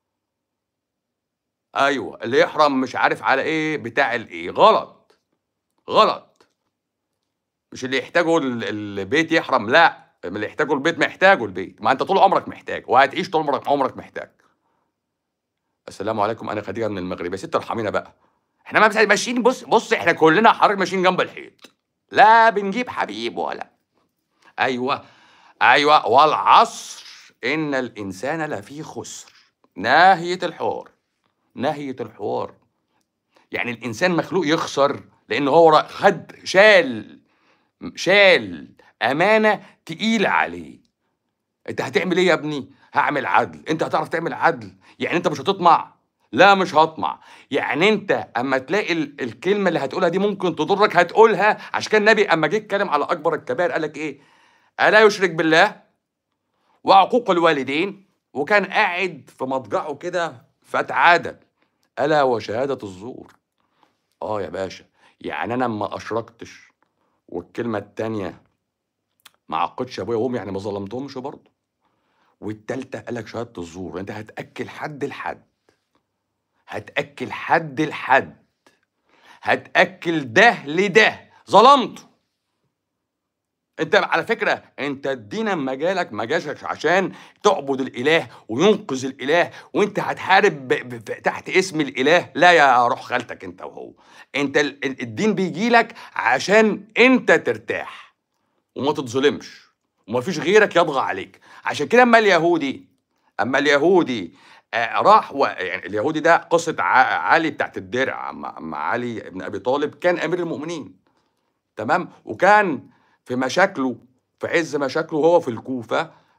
ايوه اللي يحرم مش عارف على ايه بتاع الايه غلط غلط مش اللي يحتاجه البيت يحرم لا اللي يحتاجه البيت محتاجه البيت ما انت طول عمرك محتاج وهتعيش طول عمرك عمرك محتاج السلام عليكم انا خديجه من المغرب يا ست ارحمينا بقى احنا ما ماشيين بص بص احنا كلنا حضرتك ماشيين جنب الحيط لا بنجيب حبيب ولا ايوه ايوه والعصر ان الانسان لفي خسر ناهيه الحوار ناهيه الحوار يعني الانسان مخلوق يخسر لان هو خد شال شال امانه تقيله عليه انت هتعمل ايه يا ابني هعمل عدل انت هتعرف تعمل عدل يعني انت مش هتطمع لا مش هطمع يعني انت اما تلاقي الكلمه اللي هتقولها دي ممكن تضرك هتقولها عشان كان النبي اما جه يتكلم على اكبر الكبائر قال لك ايه الا يشرك بالله وعقوق الوالدين وكان قاعد في مضجعه كده فتعادل الا وشهاده الزور اه يا باشا يعني انا ما اشركتش والكلمه التانيه ما عقدش ابويا وامي يعني ما ظلمتهمش برضه والتالتة قالك شهادة الزور انت هتأكل حد لحد هتأكل حد لحد هتأكل ده لده ظلمته انت على فكره انت الدين اما جالك ما جاش عشان تعبد الاله وينقذ الاله وانت هتحارب تحت اسم الاله لا يا روح خالتك انت وهو انت الدين بيجي لك عشان انت ترتاح وما تتظلمش وما فيش غيرك يطغى عليك عشان كده اما اليهودي اما اليهودي آه راح و... يعني اليهودي ده قصه ع... علي بتاعت الدرع اما علي بن ابي طالب كان امير المؤمنين تمام وكان في مشاكله في عز مشاكله وهو في الكوفه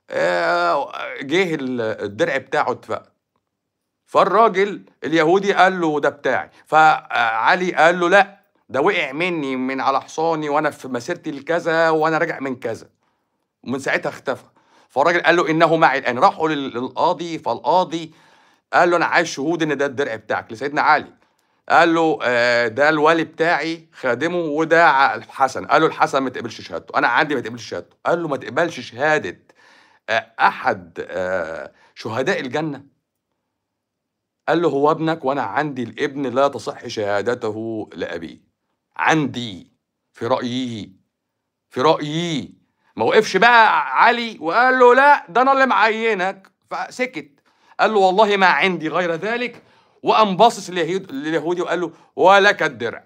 آه، جه ال- الدرع بتاعه اتفقد فالراجل اليهودي قال له ده بتاعي فعلي قال له لا ده وقع مني من على حصاني وانا في مسيرتي لكذا وانا راجع من كذا ومن ساعتها اختفى فالراجل قال له انه معي الان راحوا لل- للقاضي فالقاضي قال له انا عايز شهود ان ده الدرع بتاعك لسيدنا علي قال له آه، ده الوالي بتاعي خادمه وده ع- الحسن قال له الحسن ما تقبلش شهادته انا عندي ما تقبلش شهادته قال له ما تقبلش شهاده آه، احد آه، شهداء الجنه قال له هو ابنك وانا عندي الابن لا تصح شهادته لابيه عندي في رايي في رايي ما وقفش بقى علي وقال له لا ده انا اللي معينك فسكت قال له والله ما عندي غير ذلك وقام باصص لليهود- لليهودي وقال له ولك الدرع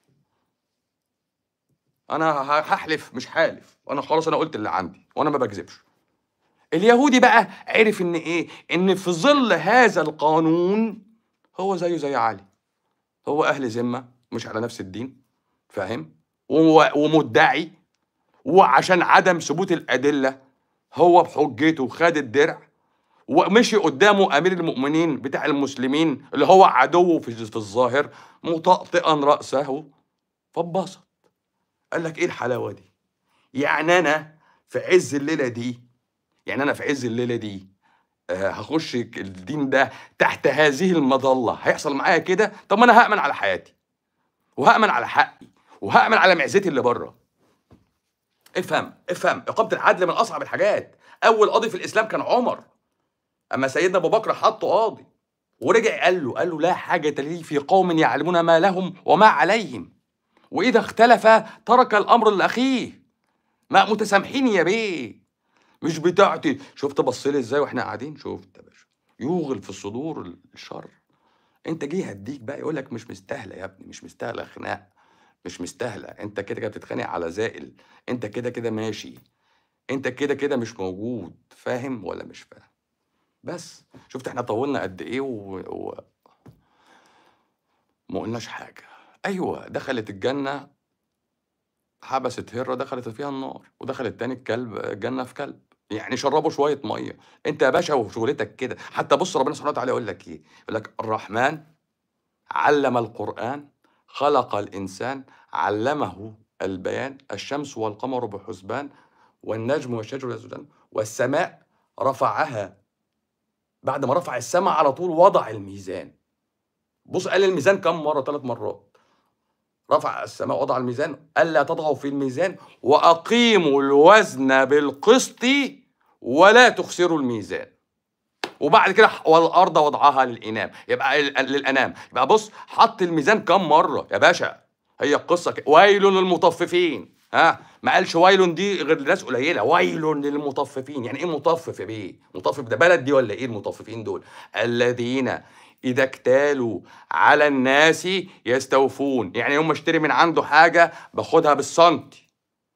انا ه- هحلف مش حالف انا خلاص انا قلت اللي عندي وانا ما بكذبش اليهودي بقى عرف ان ايه ان في ظل هذا القانون هو زيه زي علي هو اهل ذمه مش على نفس الدين فاهم و- ومدعي وعشان عدم ثبوت الادله هو بحجته خد الدرع ومشي قدامه امير المؤمنين بتاع المسلمين اللي هو عدوه في في الظاهر مطأطئا راسه فاتبسط قال لك ايه الحلاوه دي يعني انا في عز الليله دي يعني انا في عز الليله دي آه، هخش الدين ده تحت هذه المظله هيحصل معايا كده طب ما انا هامن على حياتي وهامن على حقي وهامن على معزتي اللي بره افهم افهم اقامه العدل من اصعب الحاجات اول قاضي في الاسلام كان عمر اما سيدنا ابو بكر حطه قاضي ورجع قال له قال له لا حاجه لي في قوم يعلمون ما لهم وما عليهم واذا اختلف ترك الامر لاخيه ما متسامحين يا بيه مش بتاعتي شفت بص لي ازاي واحنا قاعدين شفت يا باشا يوغل في الصدور الشر انت جه هديك بقى يقول لك مش مستاهله يا ابني مش مستاهله خناق مش مستاهله انت كده كده بتتخانق على زائل انت كده كده ماشي انت كده كده مش موجود فاهم ولا مش فاهم بس شفت احنا طولنا قد ايه و... و... ما قلناش حاجه ايوه دخلت الجنه حبست هره دخلت فيها النار ودخلت تاني الكلب جنه في كلب يعني شربوا شويه ميه انت يا باشا وشغلتك كده حتى بص ربنا سبحانه وتعالى يقول لك ايه يقول لك الرحمن علم القران خلق الانسان علمه البيان الشمس والقمر بحسبان والنجم والشجر يسجدان والسماء رفعها بعد ما رفع السماء على طول وضع الميزان بص قال الميزان كم مره ثلاث مرات رفع السماء وضع الميزان الا تطغوا في الميزان واقيموا الوزن بالقسط ولا تخسروا الميزان وبعد كده والارض وضعها للانام يبقى ال- للانام يبقى بص حط الميزان كم مره يا باشا هي القصه كده ويل للمطففين ها ما قالش ويل دي غير لناس قليله ويل للمطففين يعني ايه مطفف يا بيه مطفف ده بلد دي ولا ايه المطففين دول الذين اذا اكتالوا على الناس يستوفون يعني يوم ما اشتري من عنده حاجه باخدها بالسنتي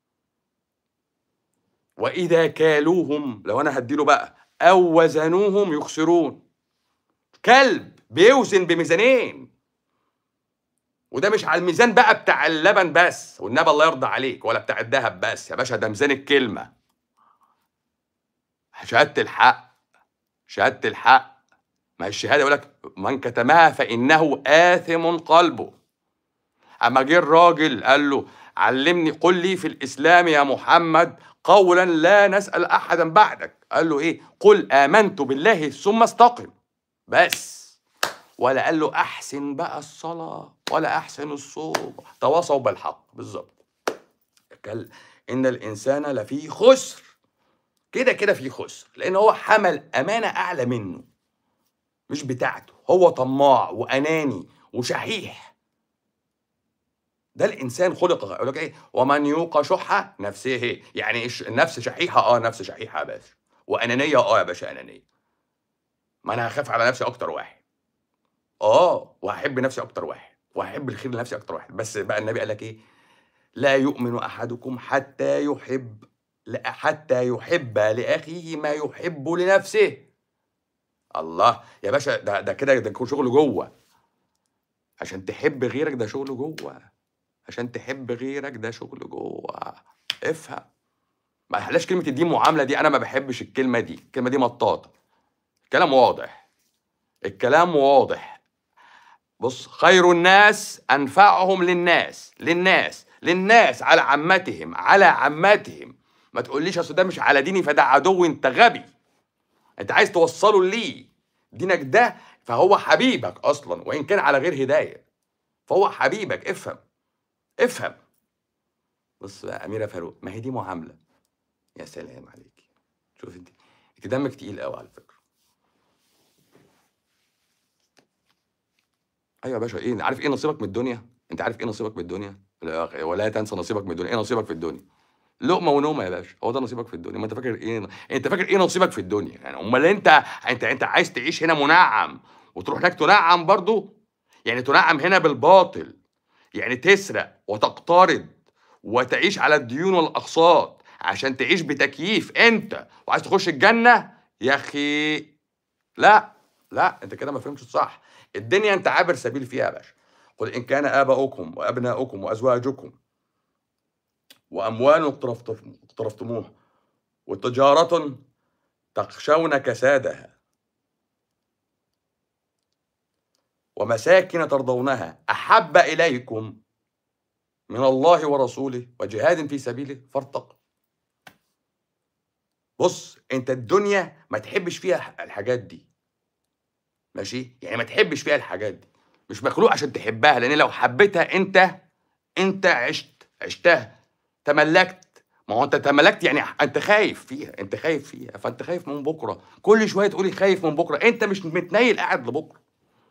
واذا كالوهم لو انا هديله بقى او وزنوهم يخسرون كلب بيوزن بميزانين وده مش على الميزان بقى بتاع اللبن بس والنبي الله يرضى عليك ولا بتاع الذهب بس يا باشا ده ميزان الكلمه شهاده الحق شهاده الحق ما هي الشهاده يقول لك من كتمها فانه آثم قلبه اما جه الراجل قال له علمني قل لي في الاسلام يا محمد قولا لا نسال احدا بعدك قال له ايه قل امنت بالله ثم استقم بس ولا قال له احسن بقى الصلاه ولا احسن الصوم تواصوا بالحق بالظبط قال ان الانسان لفي خسر كده كده في خسر لان هو حمل امانه اعلى منه مش بتاعته هو طماع واناني وشحيح ده الانسان خلق يقول لك ايه ومن يوق شح نفسه يعني إيش- النفس شحيحه اه نفس شحيحه يا باشا وانانيه اه يا باشا انانيه ما انا هخاف على نفسي اكتر واحد اه وهحب نفسي اكتر واحد وهحب الخير لنفسي اكتر واحد بس بقى النبي قال لك ايه لا يؤمن احدكم حتى يحب لا حتى يحب لاخيه ما يحب لنفسه الله يا باشا ده ده كده ده شغل جوه عشان تحب غيرك ده شغل جوه عشان تحب غيرك ده شغل جوه افهم ما حلاش كلمه الدين معامله دي انا ما بحبش الكلمه دي الكلمه دي مطاطه الكلام واضح الكلام واضح بص خير الناس انفعهم للناس للناس للناس على عمتهم على عمتهم ما تقوليش اصل ده مش على ديني فده عدو انت غبي انت عايز توصله ليه دينك ده فهو حبيبك اصلا وان كان على غير هدايه فهو حبيبك افهم افهم بص بقى اميره فاروق ما هي دي معامله يا سلام عليك شوف انت انت دمك تقيل قوي على فكره ايوه يا باشا ايه عارف ايه نصيبك من الدنيا انت عارف ايه نصيبك من الدنيا لا ولا تنسى نصيبك من الدنيا ايه نصيبك في الدنيا لقمه ونومه يا باشا هو ده نصيبك في الدنيا ما انت فاكر ايه انت فاكر ايه نصيبك في الدنيا يعني امال انت انت انت عايز تعيش هنا منعم وتروح هناك تنعم برضو يعني تنعم هنا بالباطل يعني تسرق وتقترض وتعيش على الديون والاقساط عشان تعيش بتكييف انت وعايز تخش الجنه يا اخي لا لا انت كده ما فهمتش صح الدنيا انت عابر سبيل فيها يا باشا قل ان كان اباؤكم وابناؤكم وازواجكم واموال اقترفتموها وتجاره تخشون كسادها ومساكن ترضونها احب اليكم من الله ورسوله وجهاد في سبيله فارتقوا بص انت الدنيا ما تحبش فيها الحاجات دي ماشي يعني ما تحبش فيها الحاجات دي مش مخلوق عشان تحبها لان لو حبيتها انت انت عشت عشتها تملكت ما هو انت تملكت يعني انت خايف فيها انت خايف فيها فانت خايف من بكره كل شويه تقولي خايف من بكره انت مش متنيل قاعد لبكره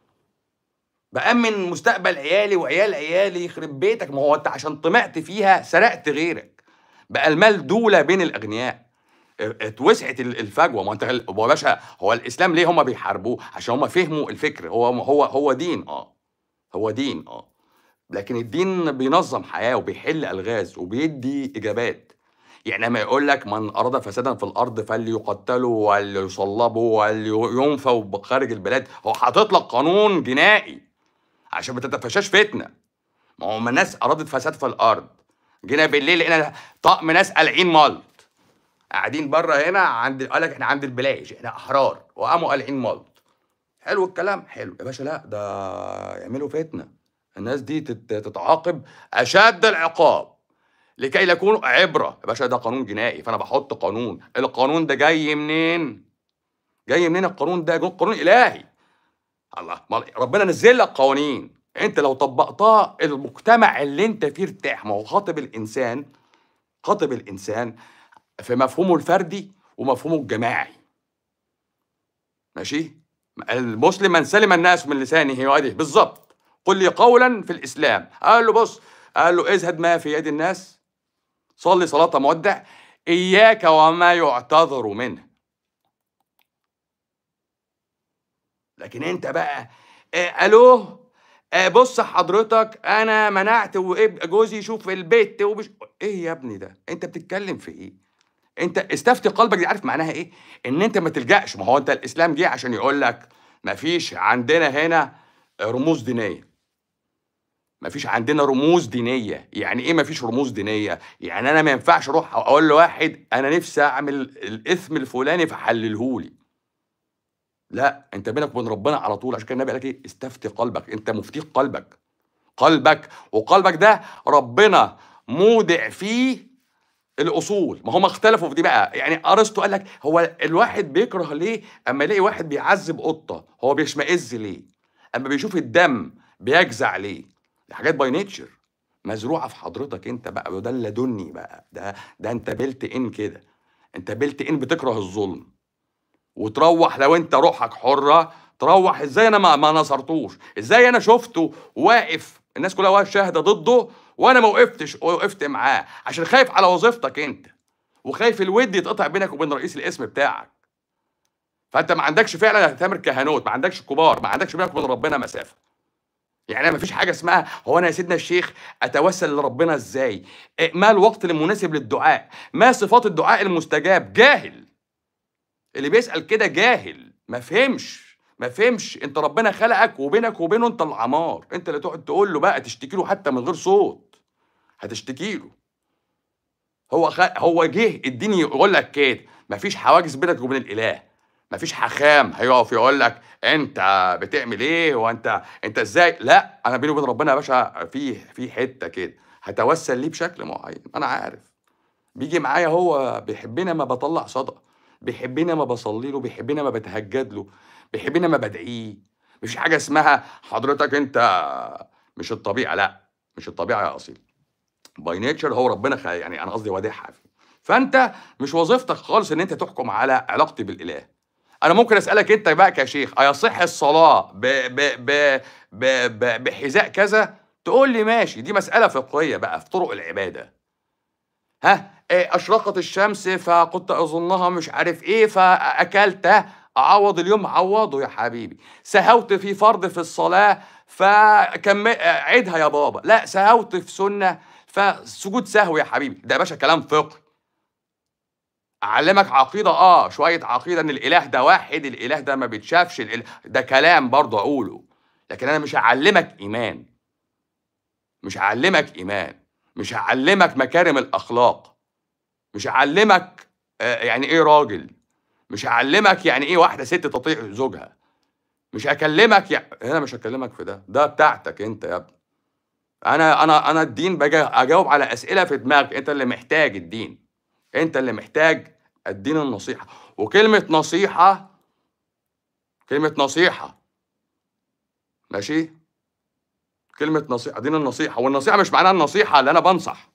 بأمن مستقبل عيالي وعيال عيالي يخرب بيتك ما هو انت عشان طمعت فيها سرقت غيرك بقى المال دولة بين الأغنياء اتوسعت الفجوه ما انت هو يا باشا هو الاسلام ليه هم بيحاربوه عشان هم فهموا الفكر هو هو هو دين اه هو دين اه لكن الدين بينظم حياه وبيحل الغاز وبيدي اجابات يعني لما يقول لك من اراد فسادا في الارض فليقتلوا وليصلبوا ولينفوا خارج البلاد هو حاطط لك قانون جنائي عشان ما تتفشاش فتنه ما هو الناس ارادت فساد في الارض جينا بالليل لقينا طقم ناس قالعين ملط قاعدين بره هنا عند قال لك احنا عند البلاج احنا احرار وقاموا قالعين ملط حلو الكلام حلو يا باشا لا ده يعملوا فتنه الناس دي تتعاقب اشد العقاب لكي لا يكونوا عبره يا باشا ده قانون جنائي فانا بحط قانون القانون ده جاي منين جاي منين القانون ده قانون الهي الله ربنا نزل لك قوانين انت لو طبقتها المجتمع اللي انت فيه ارتاح ما هو خاطب الانسان خاطب الانسان في مفهومه الفردي ومفهومه الجماعي ماشي المسلم من سلم الناس من لسانه ويده بالظبط قل لي قولا في الاسلام قال له بص قال له ازهد ما في يد الناس صلي صلاه مودع اياك وما يعتذر منه لكن انت بقى آه الو آه بص حضرتك انا منعت جوزي يشوف البيت وبش... ايه يا ابني ده انت بتتكلم في ايه انت استفتي قلبك دي عارف معناها ايه ان انت ما تلجاش ما هو انت الاسلام جه عشان يقول لك ما فيش عندنا هنا رموز دينيه ما فيش عندنا رموز دينيه يعني ايه ما فيش رموز دينيه يعني انا ما ينفعش اروح اقول لواحد انا نفسي اعمل الاثم الفلاني فحللهولي لا انت بينك وبين ربنا على طول عشان كده النبي قال لك ايه استفتي قلبك انت مفتي قلبك قلبك وقلبك ده ربنا مودع فيه الاصول ما هم اختلفوا في دي بقى يعني ارسطو قال لك هو الواحد بيكره ليه اما يلاقي واحد بيعذب قطه هو بيشمئز ليه اما بيشوف الدم بيجزع ليه دي حاجات باي نيتشر مزروعه في حضرتك انت بقى وده اللدني بقى ده ده انت بلت ان كده انت بلت ان بتكره الظلم وتروح لو انت روحك حره تروح ازاي انا ما, ما نصرتوش ازاي انا شفته واقف الناس كلها واقف شاهده ضده وانا ما وقفتش وقفت معاه عشان خايف على وظيفتك انت وخايف الود يتقطع بينك وبين رئيس القسم بتاعك فانت ما عندكش فعلا تامر كهنوت ما عندكش كبار ما عندكش بينك وبين ربنا مسافه يعني ما فيش حاجه اسمها هو انا يا سيدنا الشيخ اتوسل لربنا ازاي ما الوقت المناسب للدعاء ما صفات الدعاء المستجاب جاهل اللي بيسال كده جاهل ما فهمش ما فهمش انت ربنا خلقك وبينك وبينه انت العمار انت اللي تقعد تقول له بقى تشتكي له حتى من غير صوت هتشتكي له هو خ... هو جه الدين يقول لك كده مفيش حواجز بينك وبين الاله مفيش حخام هيقف يقول لك انت بتعمل ايه وانت انت ازاي لا انا بيني وبين ربنا يا باشا في في حته كده هتوسل ليه بشكل معين انا عارف بيجي معايا هو بيحبني ما بطلع صدقه بيحبني ما بصلي له بيحبني ما بتهجد له بيحبني ما بدعيه مفيش حاجه اسمها حضرتك انت مش الطبيعه لا مش الطبيعه يا اصيل باي نيتشر هو ربنا خ... يعني انا قصدي وادعها فيه فانت مش وظيفتك خالص ان انت تحكم على علاقتي بالاله انا ممكن اسالك انت بقى كشيخ ايصح الصلاه ب... ب... ب... ب... ب... بحذاء كذا تقول لي ماشي دي مساله فقهيه بقى في طرق العباده ها إيه اشرقت الشمس فكنت اظنها مش عارف ايه فاكلت اعوض اليوم عوضه يا حبيبي سهوت في فرض في الصلاه فكم عيدها يا بابا لا سهوت في سنه فسجود سهو يا حبيبي ده يا باشا كلام فقهي اعلمك عقيده اه شويه عقيده ان الاله ده واحد الاله ده ما بيتشافش الإله ده كلام برضه اقوله لكن انا مش هعلمك ايمان مش هعلمك ايمان مش هعلمك مكارم الاخلاق مش هعلمك آه، يعني ايه راجل مش هعلمك يعني ايه واحده ست تطيع زوجها مش هكلمك يعني انا مش هكلمك في ده ده بتاعتك انت يا ابني انا انا انا الدين باجي اجاوب على اسئله في دماغك انت اللي محتاج الدين انت اللي محتاج الدين النصيحه وكلمه نصيحه كلمه نصيحه ماشي كلمه نصيحه دين النصيحه والنصيحه مش معناها النصيحه اللي انا بنصح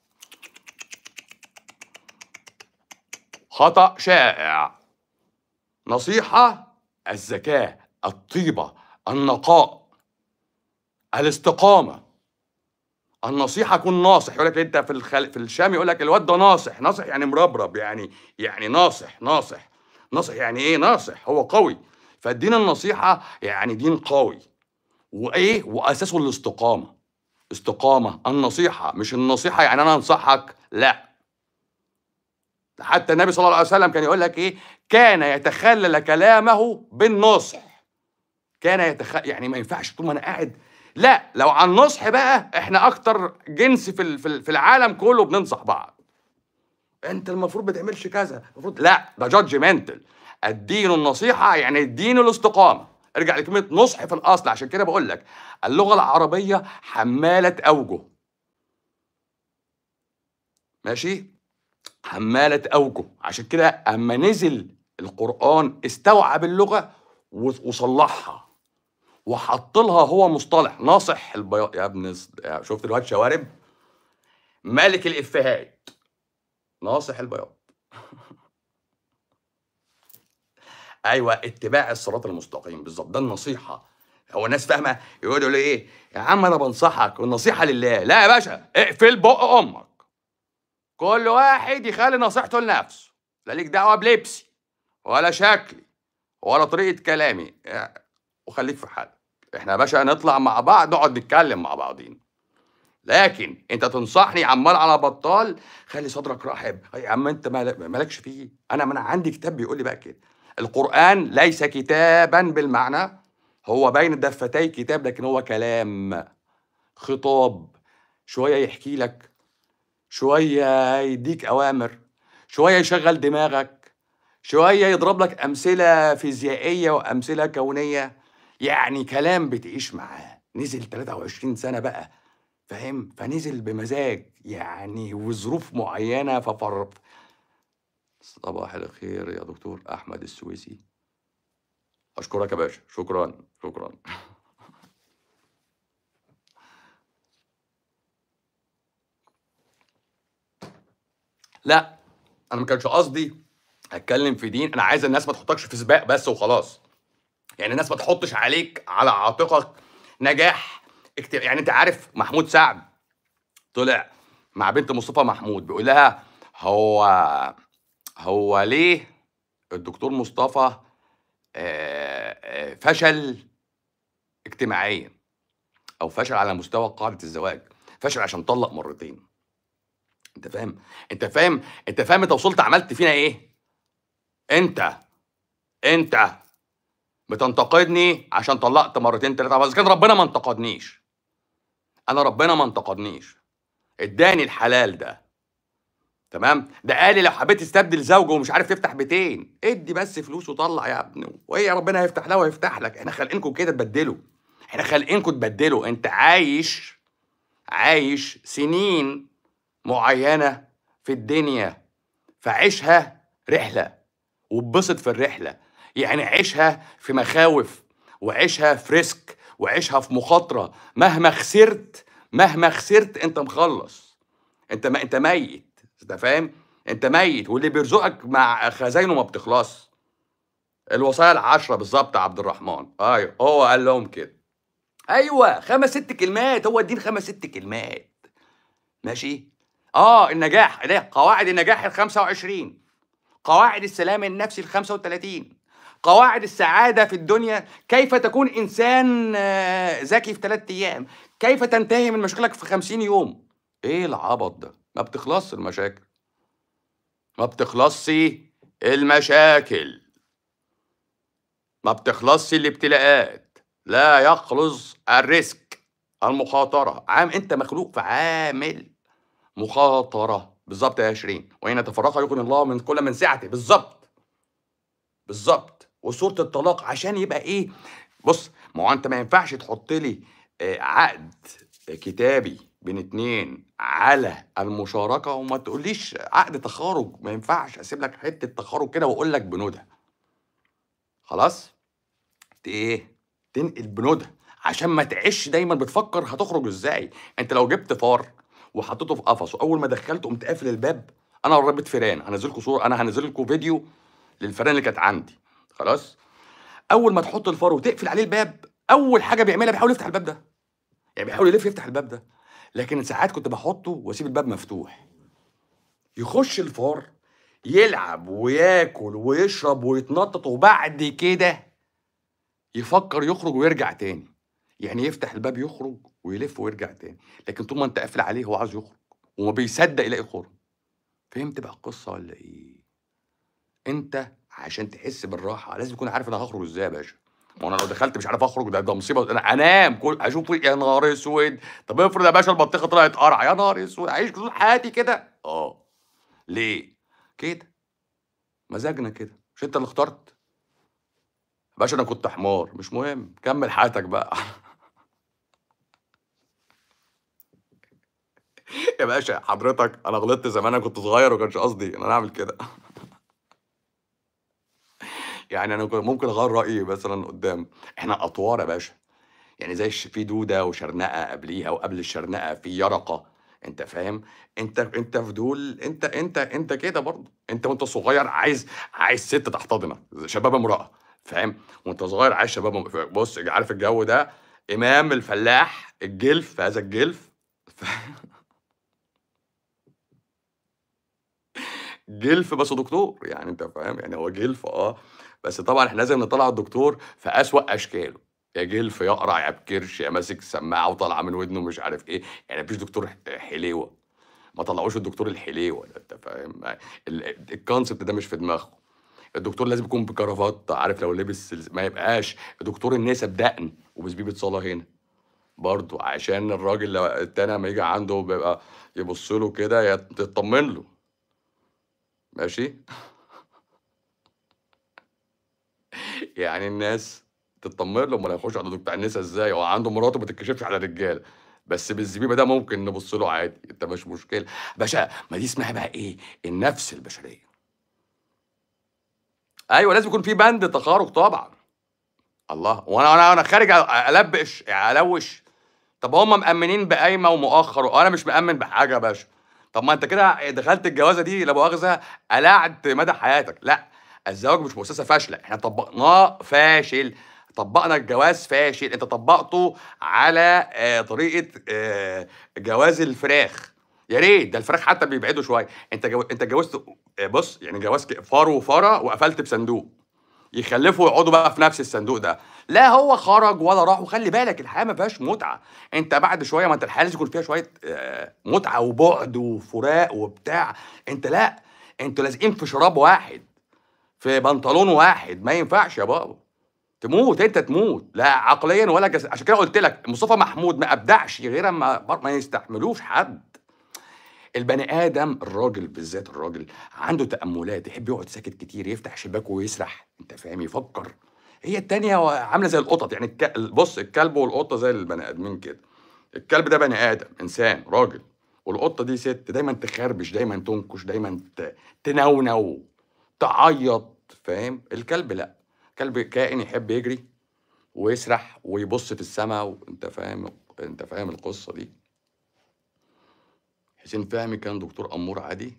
خطا شائع نصيحه الذكاء الطيبه النقاء الاستقامه النصيحة كن ناصح يقول لك انت في الخل... في الشام يقول لك الواد ده ناصح ناصح يعني مربرب يعني يعني ناصح ناصح ناصح يعني ايه ناصح هو قوي فالدين النصيحة يعني دين قوي وايه واساسه الاستقامة استقامة النصيحة مش النصيحة يعني انا انصحك لا حتى النبي صلى الله عليه وسلم كان يقول لك ايه كان يتخلل كلامه بالنصح كان يتخ... يعني ما ينفعش طول ما انا قاعد لا لو عن النصح بقى احنا اكتر جنس في ال- في ال- في العالم كله بننصح بعض انت المفروض ما تعملش كذا المفروض لا ده جادجمنتال الدين النصيحه يعني الدين الاستقامه ارجع لكلمه نصح في الاصل عشان كده بقول لك اللغه العربيه حماله اوجه ماشي حماله اوجه عشان كده اما نزل القران استوعب اللغه و- وصلحها وحط لها هو مصطلح ناصح البياض يا ابن الص- يا شفت الواد شوارب ملك الافيهات ناصح البياض ايوه اتباع الصراط المستقيم بالظبط ده النصيحه هو الناس فاهمه يقولوا لي ايه يا عم انا بنصحك والنصيحه لله لا يا باشا اقفل بق امك كل واحد يخلي نصيحته لنفسه لا ليك دعوه بلبسي ولا شكلي ولا طريقه كلامي وخليك في حالك احنا يا باشا نطلع مع بعض نقعد نتكلم مع بعضين لكن انت تنصحني عمال على بطال خلي صدرك رحب يا عم انت مال- مالكش فيه انا من عندي كتاب بيقول لي بقى كده القران ليس كتابا بالمعنى هو بين دفتي كتاب لكن هو كلام خطاب شويه يحكي لك شويه يديك اوامر شويه يشغل دماغك شويه يضرب لك امثله فيزيائيه وامثله كونيه يعني كلام بتعيش معاه نزل 23 سنه بقى فاهم فنزل بمزاج يعني وظروف معينه ففر صباح الخير يا دكتور احمد السويسي اشكرك يا باشا شكرا شكرا لا انا ما كانش قصدي اتكلم في دين انا عايز الناس ما تحطكش في سباق بس وخلاص يعني الناس ما تحطش عليك على عاتقك نجاح اكت... يعني انت عارف محمود سعد طلع مع بنت مصطفى محمود بيقول لها هو هو ليه الدكتور مصطفى آه، آه، فشل اجتماعيا او فشل على مستوى قاعده الزواج فشل عشان طلق مرتين انت فاهم انت فاهم انت فاهم انت وصلت عملت فينا ايه انت انت بتنتقدني عشان طلقت مرتين ثلاثه بس كان ربنا ما انتقدنيش انا ربنا ما انتقدنيش اداني الحلال ده تمام ده قال لي لو حبيت تستبدل زوجه ومش عارف تفتح بيتين ادي بس فلوس وطلع يا ابني وهي ربنا هيفتح لها وهيفتح لك احنا خالقينكم كده تبدلوا احنا خالقينكم تبدلوا انت عايش عايش سنين معينه في الدنيا فعيشها رحله واتبسط في الرحله يعني عيشها في مخاوف وعيشها في ريسك وعيشها في مخاطره مهما خسرت مهما خسرت انت مخلص انت ما انت ميت انت فاهم انت ميت واللي بيرزقك مع خزاينه ما بتخلص الوصايا العشرة بالظبط يا عبد الرحمن ايوه هو قال لهم كده ايوه خمس ست كلمات هو الدين خمس ست كلمات ماشي اه النجاح ده قواعد النجاح ال 25 قواعد السلام النفسي ال 35 قواعد السعادة في الدنيا كيف تكون إنسان آه، ذكي في ثلاثة أيام كيف تنتهي من مشاكلك في 50 يوم إيه العبط ده ما بتخلصش المشاكل ما بتخلصش المشاكل ما بتخلصش الابتلاءات لا يخلص الريسك المخاطرة عام انت مخلوق في عامل مخاطرة بالظبط يا شيرين وإن تفرق يكون الله من كل من سعته بالظبط بالظبط وسورة الطلاق عشان يبقى ايه بص ما هو انت ما ينفعش تحط لي آه، عقد كتابي بين اتنين على المشاركة وما تقوليش عقد تخارج ما ينفعش اسيب لك حتة تخارج كده واقول لك بنودها خلاص ت- ايه تنقل بنودها عشان ما تعيش دايما بتفكر هتخرج ازاي انت لو جبت فار وحطيته في قفص واول ما دخلته قمت قافل الباب انا ربيت فيران هنزل لكم صوره انا هنزل لكم فيديو للفيران اللي كانت عندي خلاص اول ما تحط الفار وتقفل عليه الباب اول حاجه بيعملها بيحاول يفتح الباب ده يعني بيحاول يلف يفتح الباب ده لكن ساعات كنت بحطه واسيب الباب مفتوح يخش الفار يلعب وياكل ويشرب ويتنطط وبعد كده يفكر يخرج ويرجع تاني يعني يفتح الباب يخرج ويلف ويرجع تاني لكن طول ما انت قافل عليه هو عاوز يخرج وما بيصدق يلاقي خرج فهمت بقى القصه ولا ايه انت عشان تحس بالراحه لازم تكون عارف انا هخرج ازاي يا باشا ما انا لو دخلت مش عارف اخرج ده ده مصيبه انا انام كل اشوف يا نهار اسود طب افرض يا باشا البطيخه طلعت قرع يا نهار اسود اعيش طول حياتي كده اه ليه كده مزاجنا كده مش انت اللي اخترت يا باشا انا كنت حمار مش مهم كمل حياتك بقى يا باشا حضرتك انا غلطت زمان انا كنت صغير وكانش قصدي ان انا اعمل كده يعني انا كنت ممكن اغير رايي مثلا قدام احنا اطوار يا باشا يعني زي الش- في دوده وشرنقه قبليها وقبل الشرنقه في يرقه انت فاهم انت انت في دول انت انت انت كده برضه انت وانت صغير عايز عايز ست تحتضنك شباب امراه فاهم وانت صغير عايز شباب م- بص عارف الجو ده امام الفلاح الجلف هذا الجلف جلف بس دكتور يعني انت فاهم يعني هو جلف اه بس طبعا احنا لازم نطلع الدكتور في اسوأ اشكاله يا جلف يقرع يا بكرش يا ماسك سماعه وطالعه من ودنه مش عارف ايه يعني مفيش دكتور ح- حليوه ما طلعوش الدكتور الحليوه ده انت فاهم ال- الكونسبت ده مش في دماغه الدكتور لازم يكون بكرافات عارف لو لبس ال- ما يبقاش دكتور النسا بدقن وبزبيبة صلاة هنا برضه عشان الراجل لو التاني لما يجي عنده بيبقى يبص له كده يت- يطمن له ماشي يعني الناس تطمن له امال هيخش على دكتور النسا ازاي هو عنده مراته ما تتكشفش على الرجاله بس بالزبيبه ده ممكن نبص له عادي انت مش مشكله باشا ما دي اسمها بقى ايه النفس البشريه ايوه لازم يكون في بند تخارج طبعا الله وانا انا انا خارج البش الوش طب هم مأمنين بقايمه ومؤخر وانا مش مأمن بحاجه يا باشا طب ما انت كده دخلت الجوازه دي لا مؤاخذه قلعت مدى حياتك لا الزواج مش مؤسسه فاشله احنا طبقناه فاشل طبقنا الجواز فاشل انت طبقته على آه، طريقه آه، جواز الفراخ يا ريت ده الفراخ حتى بيبعدوا شويه انت جو... انت جوزت آه، بص يعني جواز ك- فار وفاره وقفلت بصندوق يخلفوا يقعدوا بقى في نفس الصندوق ده لا هو خرج ولا راح وخلي بالك الحياه ما فيهاش متعه انت بعد شويه ما انت الحياه لازم يكون فيها شويه آه، متعه وبعد وفراق وبتاع انت لا انتوا لازقين في شراب واحد في بنطلون واحد ما ينفعش يا بابا تموت انت تموت لا عقليا ولا جسد عشان كده قلت لك مصطفى محمود ما ابدعش غير اما بر- ما يستحملوش حد البني ادم الراجل بالذات الراجل عنده تاملات يحب يقعد ساكت كتير يفتح شباكه ويسرح انت فاهم يفكر هي التانية عامله زي القطط يعني الك... بص الكلب والقطه زي البني ادمين كده الكلب ده بني ادم انسان راجل والقطه دي ست دايما تخربش دايما تنكش دايما ت... تنونو تعيط فاهم الكلب لا كلب كائن يحب يجري ويسرح ويبص في السماء وانت فاهم انت فاهم القصه دي حسين فهمي كان دكتور امور عادي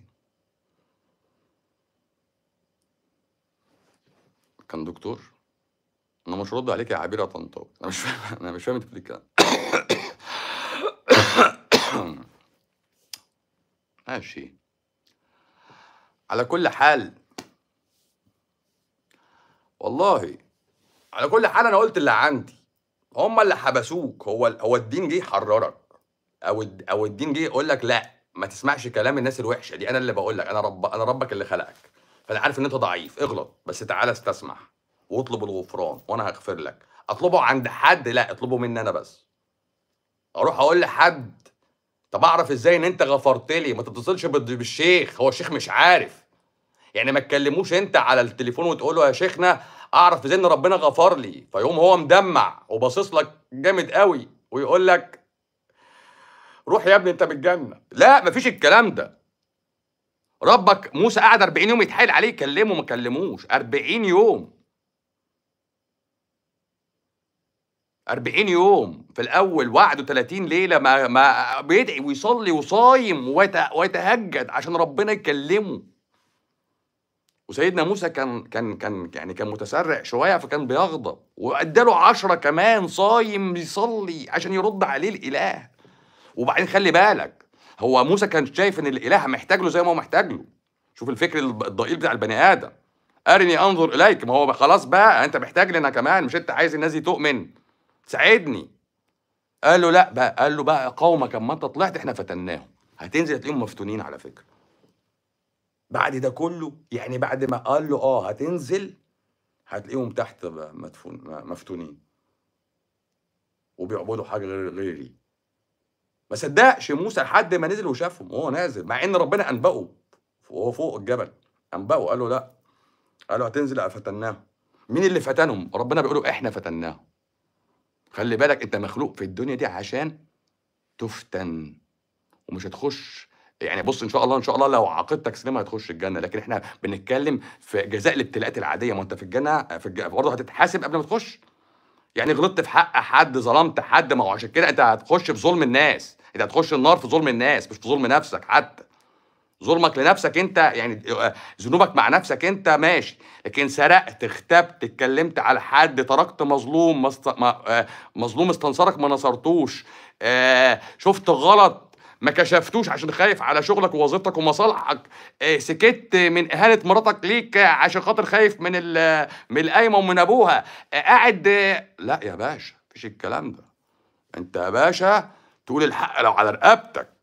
كان دكتور انا مش رد عليك يا عبير طنطاوي انا مش فاهم انا مش فاهم انت بتتكلم ماشي على كل حال والله على كل حال انا قلت اللي عندي هم اللي حبسوك هو هو الدين جه يحررك او الد- او الدين جه يقول لك لا ما تسمعش كلام الناس الوحشه دي انا اللي بقول لك انا رب انا ربك اللي خلقك فانا عارف ان انت ضعيف اغلط بس تعالى استسمح واطلب الغفران وانا هغفر لك اطلبه عند حد لا اطلبه مني انا بس اروح اقول لحد طب اعرف ازاي ان انت غفرت لي ما تتصلش بال- بالشيخ هو الشيخ مش عارف يعني ما تكلموش انت على التليفون وتقول له يا شيخنا اعرف ازاي ان ربنا غفر لي فيقوم هو مدمع وباصص لك جامد قوي ويقول لك روح يا ابني انت بالجنه لا مفيش الكلام ده ربك موسى قعد 40 يوم يتحايل عليه يكلمه ما كلموش 40 يوم 40 يوم في الاول وعده 30 ليله ما ما بيدعي ويصلي وصايم ويت- ويتهجد عشان ربنا يكلمه وسيدنا موسى كان كان كان يعني كان متسرع شويه فكان بيغضب واداله عشرة كمان صايم بيصلي عشان يرد عليه الاله وبعدين خلي بالك هو موسى كان شايف ان الاله محتاج له زي ما هو محتاج له شوف الفكر الب- الضئيل بتاع البني ادم ارني انظر اليك ما هو خلاص بقى انت محتاج لي انا كمان مش انت عايز الناس دي تؤمن ساعدني قال له لا بقى قال له بقى قومك اما انت طلعت احنا فتناهم هتنزل هتلاقيهم مفتونين على فكره بعد ده كله يعني بعد ما قال له اه هتنزل هتلاقيهم تحت بقى مدفون مفتونين وبيعبدوا حاجه غير غيري ما صدقش موسى لحد ما نزل وشافهم وهو نازل مع ان ربنا انبأه وهو فوق الجبل انبأه قال له لا قال له هتنزل فتناهم مين اللي فتنهم ربنا بيقول له احنا فتناهم خلي بالك انت مخلوق في الدنيا دي عشان تفتن ومش هتخش يعني بص ان شاء الله ان شاء الله لو عقيدتك سليمه هتخش الجنه لكن احنا بنتكلم في جزاء الابتلاءات العاديه ما انت في الجنه في الج- برضه هتتحاسب قبل ما تخش يعني غلطت في حق حد ظلمت حد ما هو عشان كده انت هتخش في ظلم الناس انت هتخش النار في ظلم الناس مش في ظلم نفسك حتى ظلمك لنفسك انت يعني ذنوبك مع نفسك انت ماشي لكن سرقت اختبت اتكلمت على حد تركت مظلوم مست... ما... آه، مظلوم استنصرك ما نصرتوش آه، شفت غلط ما كشفتوش عشان خايف على شغلك ووظيفتك ومصالحك آه، سكت من اهانه مراتك ليك آه، عشان خاطر خايف من ال... من القايمه ومن ابوها آه، قاعد آه، لا يا باشا مفيش الكلام ده انت يا باشا تقول الحق لو على رقبتك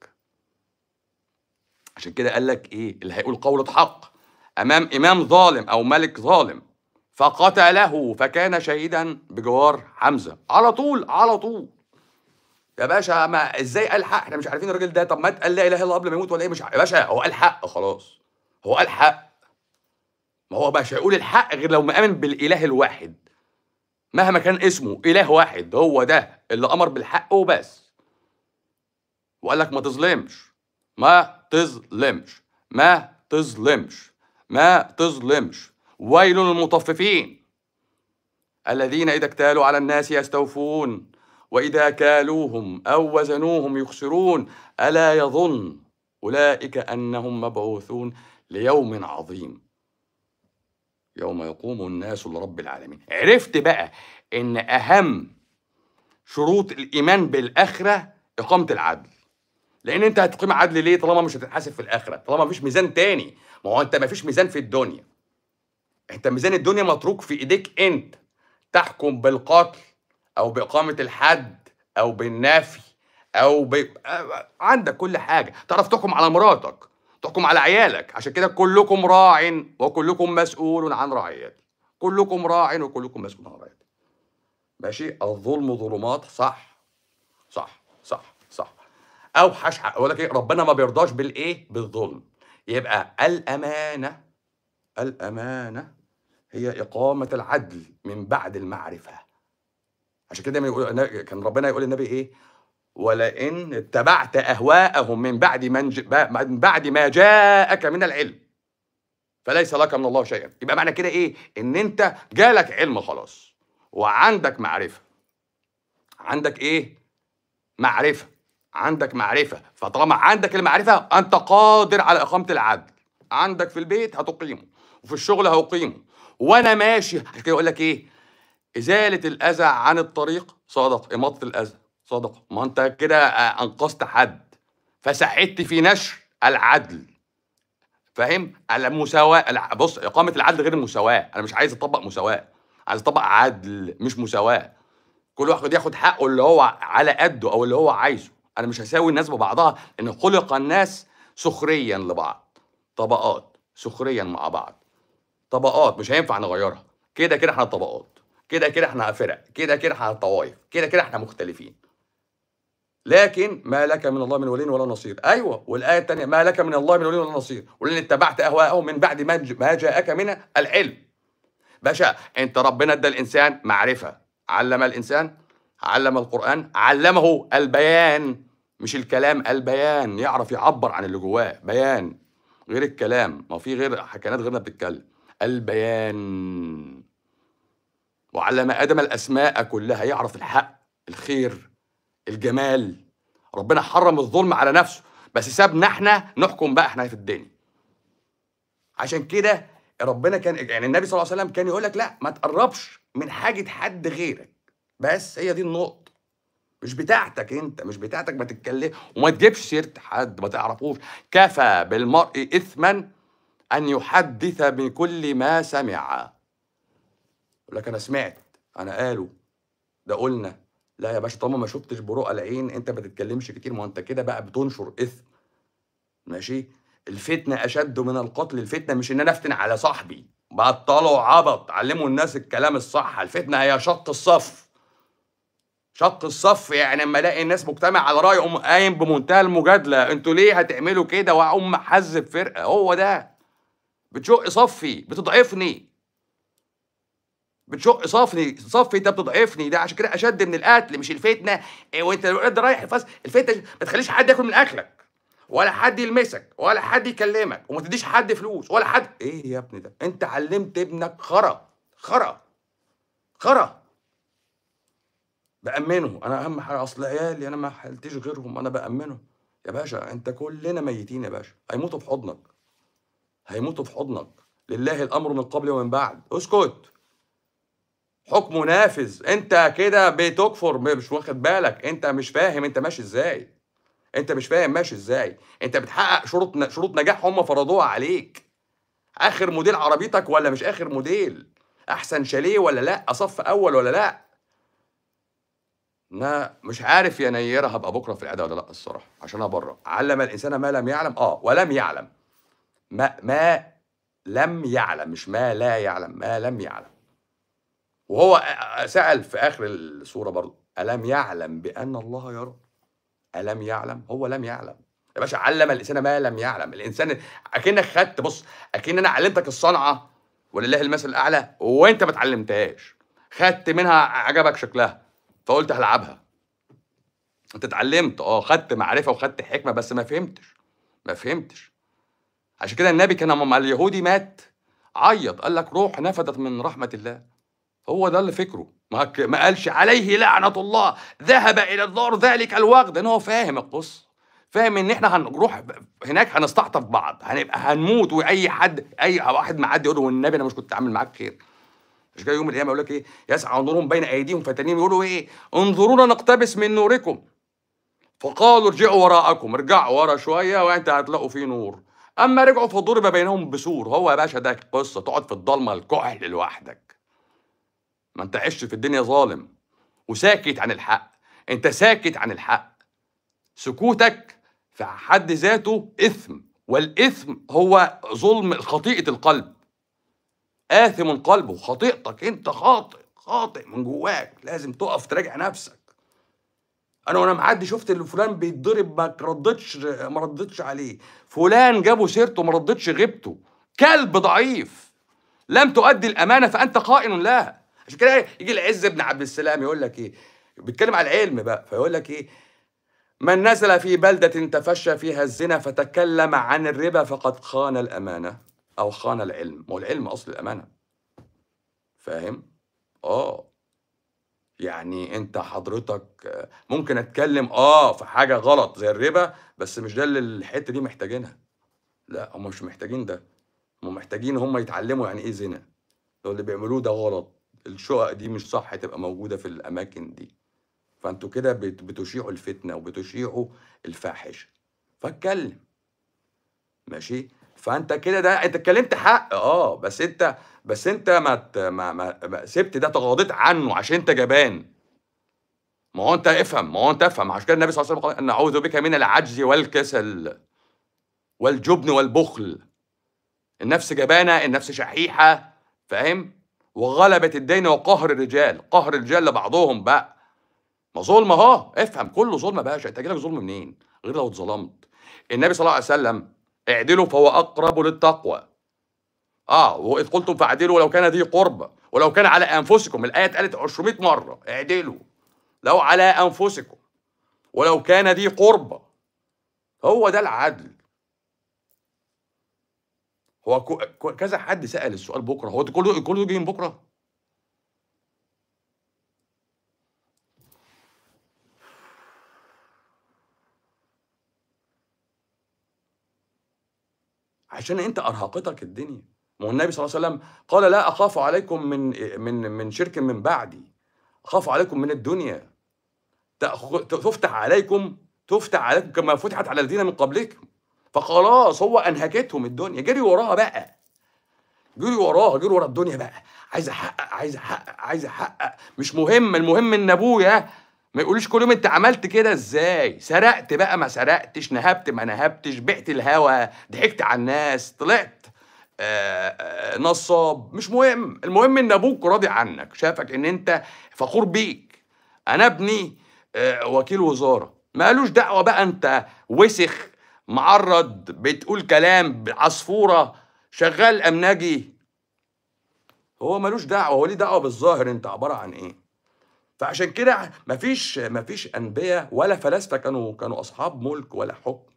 عشان كده قال لك ايه اللي هيقول قولة حق امام امام ظالم او ملك ظالم فقتله فكان شهيدا بجوار حمزه على طول على طول يا باشا ما ازاي قال حق احنا مش عارفين الراجل ده طب ما قال لا اله الا الله قبل ما يموت ولا ايه مش ع- يا باشا هو قال حق خلاص هو قال حق ما هو مش هيقول الحق غير لو مآمن بالاله الواحد مهما كان اسمه اله واحد هو ده اللي امر بالحق وبس وقال لك ما تظلمش ما تظلمش ما تظلمش ما تظلمش ويل للمطففين الذين إذا اكتالوا على الناس يستوفون وإذا كالوهم أو وزنوهم يخسرون ألا يظن أولئك أنهم مبعوثون ليوم عظيم يوم يقوم الناس لرب العالمين عرفت بقى إن أهم شروط الإيمان بالآخرة إقامة العدل لان انت هتقيم عدل ليه طالما مش هتتحاسب في الاخره طالما مفيش ميزان تاني ما هو انت مفيش ميزان في الدنيا انت ميزان الدنيا متروك في ايديك انت تحكم بالقتل او باقامه الحد او بالنفي او ب... آه، عندك كل حاجه تعرف تحكم على مراتك تحكم على عيالك عشان كده كلكم راع وكلكم مسؤول عن رعيته كلكم راع وكلكم مسؤول عن رعيته ماشي الظلم ظلمات صح صح صح صح اوحش حق اقول لك ايه ربنا ما بيرضاش بالايه بالظلم يبقى الامانه الامانه هي اقامه العدل من بعد المعرفه عشان كده دايما يقول كان ربنا يقول للنبي ايه ولئن اتبعت اهواءهم من بعد من, ج... من بعد ما جاءك من العلم فليس لك من الله شيئا يبقى معنى كده ايه ان انت جالك علم خلاص وعندك معرفه عندك ايه معرفه عندك معرفه فطالما عندك المعرفه انت قادر على اقامه العدل عندك في البيت هتقيمه وفي الشغل هقيمه وانا ماشي عشان كده يقول لك ايه ازاله الاذى عن الطريق صدق اماطه الاذى صدق ما انت كده آه، انقذت حد فساعدت في نشر العدل فاهم المساواه الع- بص اقامه العدل غير المساواه انا مش عايز اطبق مساواه عايز اطبق عدل مش مساواه كل واحد ياخد حقه اللي هو على قده او اللي هو عايزه انا مش هساوي الناس ببعضها ان خلق الناس سخريا لبعض طبقات سخريا مع بعض طبقات مش هينفع نغيرها كده كده احنا طبقات كده كده احنا فرق كده كده احنا طوائف كده كده احنا مختلفين لكن ما لك من الله من ولي ولا نصير ايوه والايه الثانيه ما لك من الله من ولي ولا نصير ولن اتبعت اهواءهم من بعد ما ج- ما جاءك من العلم باشا انت ربنا ادى الانسان معرفه علم الانسان علم القران علمه البيان مش الكلام البيان يعرف يعبر عن اللي جواه بيان غير الكلام ما في غير حكايات غيرنا بتتكلم البيان وعلم ادم الاسماء كلها يعرف الحق الخير الجمال ربنا حرم الظلم على نفسه بس سابنا احنا نحكم بقى احنا في الدنيا عشان كده ربنا كان يعني النبي صلى الله عليه وسلم كان يقول لك لا ما تقربش من حاجه حد غيرك بس هي دي النقطه مش بتاعتك انت مش بتاعتك ما تتكلم وما تجيبش سيره حد ما تعرفوش كفى بالمرء اثما ان يحدث بكل ما سمع يقول لك انا سمعت انا قالوا ده قلنا لا يا باشا طالما ما شفتش برؤى العين انت ما تتكلمش كتير ما هو انت كده بقى بتنشر اثم ماشي الفتنه اشد من القتل الفتنه مش ان انا افتن على صاحبي بطلوا عبط علموا الناس الكلام الصح الفتنه هي شق الصف شق الصف يعني اما الاقي الناس مجتمع على راي اقوم قايم بمنتهى المجادله انتوا ليه هتعملوا كده واقوم محذب فرقه هو ده بتشق صفي بتضعفني بتشق صفني صفي انت بتضعفني ده عشان كده اشد من القتل مش الفتنه إيه وانت الولد رايح الفصل الفتنه ما تخليش حد ياكل من اكلك ولا حد يلمسك ولا حد يكلمك وما تديش حد فلوس ولا حد ايه يا ابني ده انت علمت ابنك خرا خرا خرا بأمنه انا اهم حاجه اصل عيالي انا ما حلتش غيرهم انا بأمنه يا باشا انت كلنا ميتين يا باشا هيموتوا في حضنك هيموتوا في حضنك لله الامر من قبل ومن بعد اسكت حكمه نافذ انت كده بتكفر مش واخد بالك انت مش فاهم انت ماشي ازاي انت مش فاهم ماشي ازاي انت بتحقق شروط شروط نجاح هم فرضوها عليك اخر موديل عربيتك ولا مش اخر موديل احسن شاليه ولا لا صف اول ولا لا انا مش عارف يا نيره هبقى بكره في العياده ولا لا الصراحه عشان انا بره علم الانسان ما لم يعلم اه ولم يعلم ما ما لم يعلم مش ما لا يعلم ما لم يعلم وهو سأل في آخر السورة برضه ألم يعلم بأن الله يرى ألم يعلم هو لم يعلم يا باشا علم الإنسان ما لم يعلم الإنسان أكنك خدت بص أكن أنا علمتك الصنعة ولله المثل الأعلى وأنت ما اتعلمتهاش خدت منها عجبك شكلها فقلت هلعبها أنت اتعلمت أه خدت معرفة وخدت حكمة بس ما فهمتش ما فهمتش عشان كده النبي كان لما اليهودي مات عيط قال لك روح نفدت من رحمة الله هو ده اللي فكره ما, ك- ما قالش عليه لعنة الله ذهب إلى النار ذلك الوقت إن هو فاهم القصة فاهم إن إحنا هنروح هناك هنستعطف بعض هنبقى هنموت وأي حد أي واحد معدي يقول له والنبي أنا مش كنت عامل معاك خير مش كده يوم القيامة يقول لك إيه يسعى نورهم بين أيديهم فتانين يقولوا إيه انظرونا نقتبس من نوركم فقالوا ارجعوا وراءكم ارجعوا ورا شوية وأنت هتلاقوا فيه نور أما رجعوا فضرب بينهم بسور هو يا باشا ده قصة تقعد في الضلمة الكحل لوحدك ما انت عشت في الدنيا ظالم وساكت عن الحق انت ساكت عن الحق سكوتك في حد ذاته اثم والاثم هو ظلم خطيئه القلب آثم قلبه خطيئتك انت خاطئ خاطئ من جواك لازم تقف تراجع نفسك انا وانا معدي شفت اللي فلان بيتضرب ما ردتش ما ردتش عليه فلان جابوا سيرته ما ردتش غيبته كلب ضعيف لم تؤدي الامانه فانت خائن لها عشان كده يجي العز بن عبد السلام يقول لك ايه بيتكلم على العلم بقى فيقول لك ايه من نزل في بلدة تفشى فيها الزنا فتكلم عن الربا فقد خان الأمانة أو خان العلم ما هو العلم أصل الأمانة فاهم؟ آه يعني أنت حضرتك آه، ممكن أتكلم آه في حاجة غلط زي الربا بس مش ده اللي الحتة دي محتاجينها لا هم مش محتاجين ده هم محتاجين هم يتعلموا يعني إيه زنا لو اللي بيعملوه ده غلط الشقق دي مش صح تبقى موجودة في الأماكن دي فانتوا كده بت- بتشيعوا الفتنه وبتشيعوا الفاحشه فاتكلم ماشي فانت كده ده انت اتكلمت حق اه بس انت بس انت ما ت- ما, ما, ما سبت ده تغاضيت عنه عشان انت جبان ما هو انت افهم ما هو انت افهم عشان كده النبي صلى الله عليه وسلم قال نعوذ بك من العجز والكسل والجبن والبخل النفس جبانه النفس شحيحه فاهم وغلبة الدين وقهر الرجال قهر الرجال لبعضهم بقى ما ظلم اهو افهم كله ظلم يا باشا انت جايلك ظلم منين غير لو اتظلمت النبي صلى الله عليه وسلم اعدلوا فهو اقرب للتقوى اه واذ قلتم فاعدلوا ولو كان ذي قربى ولو كان على انفسكم الايه اتقالت 200 مره اعدلوا لو على انفسكم ولو كان ذي قربى هو ده العدل هو كو- كو- كذا حد سأل السؤال بكره هو ده كله كله يجي من بكره عشان انت ارهقتك الدنيا ما هو النبي صلى الله عليه وسلم قال لا اخاف عليكم من من من شرك من بعدي اخاف عليكم من الدنيا تأخ- تفتح عليكم تفتح عليكم كما فتحت على الذين من قبلكم فخلاص هو انهكتهم الدنيا جري وراها بقى جري وراها جري ورا الدنيا بقى عايز احقق عايز احقق عايز احقق مش مهم المهم ان ابويا ما يقوليش كل يوم انت عملت كده ازاي سرقت بقى ما سرقتش نهبت ما نهبتش بعت الهوا ضحكت على الناس طلعت آه، آه، نصاب مش مهم المهم ان ابوك راضي عنك شافك ان انت فخور بيك انا ابني آه، وكيل وزاره ما قالوش دعوه بقى انت وسخ معرض بتقول كلام عصفوره شغال امنجي هو ملوش دعوه هو ليه دعوه بالظاهر انت عباره عن ايه فعشان كده مفيش مفيش انبياء ولا فلاسفه كانوا كانوا اصحاب ملك ولا حكم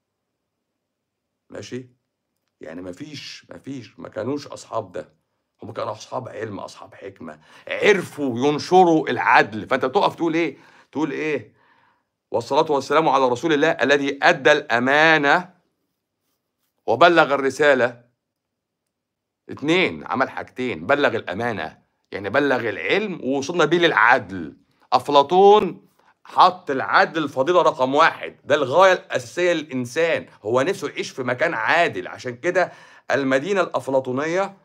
ماشي يعني مفيش مفيش ما كانوش اصحاب ده هم كانوا اصحاب علم اصحاب حكمه عرفوا ينشروا العدل فانت تقف تقول ايه تقول ايه والصلاه والسلام على رسول الله الذي ادى الامانه وبلغ الرساله اتنين عمل حاجتين بلغ الامانه يعني بلغ العلم ووصلنا بيه للعدل افلاطون حط العدل الفضيله رقم واحد ده الغايه الاساسيه للانسان هو نفسه يعيش في مكان عادل عشان كده المدينه الافلاطونيه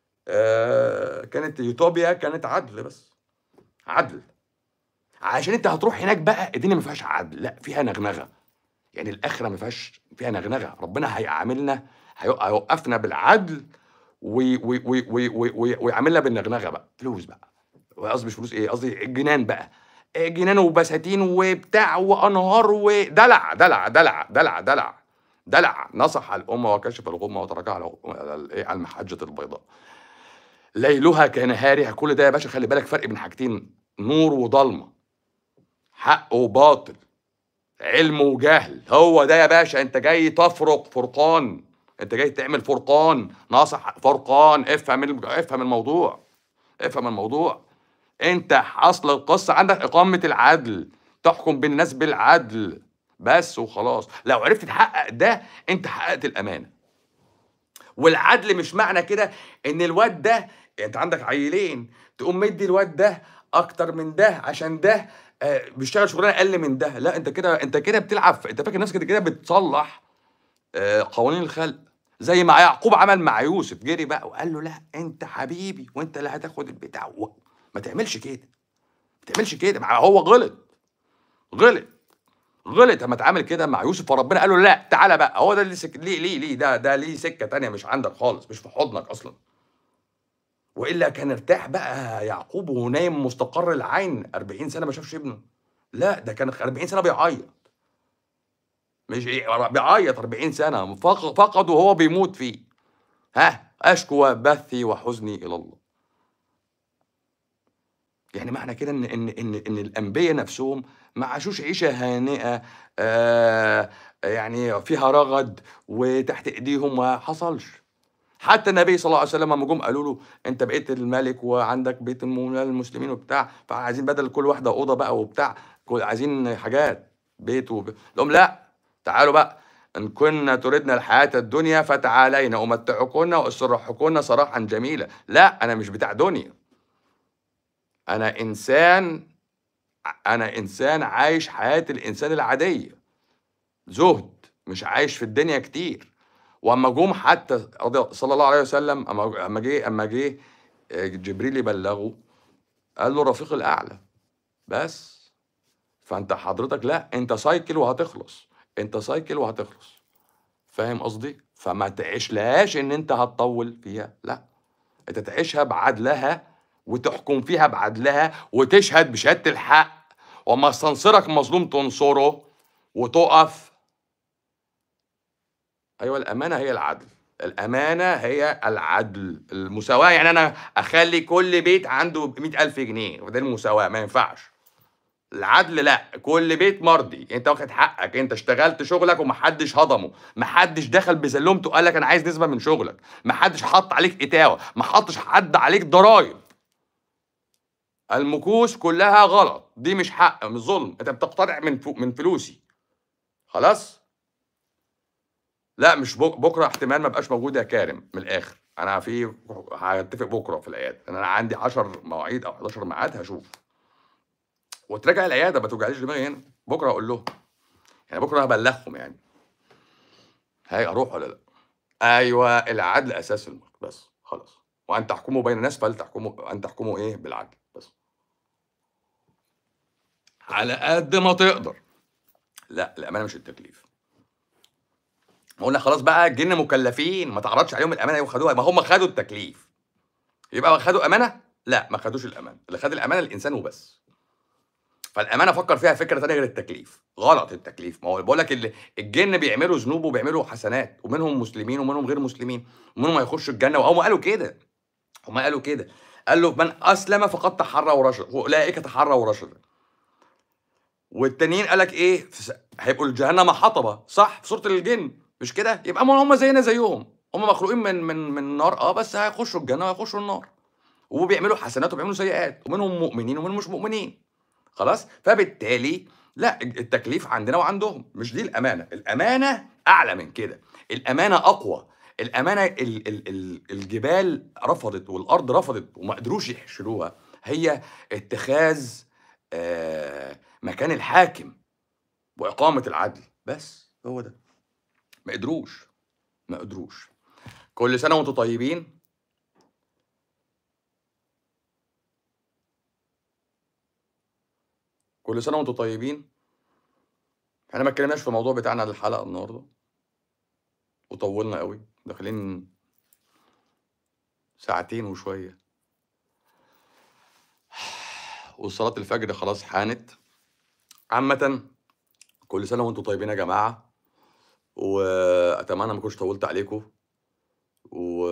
آه كانت يوتوبيا كانت عدل بس عدل عشان انت هتروح هناك بقى الدنيا ما فيهاش عدل لا فيها نغنغه يعني الاخره ما فيهاش فيها نغنغه ربنا هيعاملنا هيو- هيوقفنا بالعدل وي- وي- وي- وي- وي- وي- ويعاملنا بالنغنغه بقى فلوس بقى قصدي مش فلوس ايه قصدي الجنان بقى إيه جنان وبساتين وبتاع وانهار ودلع دلع دلع دلع دلع دلع نصح الامه وكشف الغمه وتركها على على الإيه؟ على المحجه البيضاء ليلها كنهارها كل ده يا باشا خلي بالك فرق بين حاجتين نور وضلمه حق وباطل علم وجهل هو ده يا باشا انت جاي تفرق فرقان انت جاي تعمل فرقان ناصح فرقان افهم ال- افهم الموضوع افهم الموضوع انت اصل القصه عندك اقامه العدل تحكم بالناس بالعدل بس وخلاص لو عرفت تحقق ده انت حققت الامانه والعدل مش معنى كده ان الواد ده يعني انت عندك عيلين تقوم مدي الواد ده اكتر من ده عشان ده آه، بيشتغل شغلانه اقل من ده لا انت كده انت كده بتلعب في- انت فاكر نفسك كده كده بتصلح آه، قوانين الخلق زي ما يعقوب عمل مع يوسف جري بقى وقال له لا انت حبيبي وانت اللي هتاخد البتاع و- ما تعملش كده ما تعملش كده مع هو غلط غلط غلط اما اتعامل كده مع يوسف فربنا قال له لا تعالى بقى هو ده اللي سك... ليه ليه ليه ده ده ليه سكه تانية مش عندك خالص مش في حضنك اصلا والا كان ارتاح بقى يعقوب ونايم مستقر العين 40 سنه ما شافش ابنه لا ده كان 40 سنه بيعيط مش إيه، بيعيط 40 سنه فق- فقد وهو بيموت فيه ها اشكو بثي وحزني الى الله يعني معنى كده ان ان ان ان الانبياء نفسهم ما عاشوش عيشه هانئه آه يعني فيها رغد وتحت ايديهم ما حصلش حتى النبي صلى الله عليه وسلم لما جم قالوا له انت بقيت الملك وعندك بيت المولى المسلمين وبتاع فعايزين بدل كل واحده اوضه بقى وبتاع كل- عايزين حاجات بيت وب... لهم لا تعالوا بقى ان كنا تردن الحياه الدنيا فتعالينا امتعكن واسرحكن سراحا جميلا لا انا مش بتاع دنيا انا انسان انا انسان عايش حياه الانسان العاديه زهد مش عايش في الدنيا كتير واما جم حتى رضي- صلى الله عليه وسلم اما اما جه اما جه آه، جبريل يبلغه قال له الرفيق الاعلى بس فانت حضرتك لا انت سايكل وهتخلص انت سايكل وهتخلص فاهم قصدي فما تعيشلهاش ان انت هتطول فيها لا انت تعيشها بعدلها وتحكم فيها بعدلها وتشهد بشهاده الحق وما استنصرك مظلوم تنصره وتقف ايوه الامانه هي العدل الامانه هي العدل المساواه يعني انا اخلي كل بيت عنده 100000 جنيه وده المساواه ما ينفعش العدل لا كل بيت مرضي انت واخد حقك انت اشتغلت شغلك ومحدش هضمه محدش دخل بسلمته قال لك انا عايز نسبه من شغلك محدش حط عليك اتاوه ما حطش حد عليك ضرايب المكوس كلها غلط دي مش حق مش ظلم انت بتقتطع من فو- من فلوسي خلاص لا مش بك- بكره احتمال ما بقاش موجود يا كارم من الاخر انا في هتفق بكره في العياده انا عندي 10 مواعيد او 11 ميعاد هشوف وتراجع العياده ما توجعليش دماغي هنا بكره اقول لهم يعني بكره هبلغهم يعني هاي اروح ولا لا ايوه العدل اساس الملك بس خلاص وان تحكموا بين الناس فلتحكموا ان تحكموا ايه بالعدل بس على قد ما تقدر لا الامانه مش التكليف قلنا خلاص بقى الجن مكلفين ما تعرضش عليهم الامانه وخدوها ما هم خدوا التكليف يبقى خدوا امانه لا ما خدوش الامانه اللي خد الامانه الانسان وبس فالامانه فكر فيها فكره ثانيه غير التكليف غلط التكليف ما هو بقول لك ال- الجن بيعملوا ذنوب وبيعملوا حسنات ومنهم مسلمين ومنهم غير مسلمين ومنهم هيخشوا الجنه وهم قالوا كده هم قالوا كده قال له من اسلم فقد تحرى رشد واولئك تحروا رشدا والتانيين قال لك ايه في س- هيبقوا الجهنم حطبه صح في سوره الجن مش كده يبقى ما هم زينا زيهم هم مخلوقين من من من نار اه بس هيخشوا الجنه وهيخشوا النار وبيعملوا حسنات وبيعملوا سيئات ومنهم مؤمنين ومنهم مش مؤمنين خلاص فبالتالي لا التكليف عندنا وعندهم مش دي الامانه الامانه اعلى من كده الامانه اقوى الامانه ال ال ال الجبال رفضت والارض رفضت وما قدروش يحشروها هي اتخاذ آه مكان الحاكم واقامه العدل بس هو ده ما قدروش ما قدروش كل سنه وانتم طيبين كل سنه وانتم طيبين احنا ما اتكلمناش في الموضوع بتاعنا للحلقه النهارده وطولنا قوي داخلين ساعتين وشويه وصلاه الفجر خلاص حانت عامه كل سنه وانتم طيبين يا جماعه واتمنى ما اكونش طولت عليكم و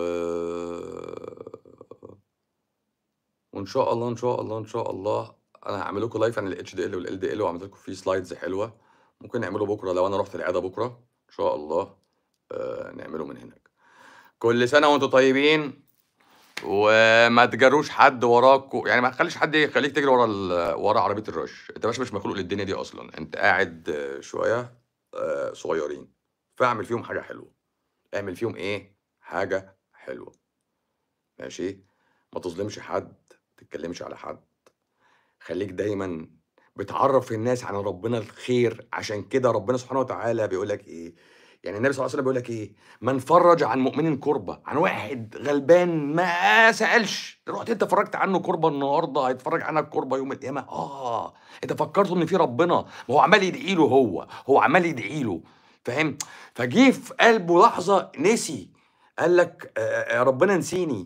وان شاء الله ان شاء الله ان شاء الله انا هعمل لكم لايف عن الاتش دي ال والال دي ال وعملت لكم فيه سلايدز حلوه ممكن نعمله بكره لو انا رحت العياده بكره ان شاء الله آه نعمله من هناك كل سنه وانتم طيبين وما تجروش حد وراكوا يعني ما تخليش حد يخليك تجري ورا ال- ورا عربيه الرش انت مش مش مخلوق للدنيا دي اصلا انت قاعد آه، شويه آه، صغيرين فاعمل فيهم حاجه حلوه اعمل فيهم ايه حاجه حلوه ماشي ما تظلمش حد ما تتكلمش على حد خليك دايما بتعرف الناس عن ربنا الخير عشان كده ربنا سبحانه وتعالى بيقول لك ايه يعني النبي صلى الله عليه وسلم بيقول لك ايه من فرج عن مؤمن كربة عن واحد غلبان ما سألش رحت انت فرجت عنه كربة النهارده هيتفرج عنك كربة يوم القيامة اه انت فكرت ان في ربنا ما هو عمال يدعي له هو هو عمال يدعي له فاهم فجه في قلبه لحظة نسي قال لك آه آه، ربنا نسيني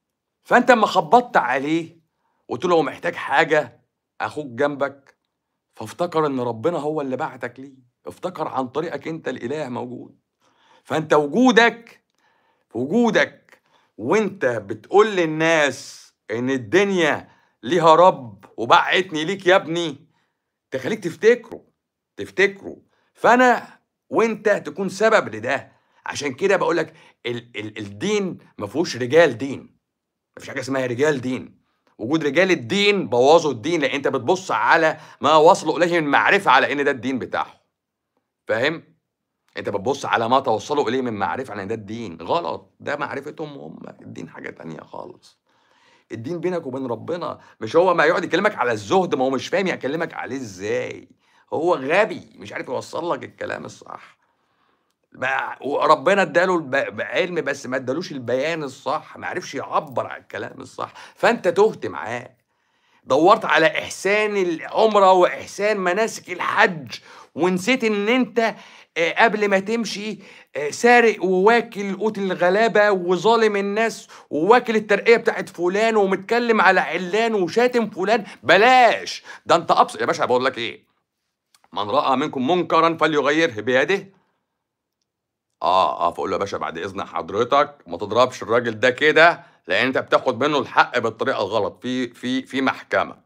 فانت اما خبطت عليه وقلت له هو محتاج حاجه اخوك جنبك فافتكر ان ربنا هو اللي بعتك ليه افتكر عن طريقك انت الاله موجود فانت وجودك وجودك وانت بتقول للناس ان الدنيا ليها رب وبعتني ليك يا ابني تخليك تفتكره تفتكره فانا وانت تكون سبب لده عشان كده بقول لك ال- ال- الدين ما فيهوش رجال دين ما فيش حاجه اسمها رجال دين وجود رجال الدين بوظوا الدين لان انت بتبص على ما وصلوا اليه من معرفه على ان ده الدين بتاعهم فاهم انت بتبص على ما توصلوا اليه من معرفه على ان ده الدين غلط ده معرفتهم هم الدين حاجه تانية خالص الدين بينك وبين ربنا مش هو ما يقعد يكلمك على الزهد ما هو مش فاهم يكلمك عليه ازاي هو غبي مش عارف يوصل لك الكلام الصح بقى وربنا اداله الب- علم بس ما ادالوش البيان الصح ما عرفش يعبر عن الكلام الصح فانت تهت معاه دورت على احسان العمره واحسان مناسك الحج ونسيت ان انت آه، قبل ما تمشي آه، سارق وواكل قوت الغلابه وظالم الناس وواكل الترقيه بتاعت فلان ومتكلم على علان وشاتم فلان بلاش ده انت ابسط يا باشا بقول لك ايه من راى منكم منكرا فليغيره بيده اه اه فاقول له يا باشا بعد اذن حضرتك ما تضربش الراجل ده كده لان انت بتاخد منه الحق بالطريقه الغلط في في في محكمه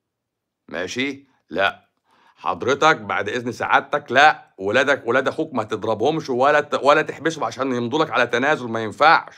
ماشي لا حضرتك بعد اذن سعادتك لا ولادك ولاد اخوك ما تضربهمش ولا ت- ولا تحبسهم عشان يمضوا لك على تنازل ما ينفعش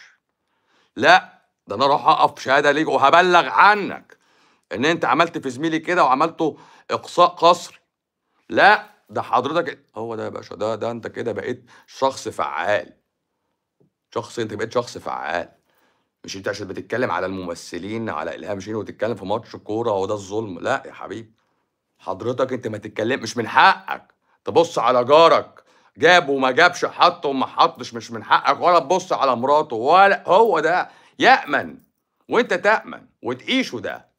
لا ده انا اروح اقف شهاده ليك وهبلغ عنك ان انت عملت في زميلي كده وعملته اقصاء قسري لا ده حضرتك هو ده يا باشا ده ده انت كده بقيت شخص فعال شخص انت بقيت شخص فعال مش انت عشان بتتكلم على الممثلين على الهام شين وتتكلم في ماتش كوره هو ده الظلم لا يا حبيبي حضرتك انت ما تتكلم مش من حقك تبص على جارك جاب وما جابش حط وما حطش مش من حقك ولا تبص على مراته ولا هو ده يأمن وانت تأمن وتعيشه ده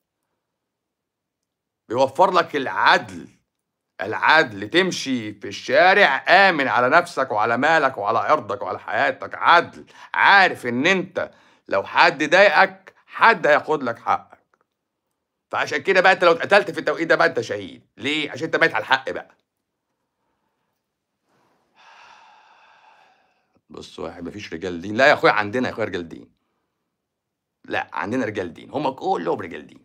بيوفر لك العدل العدل تمشي في الشارع آمن على نفسك وعلى مالك وعلى عرضك وعلى حياتك عدل عارف ان انت لو حد ضايقك حد هياخد لك حقك فعشان كده بقى انت لو اتقتلت في التوقيت ده بقى انت شهيد ليه عشان انت بايت على الحق بقى بص واحد مفيش رجال دين لا يا اخويا عندنا يا اخويا رجال دين لا عندنا رجال دين هم كلهم رجال دين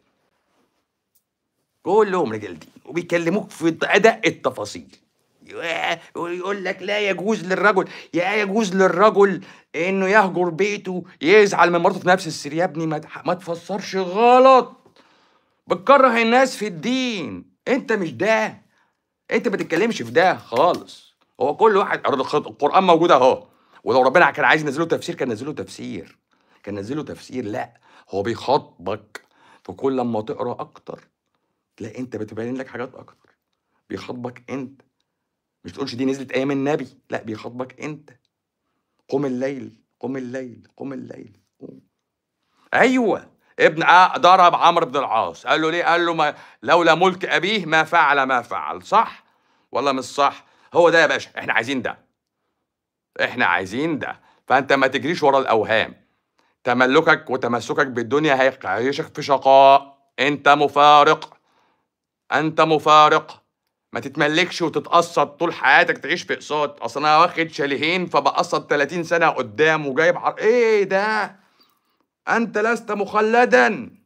كلهم رجال دين وبيكلموك في ادق التفاصيل ويقول لك لا يجوز للرجل يا يجوز للرجل انه يهجر بيته يزعل من مراته في نفس السر يا ابني ما تح- ما تفسرش غلط بتكره الناس في الدين انت مش ده انت ما تتكلمش في ده خالص هو كل واحد القران موجود اهو ولو ربنا كان عايز ينزله تفسير كان نزله تفسير كان نزله تفسير لا هو بيخاطبك فكل لما تقرا اكتر تلاقي انت بتبين لك حاجات اكتر بيخاطبك انت مش تقولش دي نزلت ايام النبي لا بيخاطبك انت قم الليل قم الليل قم الليل قم. ايوه ابن آه ضرب عمرو بن العاص قال له ليه قال له ما لولا ملك ابيه ما فعل ما فعل صح ولا مش صح هو ده يا باشا احنا عايزين ده احنا عايزين ده فانت ما تجريش ورا الاوهام تملكك وتمسكك بالدنيا هيعيشك في شقاء انت مفارق انت مفارق ما تتملكش وتتقسط طول حياتك تعيش في اقساط اصل انا واخد شاليهين فبقسط 30 سنه قدام وجايب عر... ايه ده انت لست مخلدا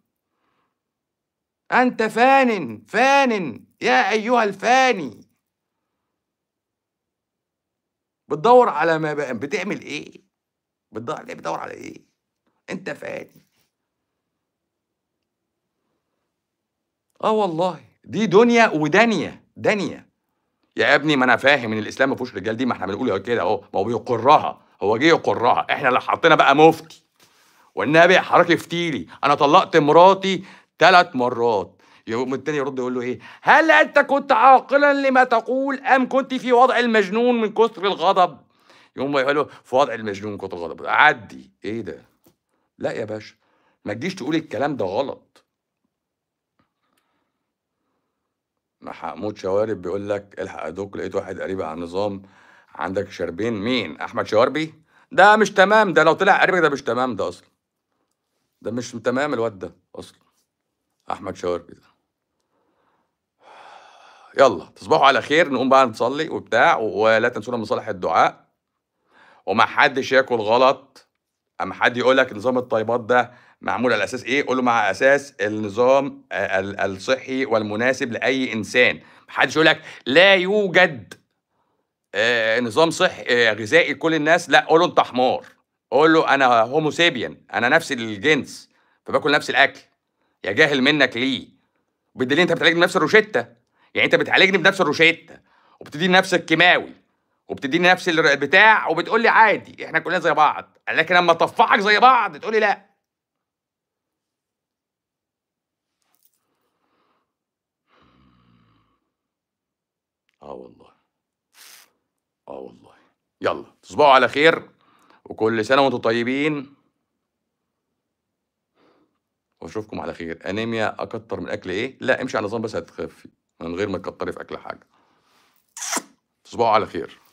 انت فان فان يا ايها الفاني بتدور على ما بقى بتعمل ايه بتدور ليه بتدور على ايه انت فاني اه والله دي دنيا ودنيا دنيا يا ابني ما انا فاهم ان الاسلام ما فيهوش رجال دي ما احنا بنقول كده اهو ما هو بيقرها هو جه يقرها احنا اللي حطينا بقى مفتي والنبي حضرتك افتيلي انا طلقت مراتي ثلاث مرات يقوم التاني يرد يقول له ايه هل انت كنت عاقلا لما تقول ام كنت في وضع المجنون من كثر الغضب يقوم يقول له في وضع المجنون من كثر الغضب عدي ايه ده لا يا باشا ما تجيش تقول الكلام ده غلط محمود شوارب بيقول لك الحق يا دوك لقيت واحد قريب على النظام عندك شربين مين احمد شواربي ده مش تمام ده لو طلع قريبك ده مش تمام ده اصلا ده مش تمام الواد ده اصلا احمد شواربي ده يلا تصبحوا على خير نقوم بقى نصلي وبتاع ولا تنسونا من صالح الدعاء وما حدش ياكل غلط اما حد يقول لك نظام الطيبات ده معمول على اساس ايه قول له مع اساس النظام آه، ال- الصحي والمناسب لاي انسان ما حدش يقول لك لا يوجد آه، نظام صحي آه، غذائي لكل الناس لا قول له انت حمار قول له انا هومو سيبيان انا نفس الجنس فباكل نفس الاكل يا جاهل منك ليه بالدليل انت بتعالجني بنفس الروشته يعني انت بتعالجني بنفس الروشته وبتديني نفس الكيماوي وبتديني نفس الر- البتاع وبتقول لي عادي احنا كلنا زي بعض لكن لما اطفحك زي بعض تقول لي لا اه والله اه والله يلا تصبحوا على خير وكل سنه وانتم طيبين واشوفكم على خير انيميا اكتر من اكل ايه لا امشي على نظام بس هتخفي من غير ما تكتري في اكل حاجه تصبحوا على خير